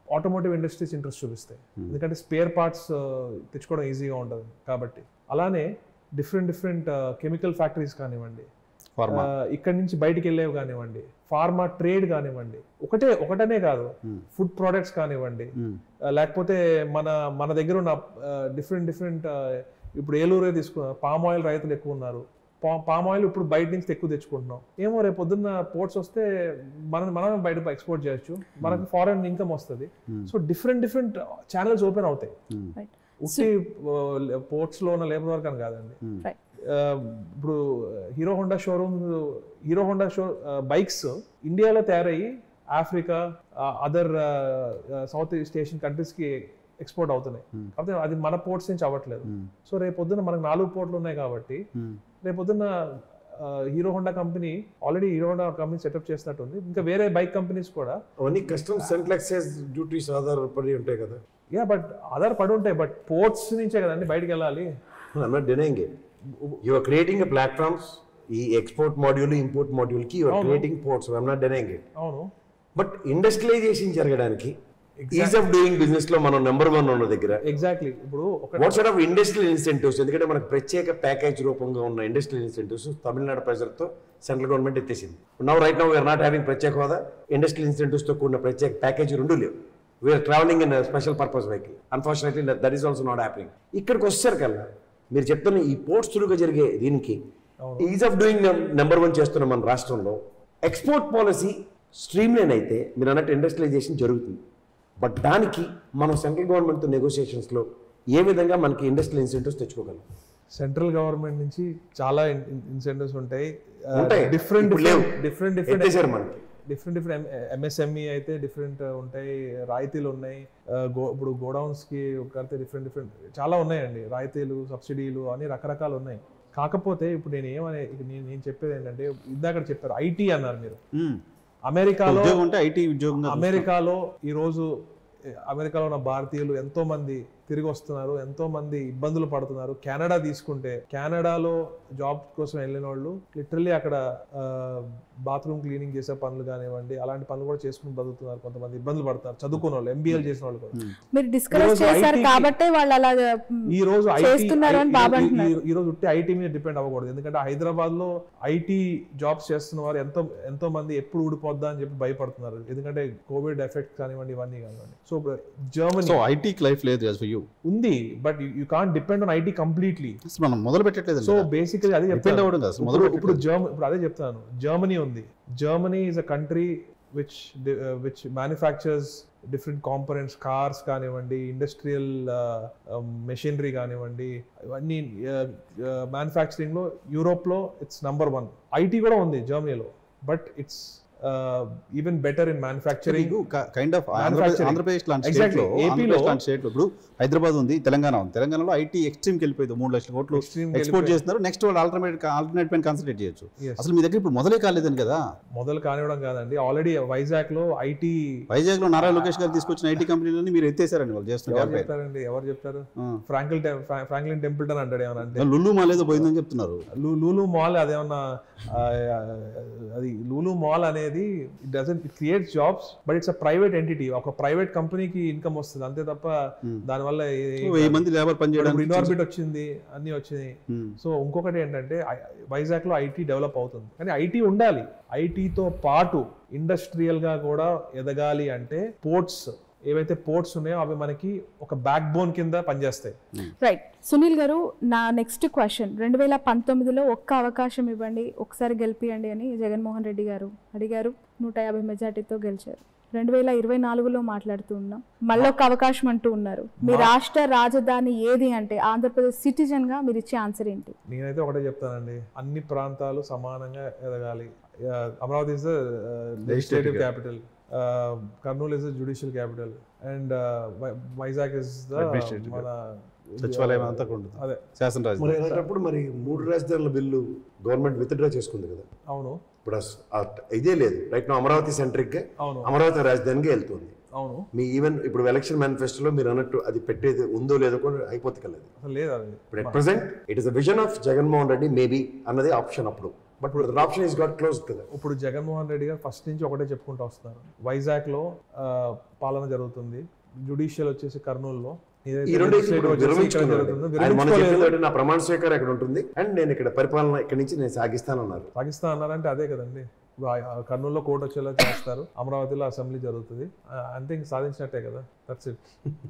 ఆటోమోటివ్ ఇండస్ట్రీస్ ఇంట్రెస్ట్ చూపిస్తాయి ఎందుకంటే స్పేర్ పార్ట్స్ తెచ్చుకోవడం ఈజీగా ఉంటుంది కాబట్టి అలానే డిఫరెంట్ డిఫరెంట్ కెమికల్ ఫ్యాక్టరీస్ కానివ్వండి ఫార్మా ఆ, ఇక్కడి నుంచి బయటికి వెళ్ళేవి కానివ్వండి ఫార్మా ట్రేడ్ కానివ్వండి ఒకటే ఒకటనే కాదు ఫుడ్ ప్రోడక్ట్స్ కానివ్వండి ఆ, లేకపోతే మన మన దగ్గర ఉన్న డిఫరెంట్ డిఫరెంట్ ఇప్పుడు ఏలూరే తీసుకున్న పామ్ ఆయిల్ రైతులు ఎక్కువ ఉన్నారు పామ్ ఆయిల్ ఇప్పుడు బయట నుంచి ఎక్కువ తెచ్చుకుంటున్నాం ఏమో రేపు పొద్దున్న పోర్ట్స్ వస్తే మనం మనం బయట ఎక్స్పోర్ట్ చేయొచ్చు మనకి ఫారెన్ ఇన్కమ్ వస్తుంది so different different channels open అవుతాయి రైట్ ఉట్టి పోర్ట్స్ లో ఉన్న లేబర్ వర్క్ అని కాదండి రైట్ ఆ, ఇప్పుడు Hero Honda showroom Hero Honda show bikes ఇండియాలో తయారయ్యి Africa other South East Asian countries కి ఎక్స్పోర్ట్ అవుతున్నాయి కాకపోతే అది మన పోర్ట్స్ నుంచి అవ్వట్లేదు సో రేపు పొద్దున్న మనకు నాలుగు పోర్ట్లు ఉన్నాయి కాబట్టి రేపు పొద్దున్న Hero Honda company already Hero Honda company setup చేసినట్టుంది ఇంకా వేరే బైక్ కంపెనీస్ కూడా అవన్నీ కస్టమ్స్ సెంట్రల్ ఎక్సైజ్ డ్యూటీస్ ఆధారపడి ఉంటాయి కదా యా బట్ ఆధార్ పడి ఉంటాయి బట్ పోర్ట్స్ నుంచే కదండి బయటికి వెళ్ళాలి I'm not denying it you are creating platforms ఈ ఎక్స్పోర్ట్ మాడ్యూల్ ఇంపోర్ట్ మాడ్యూల్ కి you are creating ports I'm not denying it అవును బట్ ఇండస్ట్రియలైజేషన్ జరగడానికి ఈజ్ ఆఫ్ డూయింగ్ బిజినెస్ లో మనం నెంబర్ వన్ ఉన్న దగ్గర ఎగ్జాక్ట్లీ ఇప్పుడు ఒక what sort of industrial incentives ఎందుకంటే మనకు ప్రత్యేక ప్యాకేజ్ రూపంగా ఉన్న ఇండస్ట్రియల్ ఇన్సెంటివ్స్ తమిళనాడు ప్రెజర్తో సెంట్రల్ గవర్నమెంట్ ఎత్తేసింది now right now we're not having ప్రత్యేక హోదా ఇండస్ట్రియల్ ఇన్సెంటివ్స్ తో కూడిన ప్రత్యేక ప్యాకేజ్ రెండు లేవు we're travelling in special purpose vehicle unfortunately that is also not happening ఇక్కడికి వచ్చారు కల్లా మీరు చెప్తున్న ఈ పోర్ట్స్ త్రూగా జరిగే దీనికి ease of doing number one చేస్తున్న మన రాష్ట్రంలో ఎక్స్పోర్ట్ పాలసీ స్ట్రీమ్ లైన్ అయితే మీరు అన్నట్టు ఇండస్ట్రియలైజేషన్ జరుగుతుంది బట్ దానికి మనం సెంట్రల్ గవర్నమెంట్తో నెగోషియేషన్స్లో ఏ విధంగా మనకి ఇండస్ట్రియల్ ఇన్సెంటివ్స్ తెచ్చుకోగలం సెంట్రల్ గవర్నమెంట్ నుంచి చాలా ఇన్సెంటివ్స్ ఉంటాయి ఉంటాయి. డిఫరెంట్ ఇప్పుడు లేవు. డిఫరెంట్ డిఫరెంట్ ఎత్తేసారు మనకి డిఫరెంట్ డిఫరెంట్ ఎంఎస్ఎంఈ అయితే డిఫరెంట్ ఉంటాయి రాయితీలు ఉన్నాయి ఆ, గో ఇప్పుడు గోడౌన్స్ కి కడితే డిఫరెంట్ డిఫరెంట్ చాలా ఉన్నాయండి రాయితీలు సబ్సిడీలు అన్ని రకరకాలు ఉన్నాయి కాకపోతే ఇప్పుడు నేను ఏమనే ఇక నేను నేను చెప్పేది ఏంటంటే ఇందాక చెప్పారు ఐటీ అన్నారు మీరు అమెరికాలో ఉద్యోగం అంటే ఐటీ ఉద్యోగంగా అమెరికాలో ఈరోజు ఏ, అమెరికాలో ఉన్న భారతీయులు ఎంతో మంది తిరిగి వస్తున్నారు ఎంతో మంది ఇబ్బందులు పడుతున్నారు కెనడా తీసుకుంటే కెనడాలో జాబ్ కోసం వెళ్ళిన వాళ్ళు లిటరల్లీ అక్కడ బాత్రూమ్ క్లీనింగ్ చేసే పనులు కానివ్వండి అలాంటి పనులు కూడా చేసుకుని బతుకుతున్నారు కొంతమంది ఇబ్బందులు పడుతున్నారు చదువుకున్న వాళ్ళు ఎంబీఏలు చేసిన వాళ్ళు కూడా మీరు డిస్కరేజ్ ఈరోజు చేశారు IT కి- కాబట్టి వాళ్ళు అలా ఈ రోజు IT చేస్తున్నారు అని ఈ- బాబు ఈ- అంటున్నారు. ఈ- ఈ రోజు ఉట్టి ఐటీ మీద డిపెండ్ అవ్వకూడదు ఎందుకంటే హైదరాబాద్ లో ఐటీ జాబ్స్ చేస్తున్న వారు ఎంతో ఎంతో మంది ఎప్పుడు ఊడిపోద్దా అని చెప్పి భయపడుతున్నారు ఎందుకంటే కోవిడ్ ఎఫెక్ట్ కానివ్వండి ఇవన్నీ కానివ్వండి సో జర్మనీ సో ఐటీకి లైఫ్ లేదు యాజ్ ఫర్ యూ ఉంది but you can't depend on IT completely మనం మొదలు పెట్టట్లేదు సో బేసికలీ అదే Depend చెప్తాను అవ్వడం కాదు, అసలు మొదలు ఇప్పుడు ఇప్పుడు జర్మ ఇప్పుడు అదే చెప్తాను జర్మనీ ఉంది Germany is a country which which manufactures different components cars కానివ్వండి ఇండస్ట్రియల్ మెషినరీ కానివ్వండి ఇవన్నీ మ్యానుఫ్యాక్చరింగ్ లో యూరోప్ లో ఇట్స్ నంబర్ వన్ ఐటీ కూడా ఉంది జర్మనీలో but it's even better in manufacturing kind of Manufacturing. Andhra Pradesh లాంటి Exactly. స్టేట్ లో AP ఆంధ్రప్రదేశ్ లో- లాంటి స్టేట్ లో ఇప్పుడు హైదరాబాద్ ఉంది తెలంగాణ ఉంది తెలంగాణలో ఐటీ ఎక్స్ట్రీమ్ వెళ్ళిపోయింది మూడు లక్షల కోట్లు Extreme ఎక్స్పోర్ట్ వెళ్ళిపోయింది. చేస్తున్నారు నెక్స్ట్ వాళ్ళు ఆల్టర్నేట్ ఆల్టర్నేట్ పైన కాన్సన్ట్రేట్ చేయొచ్చు Yes. అసలు మీ దగ్గర ఇప్పుడు మొదలే కాలేదని కదా మొదలు కానివ్వడం కాదండి ఆల్రెడీ వైజాగ్ లో ఐటీ వైజాగ్ లో నారా లోకేష్ గారు తీసుకొచ్చిన ఐటీ కంపెనీలని మీరు ఎత్తేసారండి వాళ్ళు చేస్తున్న ఎవరు campaign. చెప్తారండి ఎవరు చెప్తారు ఆ. ఫ్రాంకిల్ ఫ్రాంక్లిన్ టెంపుల్టన్ అంటాడు ఏమన్నా అంటే లుల్లు మాల్ ఏదో పోయిందని చెప్తున్నారు లూ- లూలు మాల్ అదేమన్నా ఆ, అది లూలు మాల్ అనేది it doesn't create jobs but it's a private entity ఒక ప్రైవేట్ కంపెనీకి ఇన్కమ్ వస్తుంది అంతే తప్ప దానివల్ల వెయ్యి మంది లేబర్ పనిచేయడానికి ఇన్ఆర్బిట్ వచ్చింది అన్ని వచ్చినాయి Hmm. సో ఇంకొకటి ఏంటంటే ఐ- వైజాగ్ లో ఐటీ డెవలప్ అవుతుంది కానీ ఐటీ ఉండాలి ఐటీతో పాటు ఇండస్ట్రియల్ గా కూడా ఎదగాలి అంటే పోర్ట్స్ ఏవైతే పోర్ట్స్ ఉన్నాయో అవి మనకి ఒక బ్యాక్ బోన్ కింద పనిచేస్తాయి రైట్ సునీల్ గారు నా నెక్స్ట్ క్వశ్చన్ రెండు వేల పంతొమ్మిదిలో ఒక్క అవకాశం ఇవ్వండి ఒకసారి గెలిపియండి అని జగన్మోహన్ రెడ్డి గారు అడిగారు నూట యాభై మెజార్టీతో గెలిచారు రెండు వేల ఇరవై నాలుగులో మాట్లాడుతూ ఉన్నాం మళ్ళీ ఒక అవకాశం అంటూ ఉన్నారు మీ రాష్ట్ర రాజధాని ఏది అంటే ఆంధ్రప్రదేశ్ సిటిజన్ గా మీరు ఇచ్చే ఆన్సర్ ఏంటి నేనైతే ఒకటే చెప్తానండి అన్ని ప్రాంతాలు సమానంగా ఎదగాలి ఆ, Amaravati is the legislative capital Kurnool is the judicial capital and Vizag is the Administrative మన సచివాలయం అంతా కూడా ఉంటుంది. అదే శాసన రాజు మరి అలాంటప్పుడు మరి మూడు రాజధానుల బిల్లు గవర్నమెంట్ విత్డ్రా చేసుకుంది కదా అవును ఇప్పుడు అస్- ఆ ఇదే లేదు రైట్ నా అమరావతి సెంట్రిక్ గా అవును అమరావతి రాజధానిగా వెళ్తుంది అవును మీ ఈవెన్ ఇప్పుడు ఎలక్షన్ మేనిఫెస్టోలో మీరు అన్నట్టు అది పెట్టేది ఉందో లేదో కూడా అయిపోతుంది కదా అసలు లేదు అది ఇప్పుడు at present it is a vision of Jaganmohan Reddy maybe అన్నది ఆప్షన్ అప్పుడు but option is got close కదా ఇప్పుడు జగన్మోహన్ రెడ్డి గారు ఫస్ట్ నుంచి ఒకటే చెప్పుకుంటూ వస్తున్నారు వైజాగ్లో ఆ, పాలన జరుగుతుంది జుడిషియల్ వచ్చేసి కర్నూలులో ఏదైతే ఈ రెండు legislative ఇప్పుడు వచ్చేసి ఇక్కడ విరమించుకున్నాడు. జరుగుతుందో ఆయన మన విరమించుకోలేదు. చెప్పిన నా ప్రమాణ స్వీకారం ఇక్కడ ఉంటుంది అండ్ నేను ఇక్కడ పరిపాలన ఇక్కడి నుంచి నేను సాగిస్తానన్నారు పాకిస్తాన్ అన్నారంటే అదే కదండి ఇప్పుడు ఆ- ఆ కర్నూలులో కోర్టు వచ్చేలా చేస్తారు అమరావతిలో అసెంబ్లీ జరుగుతుంది ఆ, అంతే ఇంక సాధించినట్టే కదా దట్స్ ఇట్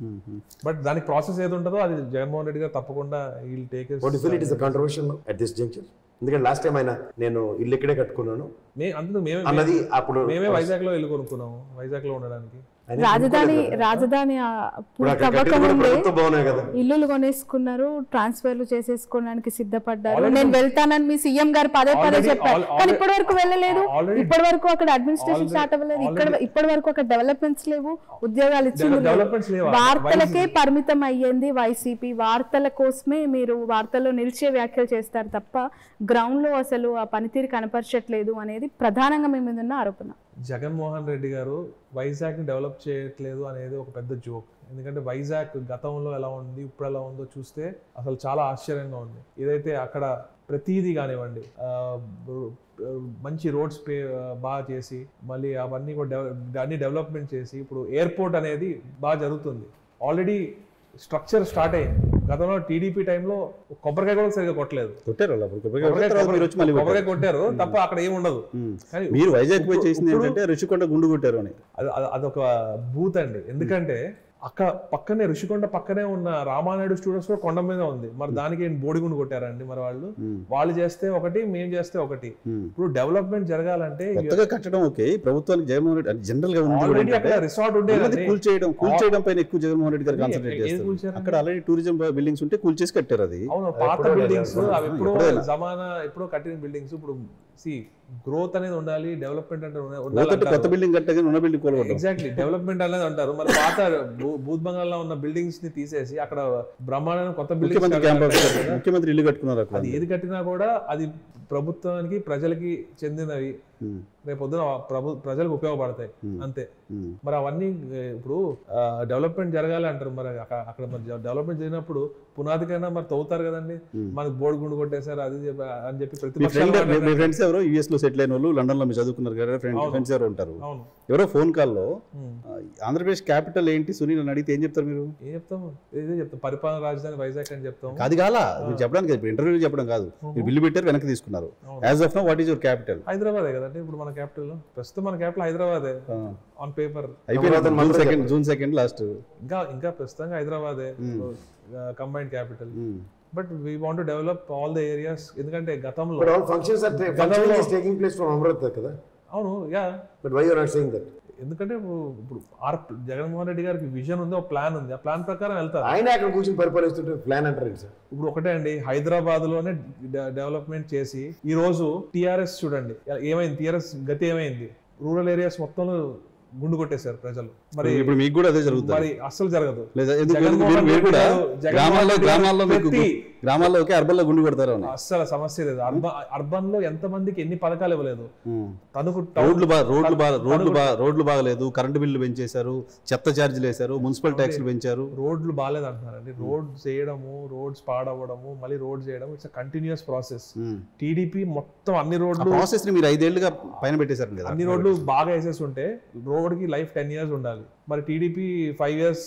బట్ దానికి ప్రాసెస్ ఏది ఉంటుందో అది జగన్మోహన్ రెడ్డి గారు తప్పకుండా we'll take what feel it is controversial at this junction ఎందుకంటే లాస్ట్ టైం ఆయన నేను ఇల్లు ఇక్కడే కట్టుకున్నాను అందుకు మేమే అన్నది అప్పుడు మేమే వైజాగ్ లో ఇల్లు కొనుక్కున్నాము వైజాగ్ లో ఉండడానికి ఆయన రాజధాని కొనుక్కోలేదు కదా. రాజధాని ఆ, ఇప్పుడు అక్కడ పూర్తి కట్టిన కూడా అవ్వకముందే ప్రభుత్వ భవనే కదా ఇల్లులు కొనేసుకున్నారు ట్రాన్స్ఫర్లు చేసేసుకోవడానికి సిద్ధపడ్డారు Already- నేను వెళ్తానని మీ సీఎం గారు పదే పదే Already- చెప్పారు al- కానీ already- ఇప్పటి వరకు వెళ్ళలేదు already- ఇప్పటి వరకు అక్కడ అడ్మినిస్ట్రేషన్ already- స్టార్ట్ అవ్వలేదు ఇక్కడ ఇప్పటి వరకు అక్కడ డెవలప్మెంట్స్ లేవు ఉద్యోగాలు ఇచ్చింది లేదు. డెవలప్మెంట్స్ లేవా వార్తలకే పరిమితం అయ్యింది వైసీపీ వార్తల కోసమే మీరు వార్తల్లో నిలిచే వ్యాఖ్యలు చేస్తారు తప్ప గ్రౌండ్ లో అసలు ఆ పనితీరు కనపరచట్లేదు అనేది ప్రధానంగా మీ మీద ఉన్న ఆరోపణ జగన్మోహన్ రెడ్డి గారు వైజాగ్ ని డెవలప్ చేయట్లేదు అనేది ఒక పెద్ద జోక్ ఎందుకంటే వైజాగ్ గతంలో ఎలా ఉంది ఇప్పుడు ఎలా ఉందో చూస్తే అసలు చాలా ఆశ్చర్యంగా ఉంది ఏదైతే అక్కడ ప్రతీది కానివ్వండి ఆ, బ- మంచి రోడ్స్ పే బాగా చేసి మళ్ళీ అవన్నీ కూడా డెవ- అన్ని డెవలప్మెంట్ చేసి ఇప్పుడు ఎయిర్పోర్ట్ అనేది బాగా జరుగుతుంది ఆల్రెడీ స్ట్రక్చర్ స్టార్ట్ అయింది గతంలో టీడీపీ టైంలో కొబ్బరికాయ కూడా సరిగ్గా కొట్టలేదు కొట్టారు వాళ్ళు అప్పుడు కొబ్బరికాయ కొబ్బరికాయ కొట్టారు, తర్వాత మీరు వచ్చి మళ్ళీ కొబ్బరికాయ కొట్టారు. కొట్టారు తప్ప అక్కడ ఏమి ఉండదు ఉమ్. కానీ మీరు వైజాగ్ పోయి ఇప్పుడు- చేసింది ఇప్పుడు- ఏంటంటే రుషికొండ గుండు కొట్టారు అని అది అది- అదొక బూత్ అండి ఎందుకంటే అక్కడ పక్కనే ఋషికొండ పక్కనే ఉన్న రామానాయుడు స్టూడియోస్ కూడా కొండ మీద ఉంది మరి దానికి ఏంటి బోడిగుండు కొట్టారండి మరి వాళ్ళు ఉమ్. వాళ్ళు చేస్తే ఒకటి మేము చేస్తే ఒకటి ఉమ్. ఇప్పుడు డెవలప్మెంట్ జరగాలంటే కొత్తగా కట్టడం ఓకే ప్రభుత్వానికి జగన్మోహన్ రెడ్డి అంటే జనరల్ గా ఉంది కూడా ఆల్రెడీ ఏంటంటే అక్కడ రిసార్ట్ ఉన్నది ఉండేది కూల్ చేయడం కూల్ చేయడం పైన ఎక్కువ జగన్మోహన్ రెడ్డి గారు ఏది- కాన్సన్ట్రేట్ ఏది చేస్తారు కూల్చారండి? అక్కడ ఆల్రెడీ టూరిజం బిల్డింగ్స్ ఉంటే కూల్ చేసి కట్టారు అది అవును పాత ఎప్పుడో బిల్డింగ్స్ లేదు. అవి ఎప్పుడో ఎప్పుడైనా. జమానా ఎప్పుడో కట్టిన బిల్డింగ్స్ ఇప్పుడు సి గ్రోత్ అనేది ఉండాలి డెవలప్మెంట్ అంటే ఉండాలి పోతుంటే కొత్త అంటారు. బిల్డింగ్ కట్టగానే ఉన్న బిల్డింగ్ కూలగొట్టడం ఎగ్జాక్ట్లీ డెవలప్మెంట్ అనేది అంటారు మరి పాత భూ- భూత్ బంగాల్లో ఉన్న బిల్డింగ్స్ ని తీసేసి అక్కడ బ్రహ్మాండమైన కొత్త ముఖ్యమంత్రి క్యాంపస్ బిల్డింగ్స్ ముఖ్యమంత్రి ఇల్లు కట్టుకున్నారు అక్కడ అది ఏది కట్టినా కూడా అది ప్రభుత్వానికి ప్రజలకి చెందినవి ఉమ్. రేపొద్దున ప్రభు ప్రజలకు ఉపయోగపడతాయి అంతే ఉమ్. మరి అవన్నీ ఏ, ఇప్పుడు డెవలప్మెంట్ జరగాలి అంటారు మరి అక్కడ అక్కడ మరి డెవలప్మెంట్ జరిగినప్పుడు పునాదికైనా మరి తవ్వుతారు కదండి మనకి బోర్డు గుండు కొట్టేశారు అది చెప్పి అని చెప్పి మీ ప్రతిపక్షాలు ఫ్రెండ్ మీ మాట్లాడారు. ఫ్రెండ్స్ ఎవరో యూఎస్ లో సెటిల్ అయిన వాళ్ళు లండన్ లో మీరు చదువుకున్నారు కదా ఫ్రెండ్ అవును. ఫ్రెండ్స్ ఎవరో ఉంటారు అవును ఎవరో ఫోన్ కాల్లో ఉమ్. ఆంధ్రప్రదేశ్ క్యాపిటల్ ఏంటి సునీల్ అని అడిగితే ఏం చెప్తారు మీరు ఏం చెప్తాం ఇదే చెప్తాం పరిపాలన రాజధాని వైజాగ్ అని చెప్తాం కాదు కాల మీరు చెప్పడానికి ఇప్పుడు ఇంటర్వ్యూ చెప్పడం కాదు మీరు బిల్లు పెట్టారు వెనక్కి తీసుకున్నారు అవును. As of no what is your capital హైదరాబాదే కదండి ఇప్పుడు మన క్యాపిటల్ ప్రస్తుతం మన క్యాపిటల్ హైదరాబాదే ఆన్ పేపర్ అయిపోయింది June second June second last ఇంకా ఇంకా ప్రస్తుతంగా హైదరాబాదే combined capital but we want develop all the areas ఎందుకంటే గతంలో but all functions are functioning is taking place from అమృత్ కదా అవును yeah but why are not saying that ఎందుకంటే ఇప్పుడు ఇప్పుడు ఆర్ జగన్మోహన్ రెడ్డి గారికి విజన్ ఉంది ఒక ప్లాన్ ఉంది ఆ ప్లాన్ ప్రకారం వెళ్తారు ఆయన అక్కడ కూర్చొని పరిపాలిస్తుంటే ప్లాన్ అంటారు సార్ ఇప్పుడు ఒకటే అండి హైదరాబాద్ లోనే డెవలప్మెంట్ చేసి ఈ రోజు టిఆర్ఎస్ చూడండి ఏమైంది టిఆర్ఎస్ గతి ఏమైంది రూరల్ ఏరియాస్ మొత్తంలో గుండు కొట్టేశారు ప్రజలు మరి ఇప్పుడు మీకు కూడా అదే జరుగుతుంది మరి అస్సలు జరగదు లేదా ఎందుకు మీరు- జగన్మోహన్ మీరు- మీరు కూడా రెడ్డి గారు- జగన్మోహన్ గ్రామాల్లో రెడ్డి గారు గ్రామాల్లో మీకు ప్రతి- గ్రామాల్లో ఒకే అర్బన్ లో గుండు కొడతారు అని అస్సలు సమస్య లేదు అర్బన్ అర్బన్ లో ఎంత మందికి ఎన్ని పథకాలు ఇవ్వలేదు ఉమ్. తణుకు టౌన్ రోడ్లు బాగా రోడ్లు బాగా రోడ్లు బాగా రోడ్లు బాగలేదు కరెంటు బిల్లు పెంచేశారు చెత్త ఛార్జీలు వేశారు మున్సిపల్ ట్యాక్స్లు పెంచారు రోడ్లు బాగాలేదు అంటున్నారండి రోడ్ చేయడము రోడ్స్ పాడవడము మళ్ళీ రోడ్ చేయడం it's continues process um. TDP మొత్తం అన్ని ఆ రోడ్లు ప్రాసెస్ ని మీరు ఐదేళ్లుగా పైన పెట్టేశారు కదా అన్ని రోడ్లు బాగా వేసేసి ఉంటే రోడ్ కి లైఫ్ టెన్ ఇయర్స్ ఉండాలి మరి టీడీపీ ఫైవ్ ఇయర్స్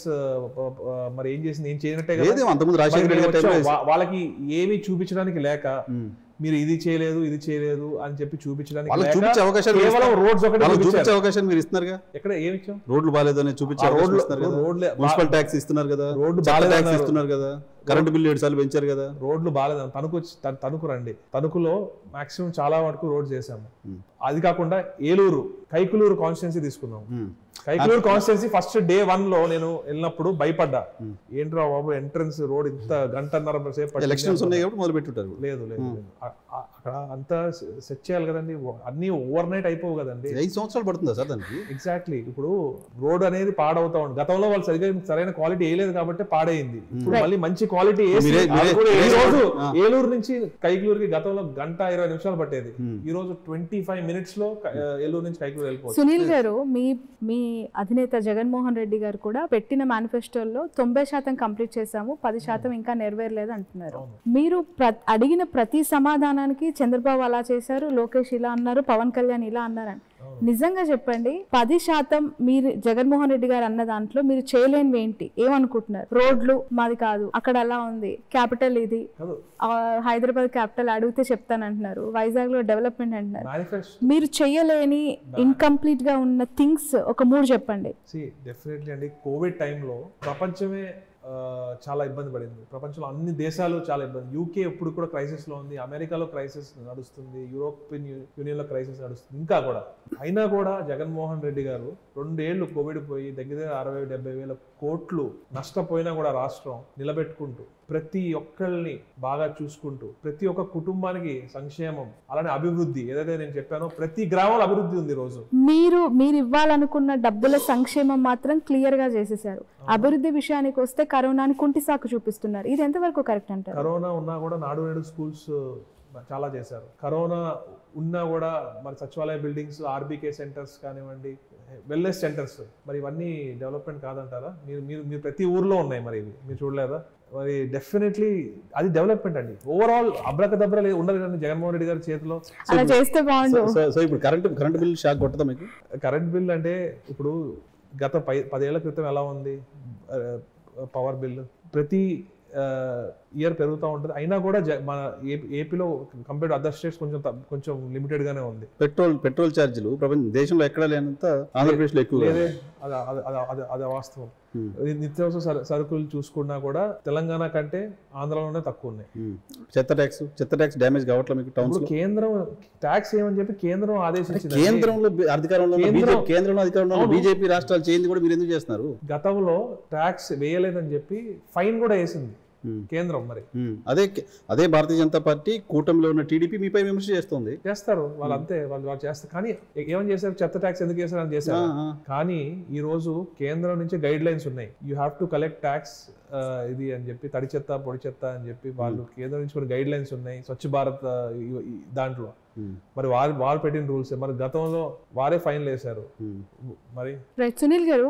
మరి ఏం చేసింది ఏం చేయనట్టే కదా లేదు అంతకుముందు రాజశేఖర మరి రెడ్డి మేము గారి టైంలో వచ్చాం. వా- వాళ్ళకి ఏమీ చూపించడానికి లేక ఉమ్. మీరు ఇది చేయలేదు ఇది చేయలేదు అని చెప్పి చూపించడానికి వాళ్ళకి లేక చూపించే అవకాశాలు మీరు కేవలం ఇస్తారు. రోడ్స్ ఒకటి వాళ్ళకి చూపించారు. చూపించే అవకాశం మీరు ఇస్తున్నారుగా ఎక్కడ ఏమి ఇచ్చాం రోడ్లు బాగాలేదు అని చూపించే ఆ అవకాశం రోడ్లు- ఇస్తున్నారు కదా రోడ్లే మున్సిపల్ ట్యాక్స్ ఇస్తున్నారు కదా రోడ్డు చెత్త ట్యాక్స్ బాగాలేదన్నారు. ఇస్తున్నారు కదా కరెంటు బిల్లు ఏడు సార్లు పెంచారు కదా రోడ్లు బాగాలేదు తణుకు వచ్చి త- తణుకు రండి తణుకులో మాక్సిమం చాలా వరకు రోడ్ చేసాము Hmm. అది కాకుండా ఏలూరు కైకులూరు కాన్స్టిట్యున్సీ తీసుకున్నాం um. Kaikaluru constituency first day one లో నేను వెళ్ళినప్పుడు భయపడ్డా ఏంట్రా బాబు ఎంట్రన్స్ రోడ్ ఇంత గంటన్నర సేపు పట్టింది ఎలక్షన్స్ ఉన్నాయి కాబట్టి మొదలు పెట్టుంటారు లేదు లేదు లేదు. అ- అ- అక్కడ అంతా సెట్ చేయాలి కదండి అన్ని ఓవర్ నైట్ అయిపోవు కదండి ఐదు సంవత్సరాలు పడుతుందా సార్ దానికి ఎగ్జాక్ట్లీ ఇప్పుడు రోడ్ అనేది పాడవుతా ఉంది గతంలో వాళ్ళు సరిగ్గా సరైన క్వాలిటీ వేయలేదు కాబట్టి పాడైంది ఇప్పుడు మళ్ళీ మంచి క్వాలిటీ ఏసీ మీరే- మీరే- ఈ మీరే- రోజు ఆ. ఏలూరు నుంచి కైకలూరుకి గతంలో గంట ఇరవై నిమిషాలు పట్టేది ఈ రోజు ట్వంటీ ఫైవ్ మినిట్స్ లో క- ఏలూరు నుంచి కైకలూరు వెళ్ళిపోవచ్చు సునీల్ గారు మీ మీ అధినేత జగన్మోహన్ రెడ్డి గారు కూడా పెట్టిన మేనిఫెస్టోలో తొంభై శాతం కంప్లీట్ చేశాము పది శాతం ఇంకా నెరవేరలేదు అంటున్నారు మీరు ప్ర- అడిగిన ప్రతి సమాధానానికి చంద్రబాబు అలా చేశారు లోకేష్ ఇలా అన్నారు పవన్ కళ్యాణ్ ఇలా అన్నారని నిజంగా చెప్పండి పది శాతం మీరు జగన్మోహన్ రెడ్డి గారు అన్న దాంట్లో మీరు చేయలేనివి ఏంటి ఏమనుకుంటున్నారు రోడ్లు మాది కాదు అక్కడ అలా ఉంది క్యాపిటల్ ఇది కాదు ఆ, హైదరాబాద్ క్యాపిటల్ అడిగితే చెప్తానంటున్నారు వైజాగ్ లో డెవలప్మెంట్ అంటున్నారు మేనిఫెస్టో మీరు చేయలేని ఇన్కంప్లీట్ గా ఉన్న థింగ్స్ ఒక మూడు చెప్పండి సి డెఫినెట్లీ అండి కోవిడ్ టైంలో ప్రపంచమే ఆ, చాలా ఇబ్బంది పడింది ప్రపంచంలో అన్ని దేశాలు చాలా ఇబ్బంది యూకే ఇప్పుడు కూడా క్రైసిస్ లో ఉంది అమెరికాలో క్రైసిస్ నడుస్తుంది యూరోపియన్ యూ- యూనియన్ లో క్రైసిస్ నడుస్తుంది ఇంకా కూడా అయినా కూడా జగన్మోహన్ రెడ్డి గారు రెండేళ్లు కోవిడ్ పోయి దగ్గర దగ్గర అరవై డెబ్బై వేల కోట్లు నష్టపోయినా కూడా రాష్ట్రం నిలబెట్టుకుంటూ ప్రతి ఒక్కళ్ళని బాగా చూసుకుంటూ ప్రతి ఒక్క కుటుంబానికి సంక్షేమం అలానే అభివృద్ధి ఏదైతే నేను చెప్పానో ప్రతి గ్రామంలో అభివృద్ధి ఉంది ఈ రోజు మీరు మీరు ఇవ్వాలనుకున్న డబ్బుల సంక్షేమం మాత్రం క్లియర్ గా చేసేసారు అభివృద్ధి విషయానికి వస్తే కరోనాని కుంటి సాకు చూపిస్తున్నారు ఇది ఎంతవరకు కరెక్ట్ అంటారు కరోనా ఉన్నా కూడా నాడు నేడు స్కూల్స్ చాలా చేశారు కరోనా ఉన్నా కూడా మరి సచివాలయ బిల్డింగ్స్ ఆర్బీకే సెంటర్స్ కానివ్వండి వెల్నెస్ సెంటర్స్ మరి ఇవన్నీ డెవలప్మెంట్ కాదంటారా మీరు మీరు మీరు ప్రతి ఊర్లో ఉన్నాయి మరి ఇవి మీరు చూడలేదా మరి డెఫినెట్లీ అది డెవలప్మెంట్ అండి ఓవరాల్ అబ్రకదబ్ర లేదు ఉండదు కానీ జగన్మోహన్ రెడ్డి గారి చేతిలో అలా చేస్తే బాగుండు సో సో ఇప్పుడు కరెంట్ కరెంట్ బిల్ షాక్ కొట్టదా మీకు కరెంట్ బిల్ అంటే ఇప్పుడు గత పై పదేళ్ల క్రితం ఎలా ఉంది పవర్ బిల్ ప్రతి ఇయర్ పెరుగుతూ ఉంటుంది అయినా కూడా జ- మన ఏపీ ఏపీలో కంపేర్ టు అదర్ స్టేట్స్ కొంచెం త- కొంచెం లిమిటెడ్ గానే ఉంది పెట్రోల్ పెట్రోల్ ఛార్జీలు ప్రపంచ దేశంలో ఎక్కడ లేనంత ఆంధ్రప్రదేశ్లో ఎక్కువ లేదే అది అది- అది- అది- అది వాస్తవం ఇది నిత్యావసర సర- సరుకులు చూసుకున్నా కూడా తెలంగాణ కంటే ఆంధ్రలోనే తక్కువ ఉన్నాయి చెత్త ట్యాక్స్ చెత్త ట్యాక్స్ డ్యామేజ్ కావట్లే మీకు టౌన్స్ ఇప్పుడు కేంద్రం ట్యాక్స్ ఏమని చెప్పి కేంద్రం ఆదేశించింది కేంద్రంలో బి- అధికారంలో ఉన్న కేంద్రం- బీజేపీ కేంద్రంలో అధికారంలో ఉన్న బీజేపీ రాష్ట్రాలు చేయింది కూడా మీరు ఎందుకు చేస్తున్నారు గతంలో ట్యాక్స్ వేయలేదని చెప్పి ఫైన్ కూడా వేసింది Hmm. కేంద్రం మరి ఉమ్, అదే అదే భారతీయ జనతా పార్టీ కూటమిలో ఉన్న టీడీపీ మీపై విమర్శ చేస్తుంది చేస్తారు వాళ్ళు అంతే వాళ్ళు వాళ్ళు చేస్తారు కానీ ఏ- ఏమని చేశారు చెత్త ట్యాక్స్ ఎందుకు చేశారు అని చేశారు ఆ, ఆ. కానీ ఈ రోజు కేంద్రం నుంచి గైడ్ లైన్స్ ఉన్నాయి you have to collect tax ఇది అని చెప్పి తడి చెత్త పొడి చెత్త అని చెప్పి వాళ్ళు కేంద్రం నుంచి కొన్ని గైడ్ లైన్స్ ఉన్నాయి స్వచ్ఛ భారత్ ఆ, ఈ- ఈ దాంట్లో ఉమ్, మరి వారు వారు పెట్టిన రూల్స్ మరి గతంలో వారే ఫైన్లు వేశారు ఉమ్. మరి రైట్ సునీల్ గారు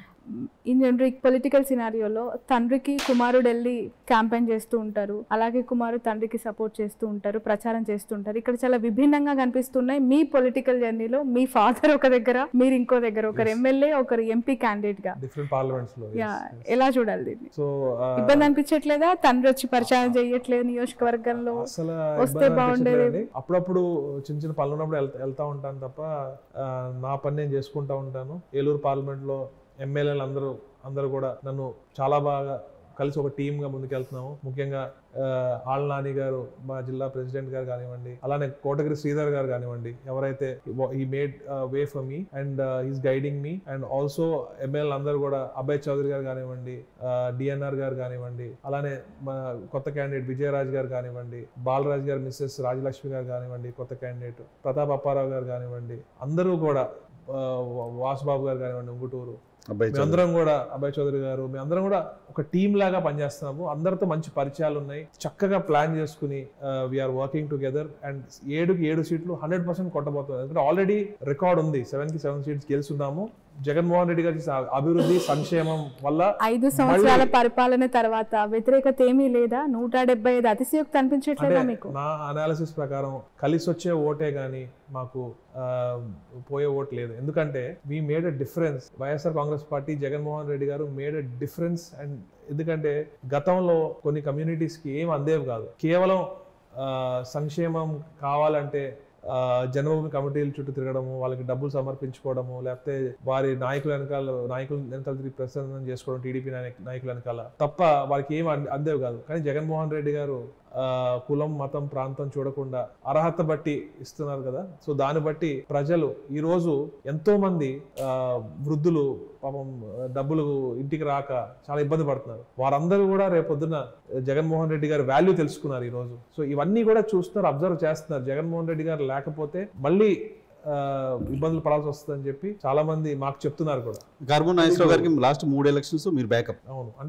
ఇండియన్ పొలిటికల్ సినారియోలో తండ్రికి కుమారుడు వెళ్ళి క్యాంపెయిన్ చేస్తూ ఉంటారు అలాగే కుమారుడు తండ్రికి సపోర్ట్ చేస్తూ ఉంటారు ప్రచారం చేస్తూ ఉంటారు ఇక్కడ చాలా విభిన్నంగా కనిపిస్తున్నాయి మీ పొలిటికల్ జర్నీలో మీ ఫాదర్ ఒక దగ్గర మీరు ఇంకో దగ్గర ఒకరు ఎమ్మెల్యే ఒకరు ఎంపీ క్యాండిడేట్ గా డిఫరెంట్ పార్లమెంట్స్ లో యా ఎలా చూడాలి దీన్ని సో ఇబ్బంది అనిపించట్లేదా తండ్రి వచ్చి ప్రచారం చేయట్లేదు నియోజకవర్గంలో అసలు వస్తే ఇబ్బంది బాగుండేది. అనిపించట్లేదండి. అప్పుడప్పుడు చిన్న చిన్న పనులు ఉన్నప్పుడు వెళ్తా వెళ్తా ఉంటాను తప్ప ఆ, నా పని నేను చేసుకుంటా ఉంటాను ఏలూరు పార్లమెంట్ లో ఎమ్మెల్యేలు అందరూ అందరూ కూడా నన్ను చాలా బాగా కలిసి ఒక టీమ్ గా ముందుకెళ్తున్నాము ముఖ్యంగా ఆ, ఆళ్ళ నాని గారు మా జిల్లా ప్రెసిడెంట్ గారు కానివ్వండి అలానే కోటగిరి శ్రీధర్ గారు కానివ్వండి ఎవరైతే ఈ made way for me and is guiding me and also ఎమ్మెల్యేలు అందరూ కూడా అభయ్ చౌదరి గారు కానివ్వండి డిఎన్ఆర్ గారు కానివ్వండి అలానే మన కొత్త క్యాండిడేట్ విజయరాజ్ గారు కానివ్వండి బాలరాజ్ గారు మిస్సెస్ రాజలక్ష్మి గారు కానివ్వండి కొత్త క్యాండిడేట్ ప్రతాప్ అప్పారావు గారు కానివ్వండి అందరూ కూడా ఆ, వాసుబాబు గారు కానివ్వండి ఉంగుటూరు అబ్బాయి మేమందరం కూడా అభయ్ చౌదరి గారు మేమందరం కూడా ఒక టీమ్ లాగా పనిచేస్తున్నాము అందరితో మంచి పరిచయాలు ఉన్నాయి చక్కగా ప్లాన్ చేసుకుని వీఆర్ వర్కింగ్ టుగెదర్ అండ్ ఏడుకి ఏడు సీట్లు హండ్రెడ్ పర్సెంట్ కొట్టబోతుంది ఎందుకంటే ఆల్రెడీ రికార్డ్ ఉంది సెవెన్ కి సెవెన్ సీట్స్ గెలుచున్నాము జగన్మోహన్ రెడ్డి గారి చేసిన అభివృద్ధి సంక్షేమం వల్ల ఐదు సంవత్సరాల పరిపాలన తర్వాత వ్యతిరేకత ఏమీ లేదా నూట డెబ్బై ఐదు అతిశయోక్తి అనిపించట్లేదా అంటే మీకు నా అనాలిసిస్ ప్రకారం కలిసి వచ్చే ఓటే గానీ మాకు ఆ, పోయే ఓట్ లేదు ఎందుకంటే we made a difference YSR Congress party Jaganmohan Reddy గారు మేడ్ అ డిఫరెన్స్ అండ్ ఎందుకంటే గతంలో కొన్ని communities కి ఏం అందేవి కాదు కేవలం ఆ, సంక్షేమం కావాలంటే ఆ, జన్మభూమి కమిటీల చుట్టూ తిరగడము వాళ్ళకి డబ్బులు సమర్పించుకోవడము లేకపోతే వారి నాయకుల వెనకాల నాయకుల వెనకాల తిరిగి ప్రసన్నం చేసుకోవడం టీడీపీ నాయకుల వెనకాల తప్ప వారికి ఏం అంద- అందేవి కాదు కానీ జగన్మోహన్ రెడ్డి గారు ఆ, కులం మతం ప్రాంతం చూడకుండా అర్హత బట్టి ఇస్తున్నారు కదా సో దాన్ని బట్టి ప్రజలు ఈ రోజు ఎంతో మంది ఆ, వృద్ధులు పాపం డబ్బులు ఇంటికి రాక చాలా ఇబ్బంది పడుతున్నారు వారందరూ కూడా రేపొద్దున జగన్మోహన్ రెడ్డి గారి వాల్యూ తెలుసుకున్నారు ఈ రోజు సో ఇవన్నీ కూడా చూస్తున్నారు అబ్జర్వ్ చేస్తున్నారు జగన్మోహన్ రెడ్డి గారు లేకపోతే మళ్ళీ ఆ, ఇబ్బందులు పడాల్సి వస్తుందని చెప్పి చాలా మంది మాకు చెప్తున్నారు కూడా కార్బన్ నాగేశ్వరరావు గారికి లాస్ట్ మూడు ఎలక్షన్స్ మీరు బ్యాకప్ అవును అంటే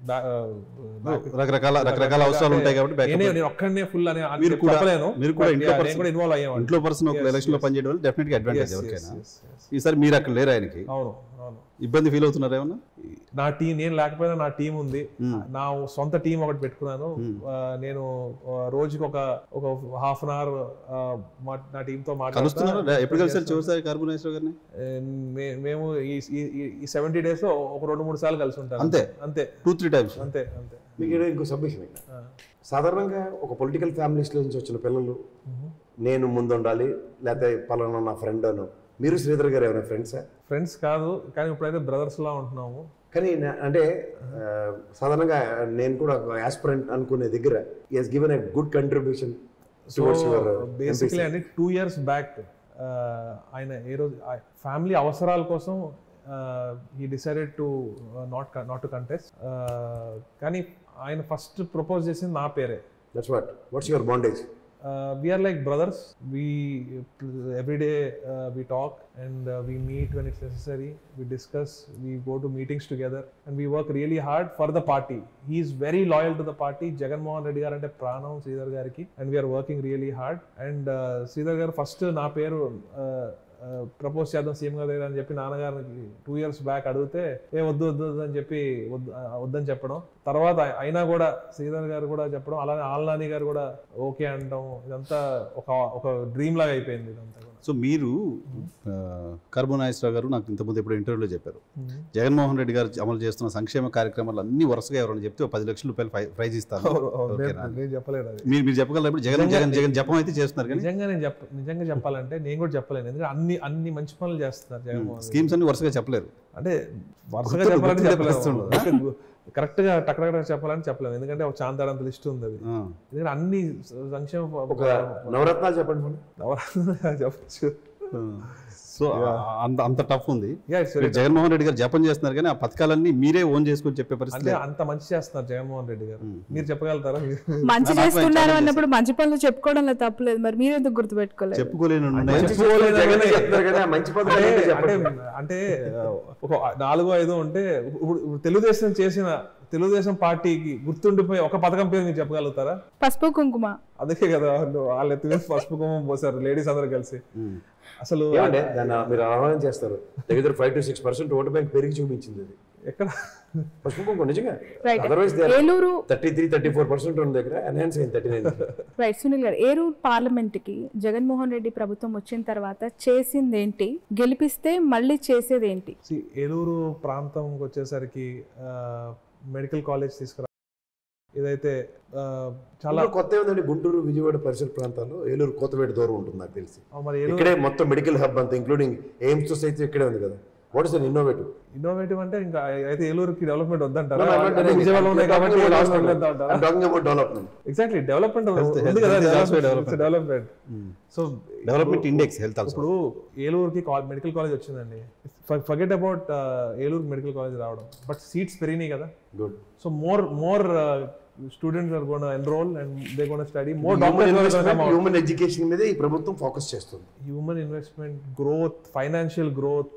బ్యా- ఆ, back- రకరకాల రకరకాల అవసరాలు ఉంటాయి కాబట్టి backup నేనే నేను ఒక్కడనే ఫుల్ అని అని మీరు కూడా- చెప్పలేను మీరు కూడా But ఇంట్లో yeah, person- నేను కూడా ఇన్వాల్వ్ అయ్యేవాడిని ఇంట్లో పర్సన్ ఒక Yes, ఎలక్షన్ లో yes. పనిచేయడం వల్ల డెఫినెట్ గా అడ్వాంటేజ్ Yes, yes, ఎవరికైనా yes, yes. ఈసారి మీరు అక్కడ లేరు ఆయనకి అవును అవును ఇబ్బంది ఫీల్ అవుతున్నారు ఏమన్నా నా టీం నేను లేకపోయినా నా టీం ఉంది నా సొంత టీం ఒకటి పెట్టుకున్నాను ఆ, నేను ఆ, రోజుకి ఒక ఒక హాఫ్ అన్ అవర్ నా టీంతో కలుస్తున్నారా ఎప్పుడు కలిసారు చివరిసారి కార్బోనేశ్వర గారిని మేము ఈ ఈ- ఈ- ఈ సెవెంటీ డేస్ లో ఒక రెండు మూడు సార్లు కలిసి ఉంటాను అంతే? అంతే టూ త్రీ టైమ్స్ అంతే అంతే మీకు ఇక్కడ ఇంకో సబ్మిషన్ ఇక్కడ సాధారణంగా ఒక పొలిటికల్ ఫ్యామిలీస్ నుంచి వచ్చిన పిల్లలు నేను ముందు ఉండాలి లేకపోతే పలానా నా ఫ్రెండ్ అను మీరు శ్రీధర్ గారు ఏమైనా ఫ్రెండ్సా ఫ్రెండ్స్ కాదు కానీ ఇప్పుడైతే బ్రదర్స్ లా ఉంటున్నాము కానీ నా- అంటే ఆ, సాధారణంగా నేను కూడా ఒక ఆస్పిరెంట్ అనుకునే దగ్గర is given a good contribution towards your basically అండి టూ ఇయర్స్ బ్యాక్ ఆయన ఏ రోజు ఫ్యామిలీ అవసరాల కోసం ఈ decided to not not to contest కానీ ఆయన ఫస్ట్ ప్రపోజ్ చేసింది నా పేరే that's what what's your bondage we're like brothers we every day we talk and we meet when it's necessary we discuss we go to meetings together and we work really hard for the party he's very loyal to the party Jaganmohan Reddy గారు అంటే ప్రాణం శ్రీధర్ గారికి and we're working really hard and Sridhar గారు first నా పేరు propose చేద్దాం CM గారు దగ్గర అని చెప్పి నాన్నగారికి టూ ఇయర్స్ బ్యాక్ అడిగితే ఏ వద్దు వద్దు వద్దు అని చెప్పి వద్దు ఆ, వద్దని చెప్పడం తర్వాత అయినా కూడా శ్రీధర్ గారు కూడా చెప్పడం అలానే ఆల్నాని గారు కూడా ఓకే అనడం ఇదంతా ఒక ఒక డ్రీమ్ లాగా అయిపోయింది ఇదంతా కూడా సో మీరు కార్బోనాగేశ్వరరావు గారు నాకు ఇంతకుముందు ఎప్పుడు ఇంటర్వ్యూలో చెప్పారు జగన్మోహన్ రెడ్డి గారు అమలు చేస్తున్న సంక్షేమ కార్యక్రమాలు అన్ని వరుసగా ఎవరైనా చెప్తే ఒక పది లక్షల రూపాయలు ప్రై- ప్రైజ్ ఇస్తాను ఓకేనా? నేను చెప్పలేను అది మీరు మీరు చెప్పగలరు ఇప్పుడు జగన్ జగన్ జగన్ జపం అయితే చేస్తున్నారు కానీ నిజంగా నేను చెప్ప నిజంగా చెప్పాలంటే నేను కూడా చెప్పలేను ఎందుకంటే అన్ని అన్ని మంచి పనులు చేస్తున్నారు జగన్మోహన్ రెడ్డి. స్కీమ్స్ అన్ని వరుసగా చెప్పలేరు అంటే వరుసగా గుర్తు- చెప్పాలంటే గుర్తు చెప్పలేము తెప్పిస్తుండదు. కరెక్ట్ గా టక్ చెప్పాలంటే చెప్పలేము ఎందుకంటే ఒక చాంతాడంత లిస్ట్ ఉంది అది ఆ. ఎందుకంటే అన్ని సంక్షేమ ఒక నవరత్నాలు చెప్పండి మనం నవరత్నాలు చెప్పచ్చు సో అంత అంత టఫ్ ఉంది Yeah, it's very మీరు జగన్మోహన్ రెడ్డి గారు జపం చేస్తున్నారు కానీ ఆ పథకాలన్నీ మీరే ఓన్ చేసుకొని చెప్పే పరిస్థితి అంటే లేదు. అంత మంచి చేస్తున్నారు జగన్మోహన్ రెడ్డి గారు మీరు చెప్పగలుగుతారా మీరు- మంచి నాకు చేస్తున్నారు challenge అన్నప్పుడు మంచి పనులు చెప్పుకోవడంలో తప్పలేదు మరి మీరు ఎందుకు గుర్తుపెట్టుకోలేదు చెప్పుకోలేను ఉన్నాయి. మంచి చేస్తున్నారు జగనే చెప్తున్నారు కదా మంచి పథకాలు అంటే ఏంటో అంటే చెప్పండి అంటే ఒక నాలుగో ఐదో ఉంటే ఇప్పుడు ఇప్పుడు తెలుగుదేశం చేసిన తెలుగుదేశం పార్టీకి గుర్తుండిపోయి ఒక పథకం పేరు మీరు చెప్పగలుగుతారా పసుపు కుంకుమ అందుకే కదా వాళ్ళు వాళ్ళు ఎత్తి మీద పసుపు కుంకుమ పోసారు లేడీస్ అందరు కలిసి ఉమ్. అసలు ఏమంటే దాన్ని మీరు ఆహ్వానం చేస్తారు దగ్గర five to six percent vote bank పెరిగి చూపించింది అది ఎక్కడ పసుపు కుంకుమ నిజంగా right otherwise Eluru thirty three thirty four percent ఉన్న దగ్గర ఎన్హాన్స్ అయింది థర్టీ నైన్ రైట్ సునీల్ గారు ఏలూరు పార్లమెంట్ కి జగన్మోహన్ రెడ్డి ప్రభుత్వం వచ్చిన తర్వాత చేసిందేంటి గెలిపిస్తే మళ్ళీ చేసేదేంటి See, ఏలూరు ప్రాంతంకి వచ్చేసరికి మెడికల్ కాలేజ్ తీసుకురా ఇదైతే ఆ, చాలా చాలా కొత్త ఏముందండి గుంటూరు విజయవాడ పరిసర ప్రాంతాల్లో ఏలూరు కొత్తపేట దూరం ఉంటుంది నాకు తెలిసి ఆ, మరి ఏలూరు ఇక్కడే మొత్తం మెడికల్ హబ్ అంతా ఇంక్లూడింగ్ ఎయిమ్స్ తో సైతం ఇక్కడే ఉంది కదా what is an innovative innovative అంటే ఇంకా అయితే ఏలూరుకి డెవలప్మెంట్ వద్దంటారా అంటే విజయవాడలో ఉన్నాయి కాబట్టి డెవలప్మెంట్ అంటారా డెవలప్మెంట్ ఎగ్జాక్ట్లీ డెవలప్మెంట్ ఉంది health కదా is also development. Development so development index health also ఇప్పుడు ఏలూరుకి మెడికల్ కాలేజ్ వచ్చిందండి forget about Eluru medical college రావడం బట్ సీట్స్ పెరిగినాయి కదా good so more more students are gonna enrol and they gonna study more doctors human education మీదే ఈ ప్రభుత్వం focus చేస్తుంది human investment growth financial growth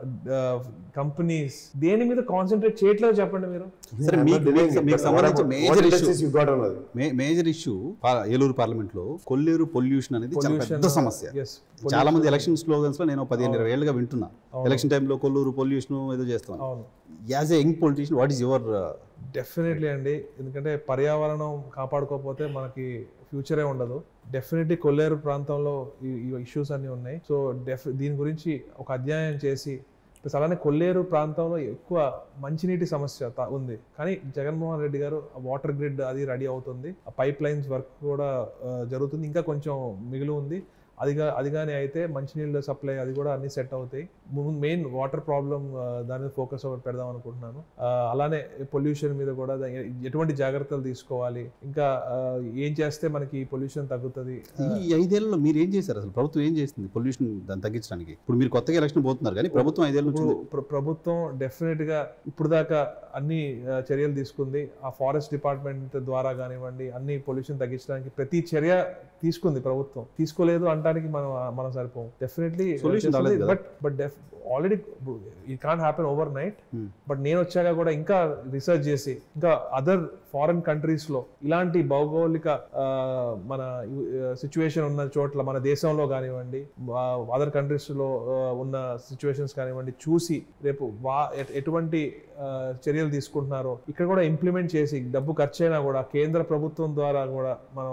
companies దేని మీద కాన్సన్ట్రేట్ చేయట్లేదు చెప్పండి మీరు సరే మీకు మీకు- మీకు సంబంధించి మేజర్ ఇష్యూ యూ గాట్ అన్నది మేజర్ ఇష్యూ ఏలూరు పార్లమెంట్ లో కొల్లేరు పొల్యూషన్ అనేది చాలా పెద్ద సమస్య ఎస్ చాలా మంది ఎలక్షన్ స్లోగన్స్ లో నేను పదిహేను ఇరవై ఏళ్ళుగా వింటున్నా ఎలక్షన్ టైంలో కొల్లూరు పొల్యూషన్ ఏదో చేస్తున్నాను అవును as a young politician what is your definitely అండి ఎందుకంటే పర్యావరణం కాపాడుకోకపోతే మనకి ఫ్యూచరే ఉండదు డెఫినెట్లీ కొల్లేరు ప్రాంతంలో ఈ ఇష్యూస్ అన్నీ ఉన్నాయి సో డెఫ్ దీని గురించి ఒక అధ్యాయం చేసి ప్లస్ అలానే కొల్లేరు ప్రాంతంలో ఎక్కువ మంచినీటి సమస్య త- ఉంది కానీ జగన్మోహన్ రెడ్డి గారు వాటర్ గ్రిడ్ అది రెడీ అవుతుంది ఆ పైప్ లైన్స్ వర్క్ కూడా ఆ, జరుగుతుంది ఇంకా కొంచెం మిగిలి ఉంది అదిగా అదిగానే అయితే మంచినీళ్ళ సప్లై అది కూడా అన్ని సెట్ అవుతాయి మెయిన్ వాటర్ ప్రాబ్లం దాని మీద ఫోకస్ ఒకటి పెడదాం అనుకుంటున్నాను ఆ, అలానే పొల్యూషన్ మీద కూడా దా- ఎ- ఎటువంటి జాగ్రత్తలు తీసుకోవాలి ఇంకా ఆ, ఏం చేస్తే మనకి పొల్యూషన్ తగ్గుతుంది ఈ ఐదేళ్లలో మీరు ఏం చేశారు అసలు ప్రభుత్వం ఏం చేస్తుంది పొల్యూషన్ దాన్ని తగ్గించడానికి ఇప్పుడు మీరు కొత్తగా ఎలక్షన్ పోతున్నారు కానీ ప్రభుత్వం ఐదేళ్ళ నుంచి ఇప్పుడు ప్ర- ప్రభుత్వం డెఫినెట్ గా ఇప్పుడు దాకా అన్ని ఆ, చర్యలు తీసుకుంది ఆ ఫారెస్ట్ డిపార్ట్మెంట్ ద్వారా కానివ్వండి అన్ని పొల్యూషన్ తగ్గించడానికి ప్రతి చర్య తీసుకుంది ప్రభుత్వం తీసుకోలేదు అంటానికి మనం మనం సరిపోం డెఫినెట్లీ Solution రాలేదు కదా. బట్ బట్ ఆల్రెడీ ఈ can happen overnight Hmm. But నేను వచ్చాక కూడా ఇంకా రీసెర్చ్ చేసి ఇంకా అదర్ ఫారెన్ కంట్రీస్ లో ఇలాంటి భౌగోళిక ఆ, మన సిచ్యువేషన్ ఉన్న చోట్ల మన దేశంలో కానివ్వండి అదర్ కంట్రీస్ లో ఆ, ఉన్న సిచ్యువేషన్స్ కానివ్వండి చూసి రేపు వా ఎట్- ఎటువంటి ఆ, చర్యలు తీసుకుంటున్నారో ఇక్కడ కూడా ఇంప్లిమెంట్ చేసి డబ్బు ఖర్చు అయినా కూడా కేంద్ర ప్రభుత్వం ద్వారా కూడా మనం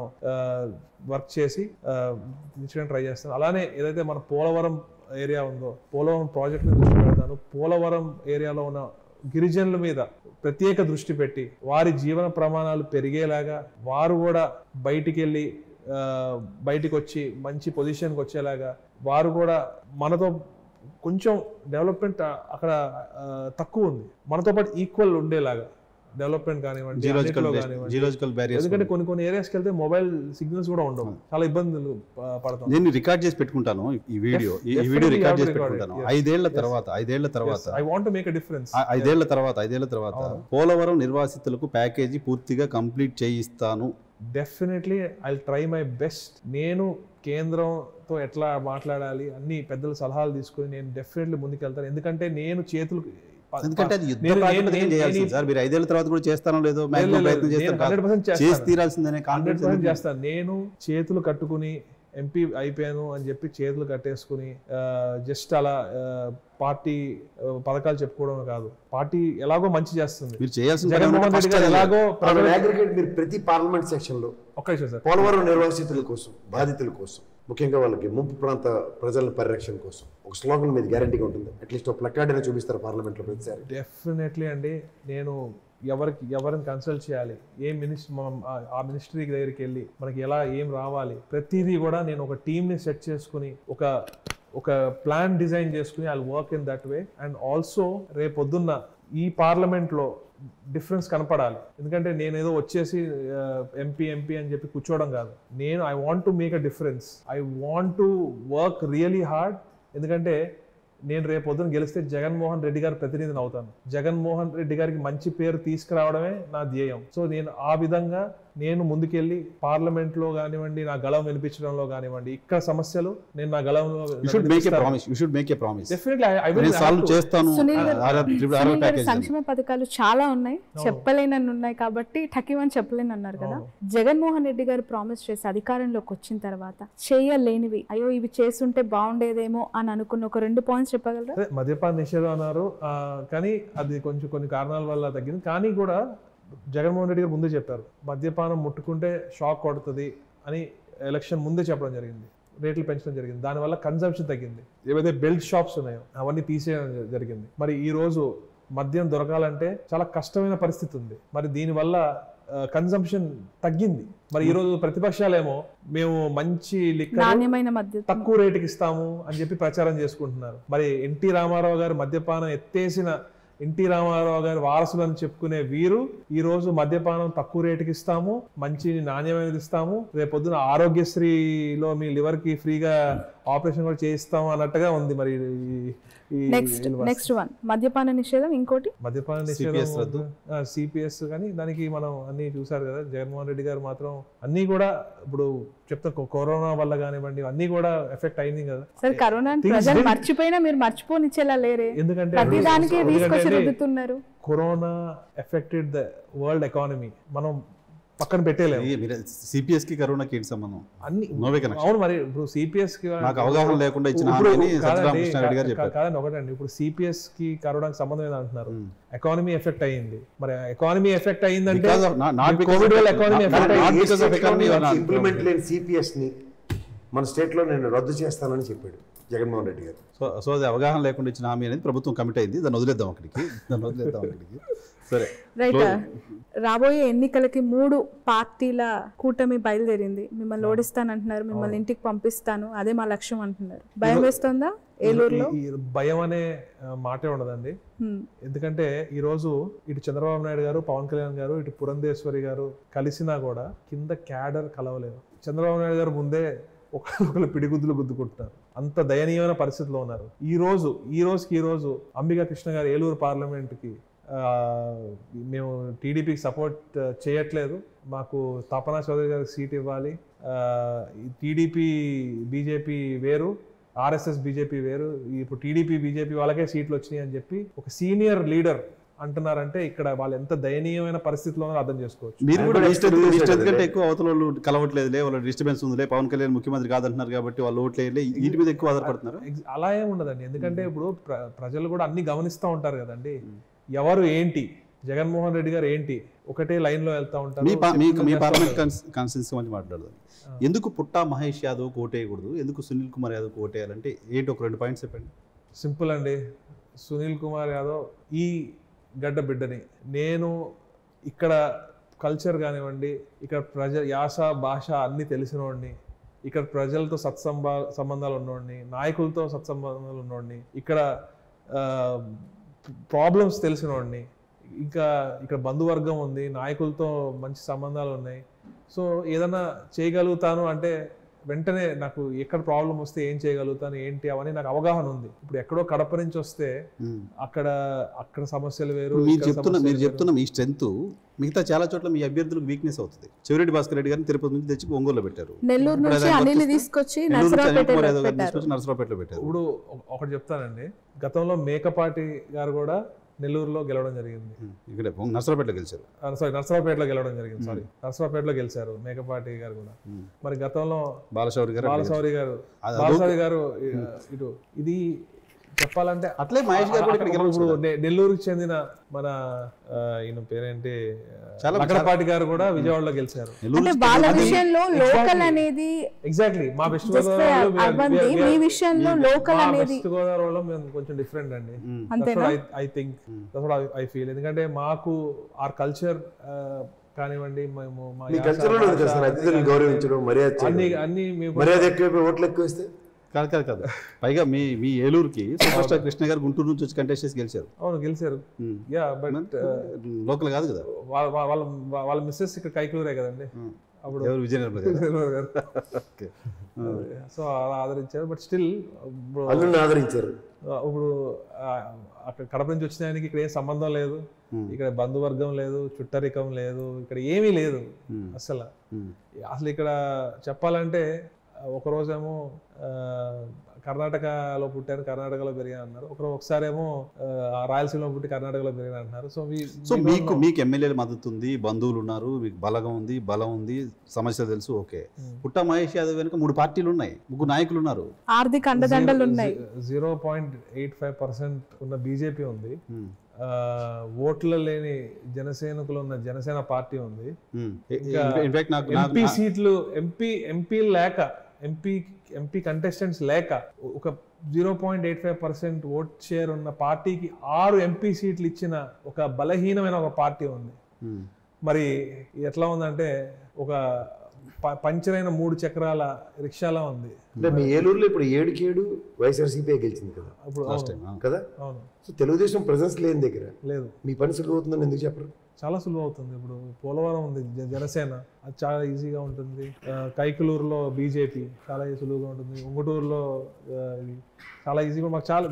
వర్క్ చేసి ఇచ్చడానికి ట్రై చేస్తాను అలానే ఏదైతే మన పోలవరం ఏరియా ఉందో పోలవరం ప్రాజెక్ట్ దృష్టి పెడతాను పోలవరం ఏరియాలో ఉన్న గిరిజనుల మీద ప్రత్యేక దృష్టి పెట్టి వారి జీవన ప్రమాణాలు పెరిగేలాగా వారు కూడా బయటికి వెళ్ళి ఆ, బయటికి వచ్చి మంచి పొజిషన్కి వచ్చేలాగా వారు కూడా మనతో కొంచెం డెవలప్మెంట్ అక్కడ ఆ, తక్కువ ఉంది మనతో పాటు ఈక్వల్ ఉండేలాగా డెవలప్మెంట్ కానివ్వండి జియోలాజికల్ అన్నిట్లో కానివ్వండి జియోలాజికల్ బ్యారియర్స్ ఎందుకంటే కొన్ని కొన్ని ఏరియాస్కి వెళ్తే మొబైల్ సిగ్నల్స్ కూడా ఉండవు చాలా ఇబ్బందులు ప- పడతాం నేను రికార్డ్ చేసి పెట్టుకుంటాను ఈ వీడియో ఈ Definitely video you record have to చేసి record it. పెట్టుకుంటాను Yes. ఐదేళ్ల తర్వాత ఐదేళ్ల తర్వాత I want make a difference ఆ- ఐదేళ్ల తర్వాత ఐదేళ్ల తర్వాత పోలవరం నిర్వాసితులకు ప్యాకేజీ పూర్తిగా కంప్లీట్ చేయిస్తాను definitely I try my best నేను కేంద్రంతో ఎట్లా మాట్లాడాలి అన్ని పెద్దల సలహాలు తీసుకుని నేను డెఫినెట్లీ ముందుకెళ్తాను ఎందుకంటే నేను చేతులు ప- ఎందుకంటే అది యుద్ధ నేను- ప్రాతిపదికన నేను- చేయాల్సింది నేను- సార్ మీరు ఐదేళ్ల తర్వాత కూడా చేస్తానో లేదో లేదు, మాక్సిమం లేదు, ప్రయత్నం నేను చేస్తారు కాదు. 100% చేస్తాను. చేసి తీరాల్సిందనే హండ్రెడ్ కాన్ఫిడెన్స్ పర్సెంట్ చేస్తాను నేను చేతులు కట్టుకుని ఎంపీ అయిపోయాను అని చెప్పి చేతులు కట్టేసుకుని జస్ట్ అలా ఆ, పార్టీ ఆ, పథకాలు చెప్పుకోవడం కాదు పార్టీ ఎలాగో మంచి చేస్తుంది మీరు చేయాల్సిన పని జగన్మోహన్ ఏమంటే రెడ్డి first గారు అది ఎలాగో ప్రజల- అగ్రిగేట్ మీరు ప్రతి పార్లమెంట్ సెక్షన్ లో ఒక్క నిమిషం సార్ పోలవరం నిర్వాసితుల కోసం బాధితుల కోసం ముఖ్యంగా వాళ్ళకి ముంపు ప్రాంత ప్రజల పరిరక్షణ కోసం ఒక స్లోగన్ మీద గ్యారంటీగా ఉంటుంది అట్లీస్ట్ ఒక ప్లకార్డ్ అయినా చూపిస్తారు పార్లమెంట్ లో ప్రతిసారి డెఫినెట్లీ అండి నేను ఎవరికి ఎవరిని కన్సల్ట్ చేయాలి ఏ మినిస్టర్ ఆ మినిస్ట్రీ దగ్గరికి వెళ్ళి మనకి ఎలా ఏం రావాలి ప్రతిదీ కూడా నేను ఒక టీమ్ని సెట్ చేసుకుని ఒక ఒక ప్లాన్ డిజైన్ చేసుకుని I work in that way and also రేపొద్దున్న ఈ పార్లమెంట్లో డిఫరెన్స్ కనపడాలి ఎందుకంటే నేను ఏదో వచ్చేసి ఎంపీ ఎంపీ అని చెప్పి కూర్చోవడం కాదు నేను I want to make a difference I want to work really hard ఎందుకంటే నేను రేపు పొద్దున గెలిస్తే జగన్మోహన్ రెడ్డి గారి ప్రతినిధిని అవుతాను జగన్మోహన్ రెడ్డి గారికి మంచి పేరు తీసుకురావడమే నా ధ్యేయం సో నేను ఆ విధంగా నేను ముందుకెళ్ళి పార్లమెంట్ లో కానివ్వండి నా గళం వినిపించడంలో కానివ్వండి ఇక్కడ సమస్యలు నేను నా గళంలో you should make a promise you should make a promise definitely I will నేను సాల్వ్ చేస్తాను సునీల్ గారు- ఆర్ఆర్ ట్రిపుల్ ఆర్ఆర్ సునీల్ గారు ప్యాకేజ్ సంక్షేమ పథకాలు చాలా ఉన్నాయి చెప్పలేనని ఉన్నాయి కాబట్టి ఠకివని చెప్పలేని అన్నారు కదా జగన్మోహన్ రెడ్డి గారు ప్రామిస్ చేసి అధికారంలోకి వచ్చిన తర్వాత చేయలేనివి అయ్యో ఇవి చేస్తుంటే బాగుండేదేమో అని అనుకున్న ఒక రెండు పాయింట్స్ చెప్పగలరా అదే మద్యపాన నిషేధం అన్నారు ఆ, కానీ అది కొంచెం కొన్ని కారణాల వల్ల తగ్గింది కానీ కూడా జగన్మోహన్ రెడ్డి గారు ముందే చెప్పారు మద్యపానం ముట్టుకుంటే షాక్ కొడుతుంది అని ఎలక్షన్ ముందే చెప్పడం జరిగింది రేట్లు పెంచడం జరిగింది దానివల్ల కన్సంప్షన్ తగ్గింది ఏవైతే బెల్ట్ షాప్స్ ఉన్నాయో అవన్నీ తీసేయడం జ- జరిగింది మరి ఈ రోజు మద్యం దొరకాలంటే చాలా కష్టమైన పరిస్థితి ఉంది మరి దీనివల్ల కన్సంప్షన్ తగ్గింది మరి ఈ రోజు ప్రతిపక్షాలేమో మేము మంచి లిక్కర్ నాణ్యమైన మధ్య తక్కువ రేటుకి ఇస్తాము అని చెప్పి ప్రచారం చేసుకుంటున్నారు మరి ఎన్టీ రామారావు గారు మద్యపానం ఎత్తేసిన ఎన్టీ రామారావు గారి వారసులు అని చెప్పుకునే వీరు ఈ రోజు మద్యపానం తక్కువ రేటుకి ఇస్తాము మంచి నాణ్యమైనది ఇస్తాము రేపొద్దున ఆరోగ్యశ్రీలో మీ లివర్ కి ఫ్రీగా ఆపరేషన్ కూడా చేయిస్తాము అన్నట్టుగా ఉంది మరి ఈ- ఈ నెక్స్ట్ నెక్స్ట్ వన్ మద్యపాన నిషేధం ఇంకోటి మద్యపాన CPS రద్దు. నిషేధం సిపిఎస్ కానీ దానికి మనం అన్ని చూసారు కదా జగన్మోహన్ రెడ్డి గారు మాత్రం అన్ని కూడా ఇప్పుడు చెప్తా కో- కరోనా వల్ల కానివ్వండి అన్నీ కూడా ఎఫెక్ట్ అయింది కదా సరే కరోనా Things ప్రజలు didn't- మర్చిపోయినా మీరు మర్చిపోనిచ్చేలా లేరే ఎందుకంటే ప్రతి దానికి తీసుకొచ్చి ఎందుకంటే రుద్దుతున్నారు corona affected the world economy మనం పక్కన పెట్టేలేము మీరు సిపిఎస్ కి కరోనాకి ఏంటి సంబంధం అన్ని No way connection. అవును మరి ఇప్పుడు సిపిఎస్ కి నాకు అవగాహన లేకుండా ఇచ్చిన ఇప్పుడు హామీని కాదండి, సత్యరామకృష్ణారెడ్డి గారు కా- చెప్పారు కాదండి ఒకటండి ఇప్పుడు సిపిఎస్ కి కరోనాకి సంబంధం ఏదో అంటున్నారు ఎకానమీ ఎఫెక్ట్ అయ్యింది మరి ఎకానమీ ఎఫెక్ట్ అయ్యిందంటే Because of- not- not because covid of- వల్ల ఎకానమీ not- ఎఫెక్ట్ not అయ్యింది because of economy or not. Implement లేని సిపిఎస్ ని మన స్టేట్ లో నేను రద్దు చేస్తానని చెప్పాడు జగన్మోహన్ రెడ్డి గారు సో సో అది అవగాహన లేకుండా ఇచ్చిన హామీ అనేది ప్రభుత్వం కమిట్ అయింది దాన్ని వదిలేద్దాం అక్కడికి దాన్ని వదిలేద్దాం అక్కడికి సరే రైట్ రాబోయే ఎన్నికలకి మూడు పార్టీల కూటమి బయలుదేరింది మిమ్మల్ని ఓడిస్తానంటున్నారు మిమ్మల్ని ఇంటికి పంపిస్తాను అదే మా లక్ష్యం అంటున్నారు భయం వేస్తుందా ఏలూరులో ఈ- ఈ భయం అనే ఆ, మాటే ఉండదండి హ్మ్. ఎందుకంటే ఈ రోజు ఇటు చంద్రబాబు నాయుడు గారు పవన్ కళ్యాణ్ గారు ఇటు పురంధేశ్వరి గారు కలిసినా కూడా కింద క్యాడర్ కలవలేదు చంద్రబాబు నాయుడు గారు ముందే ఒకరికొకరు పిడిగుద్దులు గుద్దుకుంటున్నారు అంత దయనీయమైన పరిస్థితిలో ఉన్నారు ఈ రోజు ఈ రోజుకి ఈ రోజు అంబికా కృష్ణ గారు ఏలూరు పార్లమెంట్కి ఆ, మేము టీడీపీకి సపోర్ట్ చేయట్లేదు మాకు తపనా చౌదరి గారికి సీట్ ఇవ్వాలి టీడీపీ బీజేపీ వేరు ఆర్ఎస్ఎస్ బీజేపీ వేరు ఇప్పుడు టీడీపీ బీజేపీ వాళ్ళకే సీట్లు వచ్చినాయి అని చెప్పి ఒక సీనియర్ లీడర్ అంటున్నారంటే ఇక్కడ వాళ్ళు ఎంత దయనీయమైన పరిస్థితిలో ఉన్నారో అర్థం చేసుకోవచ్చు మీరు కూడా ఆయన మీ strength- మీ కూడా strength కంటే కదండి. ఎక్కువ అవతల వాళ్ళు కలవట్లేదులే వాళ్ళ డిస్టర్బెన్స్ ఉందిలే పవన్ కళ్యాణ్ ముఖ్యమంత్రి కాదంటున్నారు కాబట్టి వాళ్ళు ఓట్లేదులే వీటి మీద ఎక్కువ ఆధారపడుతున్నారు ఎగ్జ- అలా ఏం ఉండదండి ఎందుకంటే ఇప్పుడు ప్ర- ప్రజలు కూడా అన్ని గమనిస్తూ ఉంటారు కదండి ఎవరు ఏంటి జగన్మోహన్ రెడ్డి గారు ఏంటి ఒకటే లైన్ లో వెళ్తా ఉంటారు మీ పా- మీ చెప్పింది మీ చేస్తా పార్లమెంట్ ఉంటారు. కాన్స్టిట్యూన్సీ గురించి మాట్లాడదాం ఎందుకు పుట్టా మహేష్ యాదవ్ కోటేయకూడదు ఎందుకు సునీల్ కుమార్ యాదవ్ కోటేయాలంటే ఏంటి ఒక రెండు పాయింట్స్ చెప్పండి సింపుల్ అండి సునీల్ కుమార్ యాదవ్ ఈ గడ్డ బిడ్డని నేను ఇక్కడ కల్చర్ కానివ్వండి ఇక్కడ ప్రజ యాస భాష అన్నీ తెలిసినోడిని ఇక్కడ ప్రజలతో సత్సంబా సంబంధాలు ఉన్నోడిని నాయకులతో సత్సంబంధాలు ఉన్నోడిని ఇక్కడ ప్రాబ్లమ్స్ తెలిసినోడిని ఇంకా ఇక్కడ బంధువర్గం ఉంది నాయకులతో మంచి సంబంధాలు ఉన్నాయి సో ఏదైనా చేయగలుగుతాను అంటే వెంటనే నాకు ఎక్కడ ప్రాబ్లం వస్తే ఏం చేయగలుగుతాను ఏంటి అవన్నీ నాకు అవగాహన ఉంది ఇప్పుడు ఎక్కడో కడప నుంచి వస్తే అక్కడ అక్కడ సమస్యలు వేరు మీరు ఇక్కడ చెప్తున్న సమస్యలు మీరు వేరు. చెప్తున్న మీ స్ట్రెంత్ మిగతా చాలా చోట్ల మీ అభ్యర్థులకు వీక్నెస్ అవుతుంది చెవిరెడ్డి భాస్కర్ రెడ్డి గారిని తిరుపతి నుంచి తెచ్చి ఒంగోలులో పెట్టారు నెల్లూరు ఇప్పుడు నుంచి అదే అనిల్ గుర్తొస్తే తీసుకొచ్చి నెల్లూరు నుంచి అనిల్ కుమార్ యాదవ్ నర్సరావుపేటలో గారిని పెట్టారు తీసుకొచ్చి నరసరావుపేటలో పెట్టారు ఇప్పుడు ఒక- ఒకటి చెప్తానండి గతంలో మేకపాటి గారు కూడా నెల్లూరులో గెలవడం జరిగింది ఇక్కడ నరసరావుపేటలో గెలిచారు సారీ నరసరావుపేటలో గెలవడం జరిగింది సారీ నరసరావుపేటలో గెలిచారు మేకపాటి గారు కూడా మరి గతంలో బాలశౌరి గారు బాలశౌరి గారు అది బాలశౌరి గారు ఇ- ఇటు ఇది చెప్పాలంటే అట్లే మహేష్ గారు కూడా ఇక్కడ అక్కడ ఇప్పుడు నె- నెల్లూరుకి చెందిన మన ఆ, ఈయన పేరేంటి చాలా- లగడపాటి గారు కూడా విజయవాడలో గెలిచారు నెల్లూరు అంటే నుంచి వాళ్ళ అది విషయంలో exactly. లోకల్ అనేది ఎగ్జాక్ట్లీ మా వెస్ట్ Just గోదావరిలో we are- అవ్వండి. we are- we మీ are- విషయంలో లోకల్ మా అనేది వెస్ట్ గోదావరిలో మేము కొంచెం డిఫరెంట్ అండి అంతేనా ఐ థింక్ ఐ ఫీల్ ఎందుకంటే మాకు ఆర్ కల్చర్ కానివ్వండి మేము మా మీ యాస, కల్చర్లో ఉంది కదా భాష, సార్ అతిథులను గౌరవించడం మర్యాద అన్ని చేయడం అన్ని మేము మర్యాద ఎక్కువ ఓట్లు ఎక్కువ ఇస్తే కాదు కాదు కాదు పైగా మీ మీ ఏలూరుకి సూపర్ స్టార్ కృష్ణ గారు గుంటూరు నుంచి వచ్చి కంటెస్ట్ చేసి గెలిచారు అవును గెలిచారు Hmm. యా బట్ లోకల్ కాదు కదా వాళ్ళ వాళ్ళ వాళ్ళ మిస్సెస్ ఇక్కడ కైకలూరే కదండి అప్పుడు ఎవరు విజయనగరం గారు ఓకే సో అలా ఆదరించారు బట్ స్టిల్ అల్లుని ఆదరించారు ఇప్పుడు ఆ, అక్కడ కడప నుంచి వచ్చిన ఆయనకి ఇక్కడ ఏం సంబంధం లేదు ఇక్కడ బంధువర్గం లేదు చుట్టరికం లేదు ఇక్కడ ఏమీ లేదు అసలు అసలు ఇక్కడ చెప్పాలంటే ఒక రోజేమో ఆ, కర్ణాటకలో పుట్టాను కర్ణాటకలో పెరిగాను అన్నారు ఒకరు ఒకసారేమో ఆ, రాయలసీమలో పుట్టి కర్ణాటకలో పెరిగాను అంటున్నారు so we- so we don't మీకు know. మీకు ఎమ్మెల్యేల మద్దతు ఉంది బంధువులు ఉన్నారు మీకు బలగం ఉంది బలం ఉంది సమస్య తెలుసు ఓకే పుట్టా మహేష్ యాదవ్ వెనుక మూడు పార్టీలు ఉన్నాయి ముగ్గురు నాయకులు ఉన్నారు ఆర్థిక అండదండలు ఉన్నాయి zero point eight five percent ఉన్న బీజేపీ ఉంది Hmm. ఆ, ఓట్లు లేని జనసేనకులు ఉన్న జనసేన పార్టీ ఉంది ఇంకా ఇన్ఫాక్ట్ నాకు ఎంపీ నాకు- సీట్లు ఎంపీ ఎంపీ లేక ఎంపీ ఎంపీ కంటెస్టెంట్స్ లేక ఒక zero point eight five percent vote share ఉన్న పార్టీకి ఆరు ఎంపీ సీట్లు ఇచ్చిన ఒక బలహీనమైన ఒక పార్టీ ఉంది Hmm. మరి ఎట్లా ఉందంటే ఒక ప- పంచర్ అయిన మూడు చక్రాల రిక్షాలా ఉంది అంటే మీ ఏలూరులో ఇప్పుడు ఏడుకి ఏడు వైఎస్ఆర్సీపీ గెలిచింది కదా ఇప్పుడు Last అవును, time, ah. కదా అవును సో తెలుగుదేశం ప్రెసెన్స్ లేని దగ్గర లేదు మీ పని సులువు అవుతుందని ఎందుకు చెప్పరు చాలా సులువు అవుతుంది ఇప్పుడు పోలవరం ఉంది జ- జనసేన అది చాలా ఈజీగా ఉంటుంది ఆ, కైకలూరులో బీజేపీ చాలా సులువుగా ఉంటుంది ఉంగుటూరులో ఆ, ఇది చాలా ఈజీగా మాకు చాలా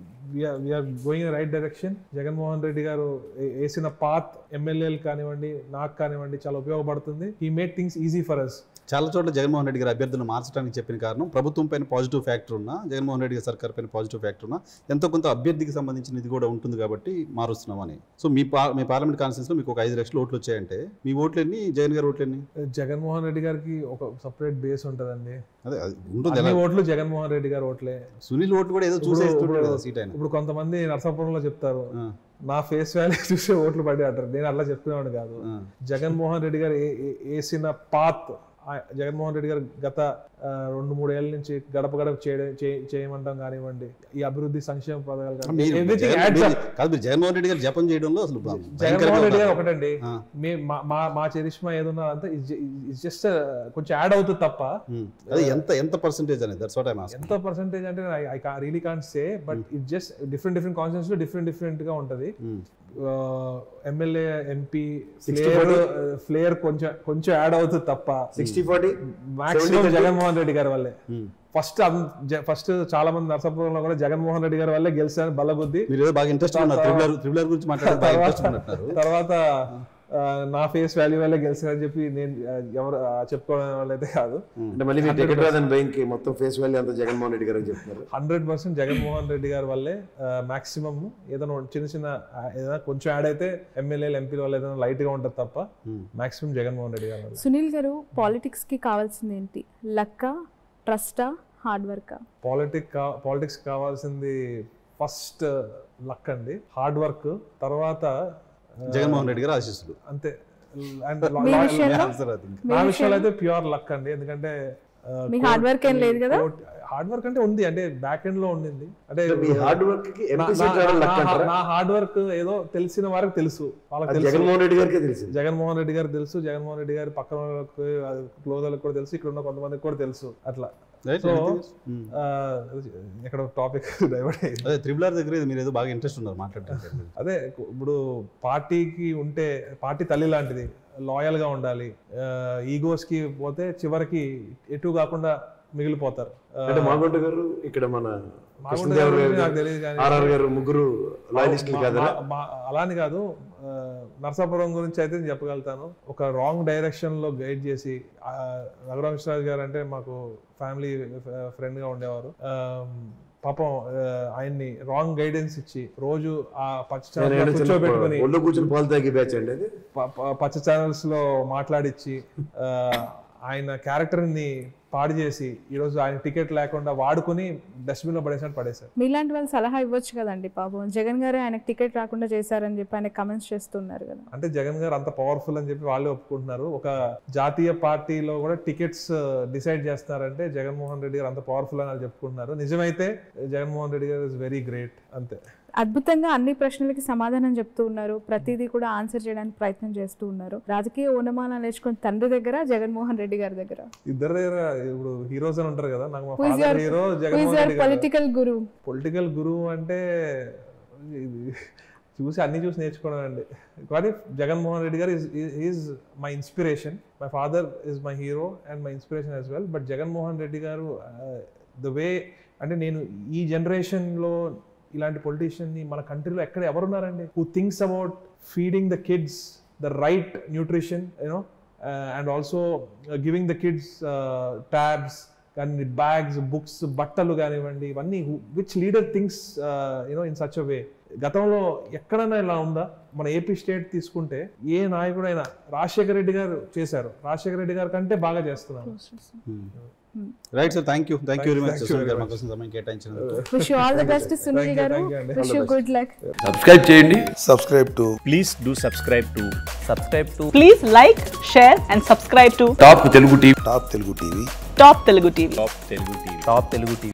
we're going right direction Jaganmohan Reddy గారు ఏ- వేసిన పాత్ ఎమ్మెల్యేలు కానివ్వండి నాకు కానివ్వండి చాలా ఉపయోగపడుతుంది ఈ make things easy for us చాలా చోట్ల జగన్మోహన్ రెడ్డి గారి అభ్యర్థులను మార్చడానికి చెప్పిన కారణం ప్రభుత్వం పైన పాజిటివ్ ఫ్యాక్టర్ ఉన్నా జగన్మోహన్ రెడ్డి గారి సర్కార్ పైన పాజిటివ్ ఫ్యాక్టర్ ఉన్నా ఎంతో కొంత అభ్యర్థికి సంబంధించిన ఇది కూడా ఉంటుంది కాబట్టి మారుస్తున్నామని సో మీ పా మీ పార్లమెంట్ కాన్ఫరెన్స్లో మీకు ఒక ఐదు లక్షల ఓట్లు వచ్చాయంటే మీ ఓట్లన్నీ జగన్ గారి ఓట్లన్నీ జగన్మోహన్ రెడ్డి గారికి ఒక సపరేట్ బేస్ ఉంటుందండి అదే అది ఉంటుంది అన్ని ఎలా ఓట్లు జగన్మోహన్ రెడ్డి గారి ఓట్లే సునీల్ ఓట్లు కూడా ఏదో ఇప్పుడు- చూసేస్తుంటాడు ఇప్పుడు- కదా సీట్ ఆయన ఇప్పుడు కొంతమంది నరసాపురంలో చెప్తారు ఆ, నా ఫేస్ వాల్యూ చూసే ఓట్లు పడి అంటారు నేను అట్లా చెప్పినవాడు కాదు ఆ. జగన్మోహన్ రెడ్డి గారు ఏ- ఏ- వేసిన పాత్ ఆ- జగన్మోహన్ రెడ్డి గారు గత ఆ, రెండు మూడు ఏళ్ళ నుంచి గడప గడప చేయడం చే- చేయమంటాం కానివ్వండి ఈ అభివృద్ధి సంక్షేమ పథకాలు కానీ మీరు ఎవ్రీథింగ్ జగన్- యాడ్స్ మీరు- కాదు మీరు జగన్మోహన్ రెడ్డి గారు జపం చేయడంలో అసలు జగన్మోహన్ భయంకరంగా రెడ్డి గారు ఉన్నారు. ఒకటండి ఆ. మే మా మా- మా చరిష్మా ఏదున్నా అంతా జస్ట్ కొంచెం యాడ్ అవుతుంది తప్ప ఉమ్. అదే ఎంత ఎంత పర్సెంటేజ్ అనేది దట్స్ వాట్ ఐ మాస్క్ ఎంత పర్సెంటేజ్ అంటే I really can't say but it just different different constituencies లో డిఫరెంట్ డిఫరెంట్ గా ఉంటది ఎమ్మెల్యే ఎంపీ ఫ్లేయర్ ఫ్లేయర్ కొంచెం కొంచెం యాడ్ అవుతుంది తప్ప sixty sixty forty maximum Jaganmohan Reddy గారి వల్లే ఫస్ట్ ఫస్ట్ చాలా మంది నరసాపురంలో కూడా జగన్మోహన్ రెడ్డి గారి వల్లే గెలిచారని బల్లబుద్ధి మీరు ఏదో బాగా ఇంట్రెస్ట్ ఉన్నారు త్రిబులర్ త్రిబులర్ గురించి మాట్లాడే బాగా ఇంట్రెస్ట్ ఉన్నట్టున్నారు తర్వాత ఆ, నా ఫేస్ వాల్యూ వల్లే గెలిచారని చెప్పి నేను ఆ, ఎవరు ఆ, చెప్పుకోవడం వాళ్ళైతే కాదు అంటే మళ్ళీ మీ టికెట్ రాదని భయంకి మొత్తం ఫేస్ వాల్యూ అంతా జగన్మోహన్ రెడ్డి గారు అని చెప్తున్నారు హండ్రెడ్ పర్సెంట్ జగన్మోహన్ రెడ్డి గారి వల్లే మాక్సిమం ఏదైనా చిన్న చిన్న ఆ, ఏదైనా కొంచెం యాడ్ అయితే ఎమ్మెల్యేలు ఎంపీల వల్ల ఏదైనా లైట్ గా ఉంటుంది తప్ప మాక్సిమం జగన్మోహన్ రెడ్డి గారి వల్ల సునీల్ గారు పాలిటిక్స్ కి కావాల్సింది ఏంటి లక్క ట్రస్టా హార్డ్ వర్కా పాలిటిక్ పాలిటిక్స్ కావాల్సింది ఫస్ట్ లక్ అండి హార్డ్ వర్క్ తర్వాత ఆ, జగన్మోహన్ రెడ్డి గారు ఆశీస్సులు అంతే అండ్ మీ విషయంలో ఆన్సర్ అది నా విషయంలో అయితే ప్యూర్ లక్ అండి ఎందుకంటే మీ హార్డ్ వర్క్ ఏం లేదు కదా హార్డ్ వర్క్ అంటే ఉంది అంటే బ్యాక్ ఎండ్ లో ఉండింది అంటే మీ హార్డ్ వర్క్ కి నా- ఎంపీ సీట్ రావడం లక్ నా- అంటారా నా హార్డ్ వర్క్ ఏదో తెలిసిన వారికి తెలుసు వాళ్ళకి అది తెలుసు జగన్మోహన్ రెడ్డి గారికే తెలిసింది జగన్మోహన్ రెడ్డి గారు తెలుసు జగన్మోహన్ రెడ్డి గారి పక్కన వాళ్ళకి క్లోజ్ వాళ్ళకి కూడా తెలుసు ఇక్కడ ఉన్న కొంతమందికి కూడా తెలుసు అట్లా Right, so anything else? Hmm. ఇక్కడ టాపిక్ డైవర్ట్ అయ్యింది అదే త్రిబులర్ దగ్గర ఇది మీరు ఏదో బాగా ఇంట్రెస్ట్ ఉన్నారు మాట్లాడడానికి అదే ఇప్పుడు పార్టీకి ఉంటే పార్టీ తల్లి లాంటిది లాయల్ గా ఉండాలి ఈగోస్ కి పోతే చివరికి ఎటు కాకుండా మిగిలిపోతారు ఆ, అంటే మాగుంట గారు ఇక్కడ మన మాగుంట కృష్ణదేవరాయ గారు గారు నాకు తెలియదు కానీ ఆర్ఆర్ గారు ముగ్గురు లాయలిస్టులు మా- కదా మా- మా- అలాని కాదు ఆ, నరసాపురం గురించి అయితే నేను చెప్పగలుగుతాను ఒక రాంగ్ డైరెక్షన్ లో గైడ్ చేసి ఆ, రఘురామ కృష్ణరాజు గారు అంటే మాకు ఫ్యామిలీ ఫ్రెండ్ గా ఉండేవారు ఆ, పాపం ఆ, ఆయన్ని రాంగ్ గైడెన్స్ ఇచ్చి రోజు ఆ పచ్చ ఛానల్ లో కూర్చోబెట్టుకుని ఒళ్ళు కూర్చొని పాలు తాగి బ్యాచ్ అండి అది ప- ప- పచ్చ ఛానల్స్ లో మాట్లాడిచ్చి ఆ, ఆయన క్యారెక్టర్ ని పాడు చేసి ఈరోజు ఆయన టికెట్ లేకుండా వాడుకుని డస్ట్బిన్ లో పడేసినట్టు పడేశారు మీలాంటి వాళ్ళు సలహా ఇవ్వచ్చు కదండి పాపం జగన్ గారే ఆయనకు టికెట్ రాకుండా చేశారని చెప్పి ఆయన కమెంట్స్ చేస్తున్నారు కదా అంటే జగన్ గారు అంత పవర్ఫుల్ అని చెప్పి వాళ్ళే ఒప్పుకుంటున్నారు ఒక జాతీయ పార్టీలో కూడా టికెట్స్ డిసైడ్ చేస్తున్నారంటే జగన్మోహన్ రెడ్డి గారు అంత పవర్ఫుల్ అని వాళ్ళు చెప్పుకుంటున్నారు నిజమైతే జగన్మోహన్ రెడ్డి గారు ఇస్ వెరీ గ్రేట్ అంతే అద్భుతంగా అన్ని ప్రశ్నలకి సమాధానం చెప్తూ ఉన్నారు ప్రతిదీ కూడా ఆన్సర్ చేయడానికి ప్రయత్నం చేస్తూ ఉన్నారు రాజకీయ ఓనమానాలు నేర్చుకుని తండ్రి దగ్గర జగన్మోహన్ రెడ్డి గారి దగ్గర ఇద్దరు దగ్గర ఇప్పుడు హీరోస్ అని ఉంటారు కదా నాకు మా Who is father your- hero Jaganmohan Reddy గారు పొలిటికల్ గురు పొలిటికల్ గురువు అంటే ఇది చూసి అన్ని చూసి నేర్చుకోవడం అండి కానీ జగన్మోహన్ రెడ్డి గారు is my inspiration my father is my hero and my inspiration as well but Jaganmohan Reddy గారు ద వే అంటే నేను ఈ జనరేషన్లో ఇలాంటి పొలిటీషియన్ని మన కంట్రీలో ఎక్కడ ఎవరున్నారండి who thinks about feeding the kids the right nutrition you know and also giving the kids tabs కానీ బ్యాగ్స్ బుక్స్ బట్టలు కానివ్వండి ఇవన్నీ which leader things you know in such a way గతంలో ఎక్కడైనా ఇలా ఉందా మన ఏపీ స్టేట్ తీసుకుంటే ఏ నాయకుడైనా రాజశేఖర రెడ్డి గారు చేశారు రాజశేఖర రెడ్డి గారి కంటే బాగా చేస్తున్నారు right sir thank you thank you very much Thank you Sunil very గారు much. మాకోసం సమయం కేటాయించినందుకు wish all the best Sunil Thank you, గారు thank you అండి. Wish you good luck subscribe చేయండి subscribe to please do subscribe to subscribe to Please like, share, and subscribe to top Telugu TV Top Telugu TV. Top Telugu TV. Top Telugu TV top Telugu TV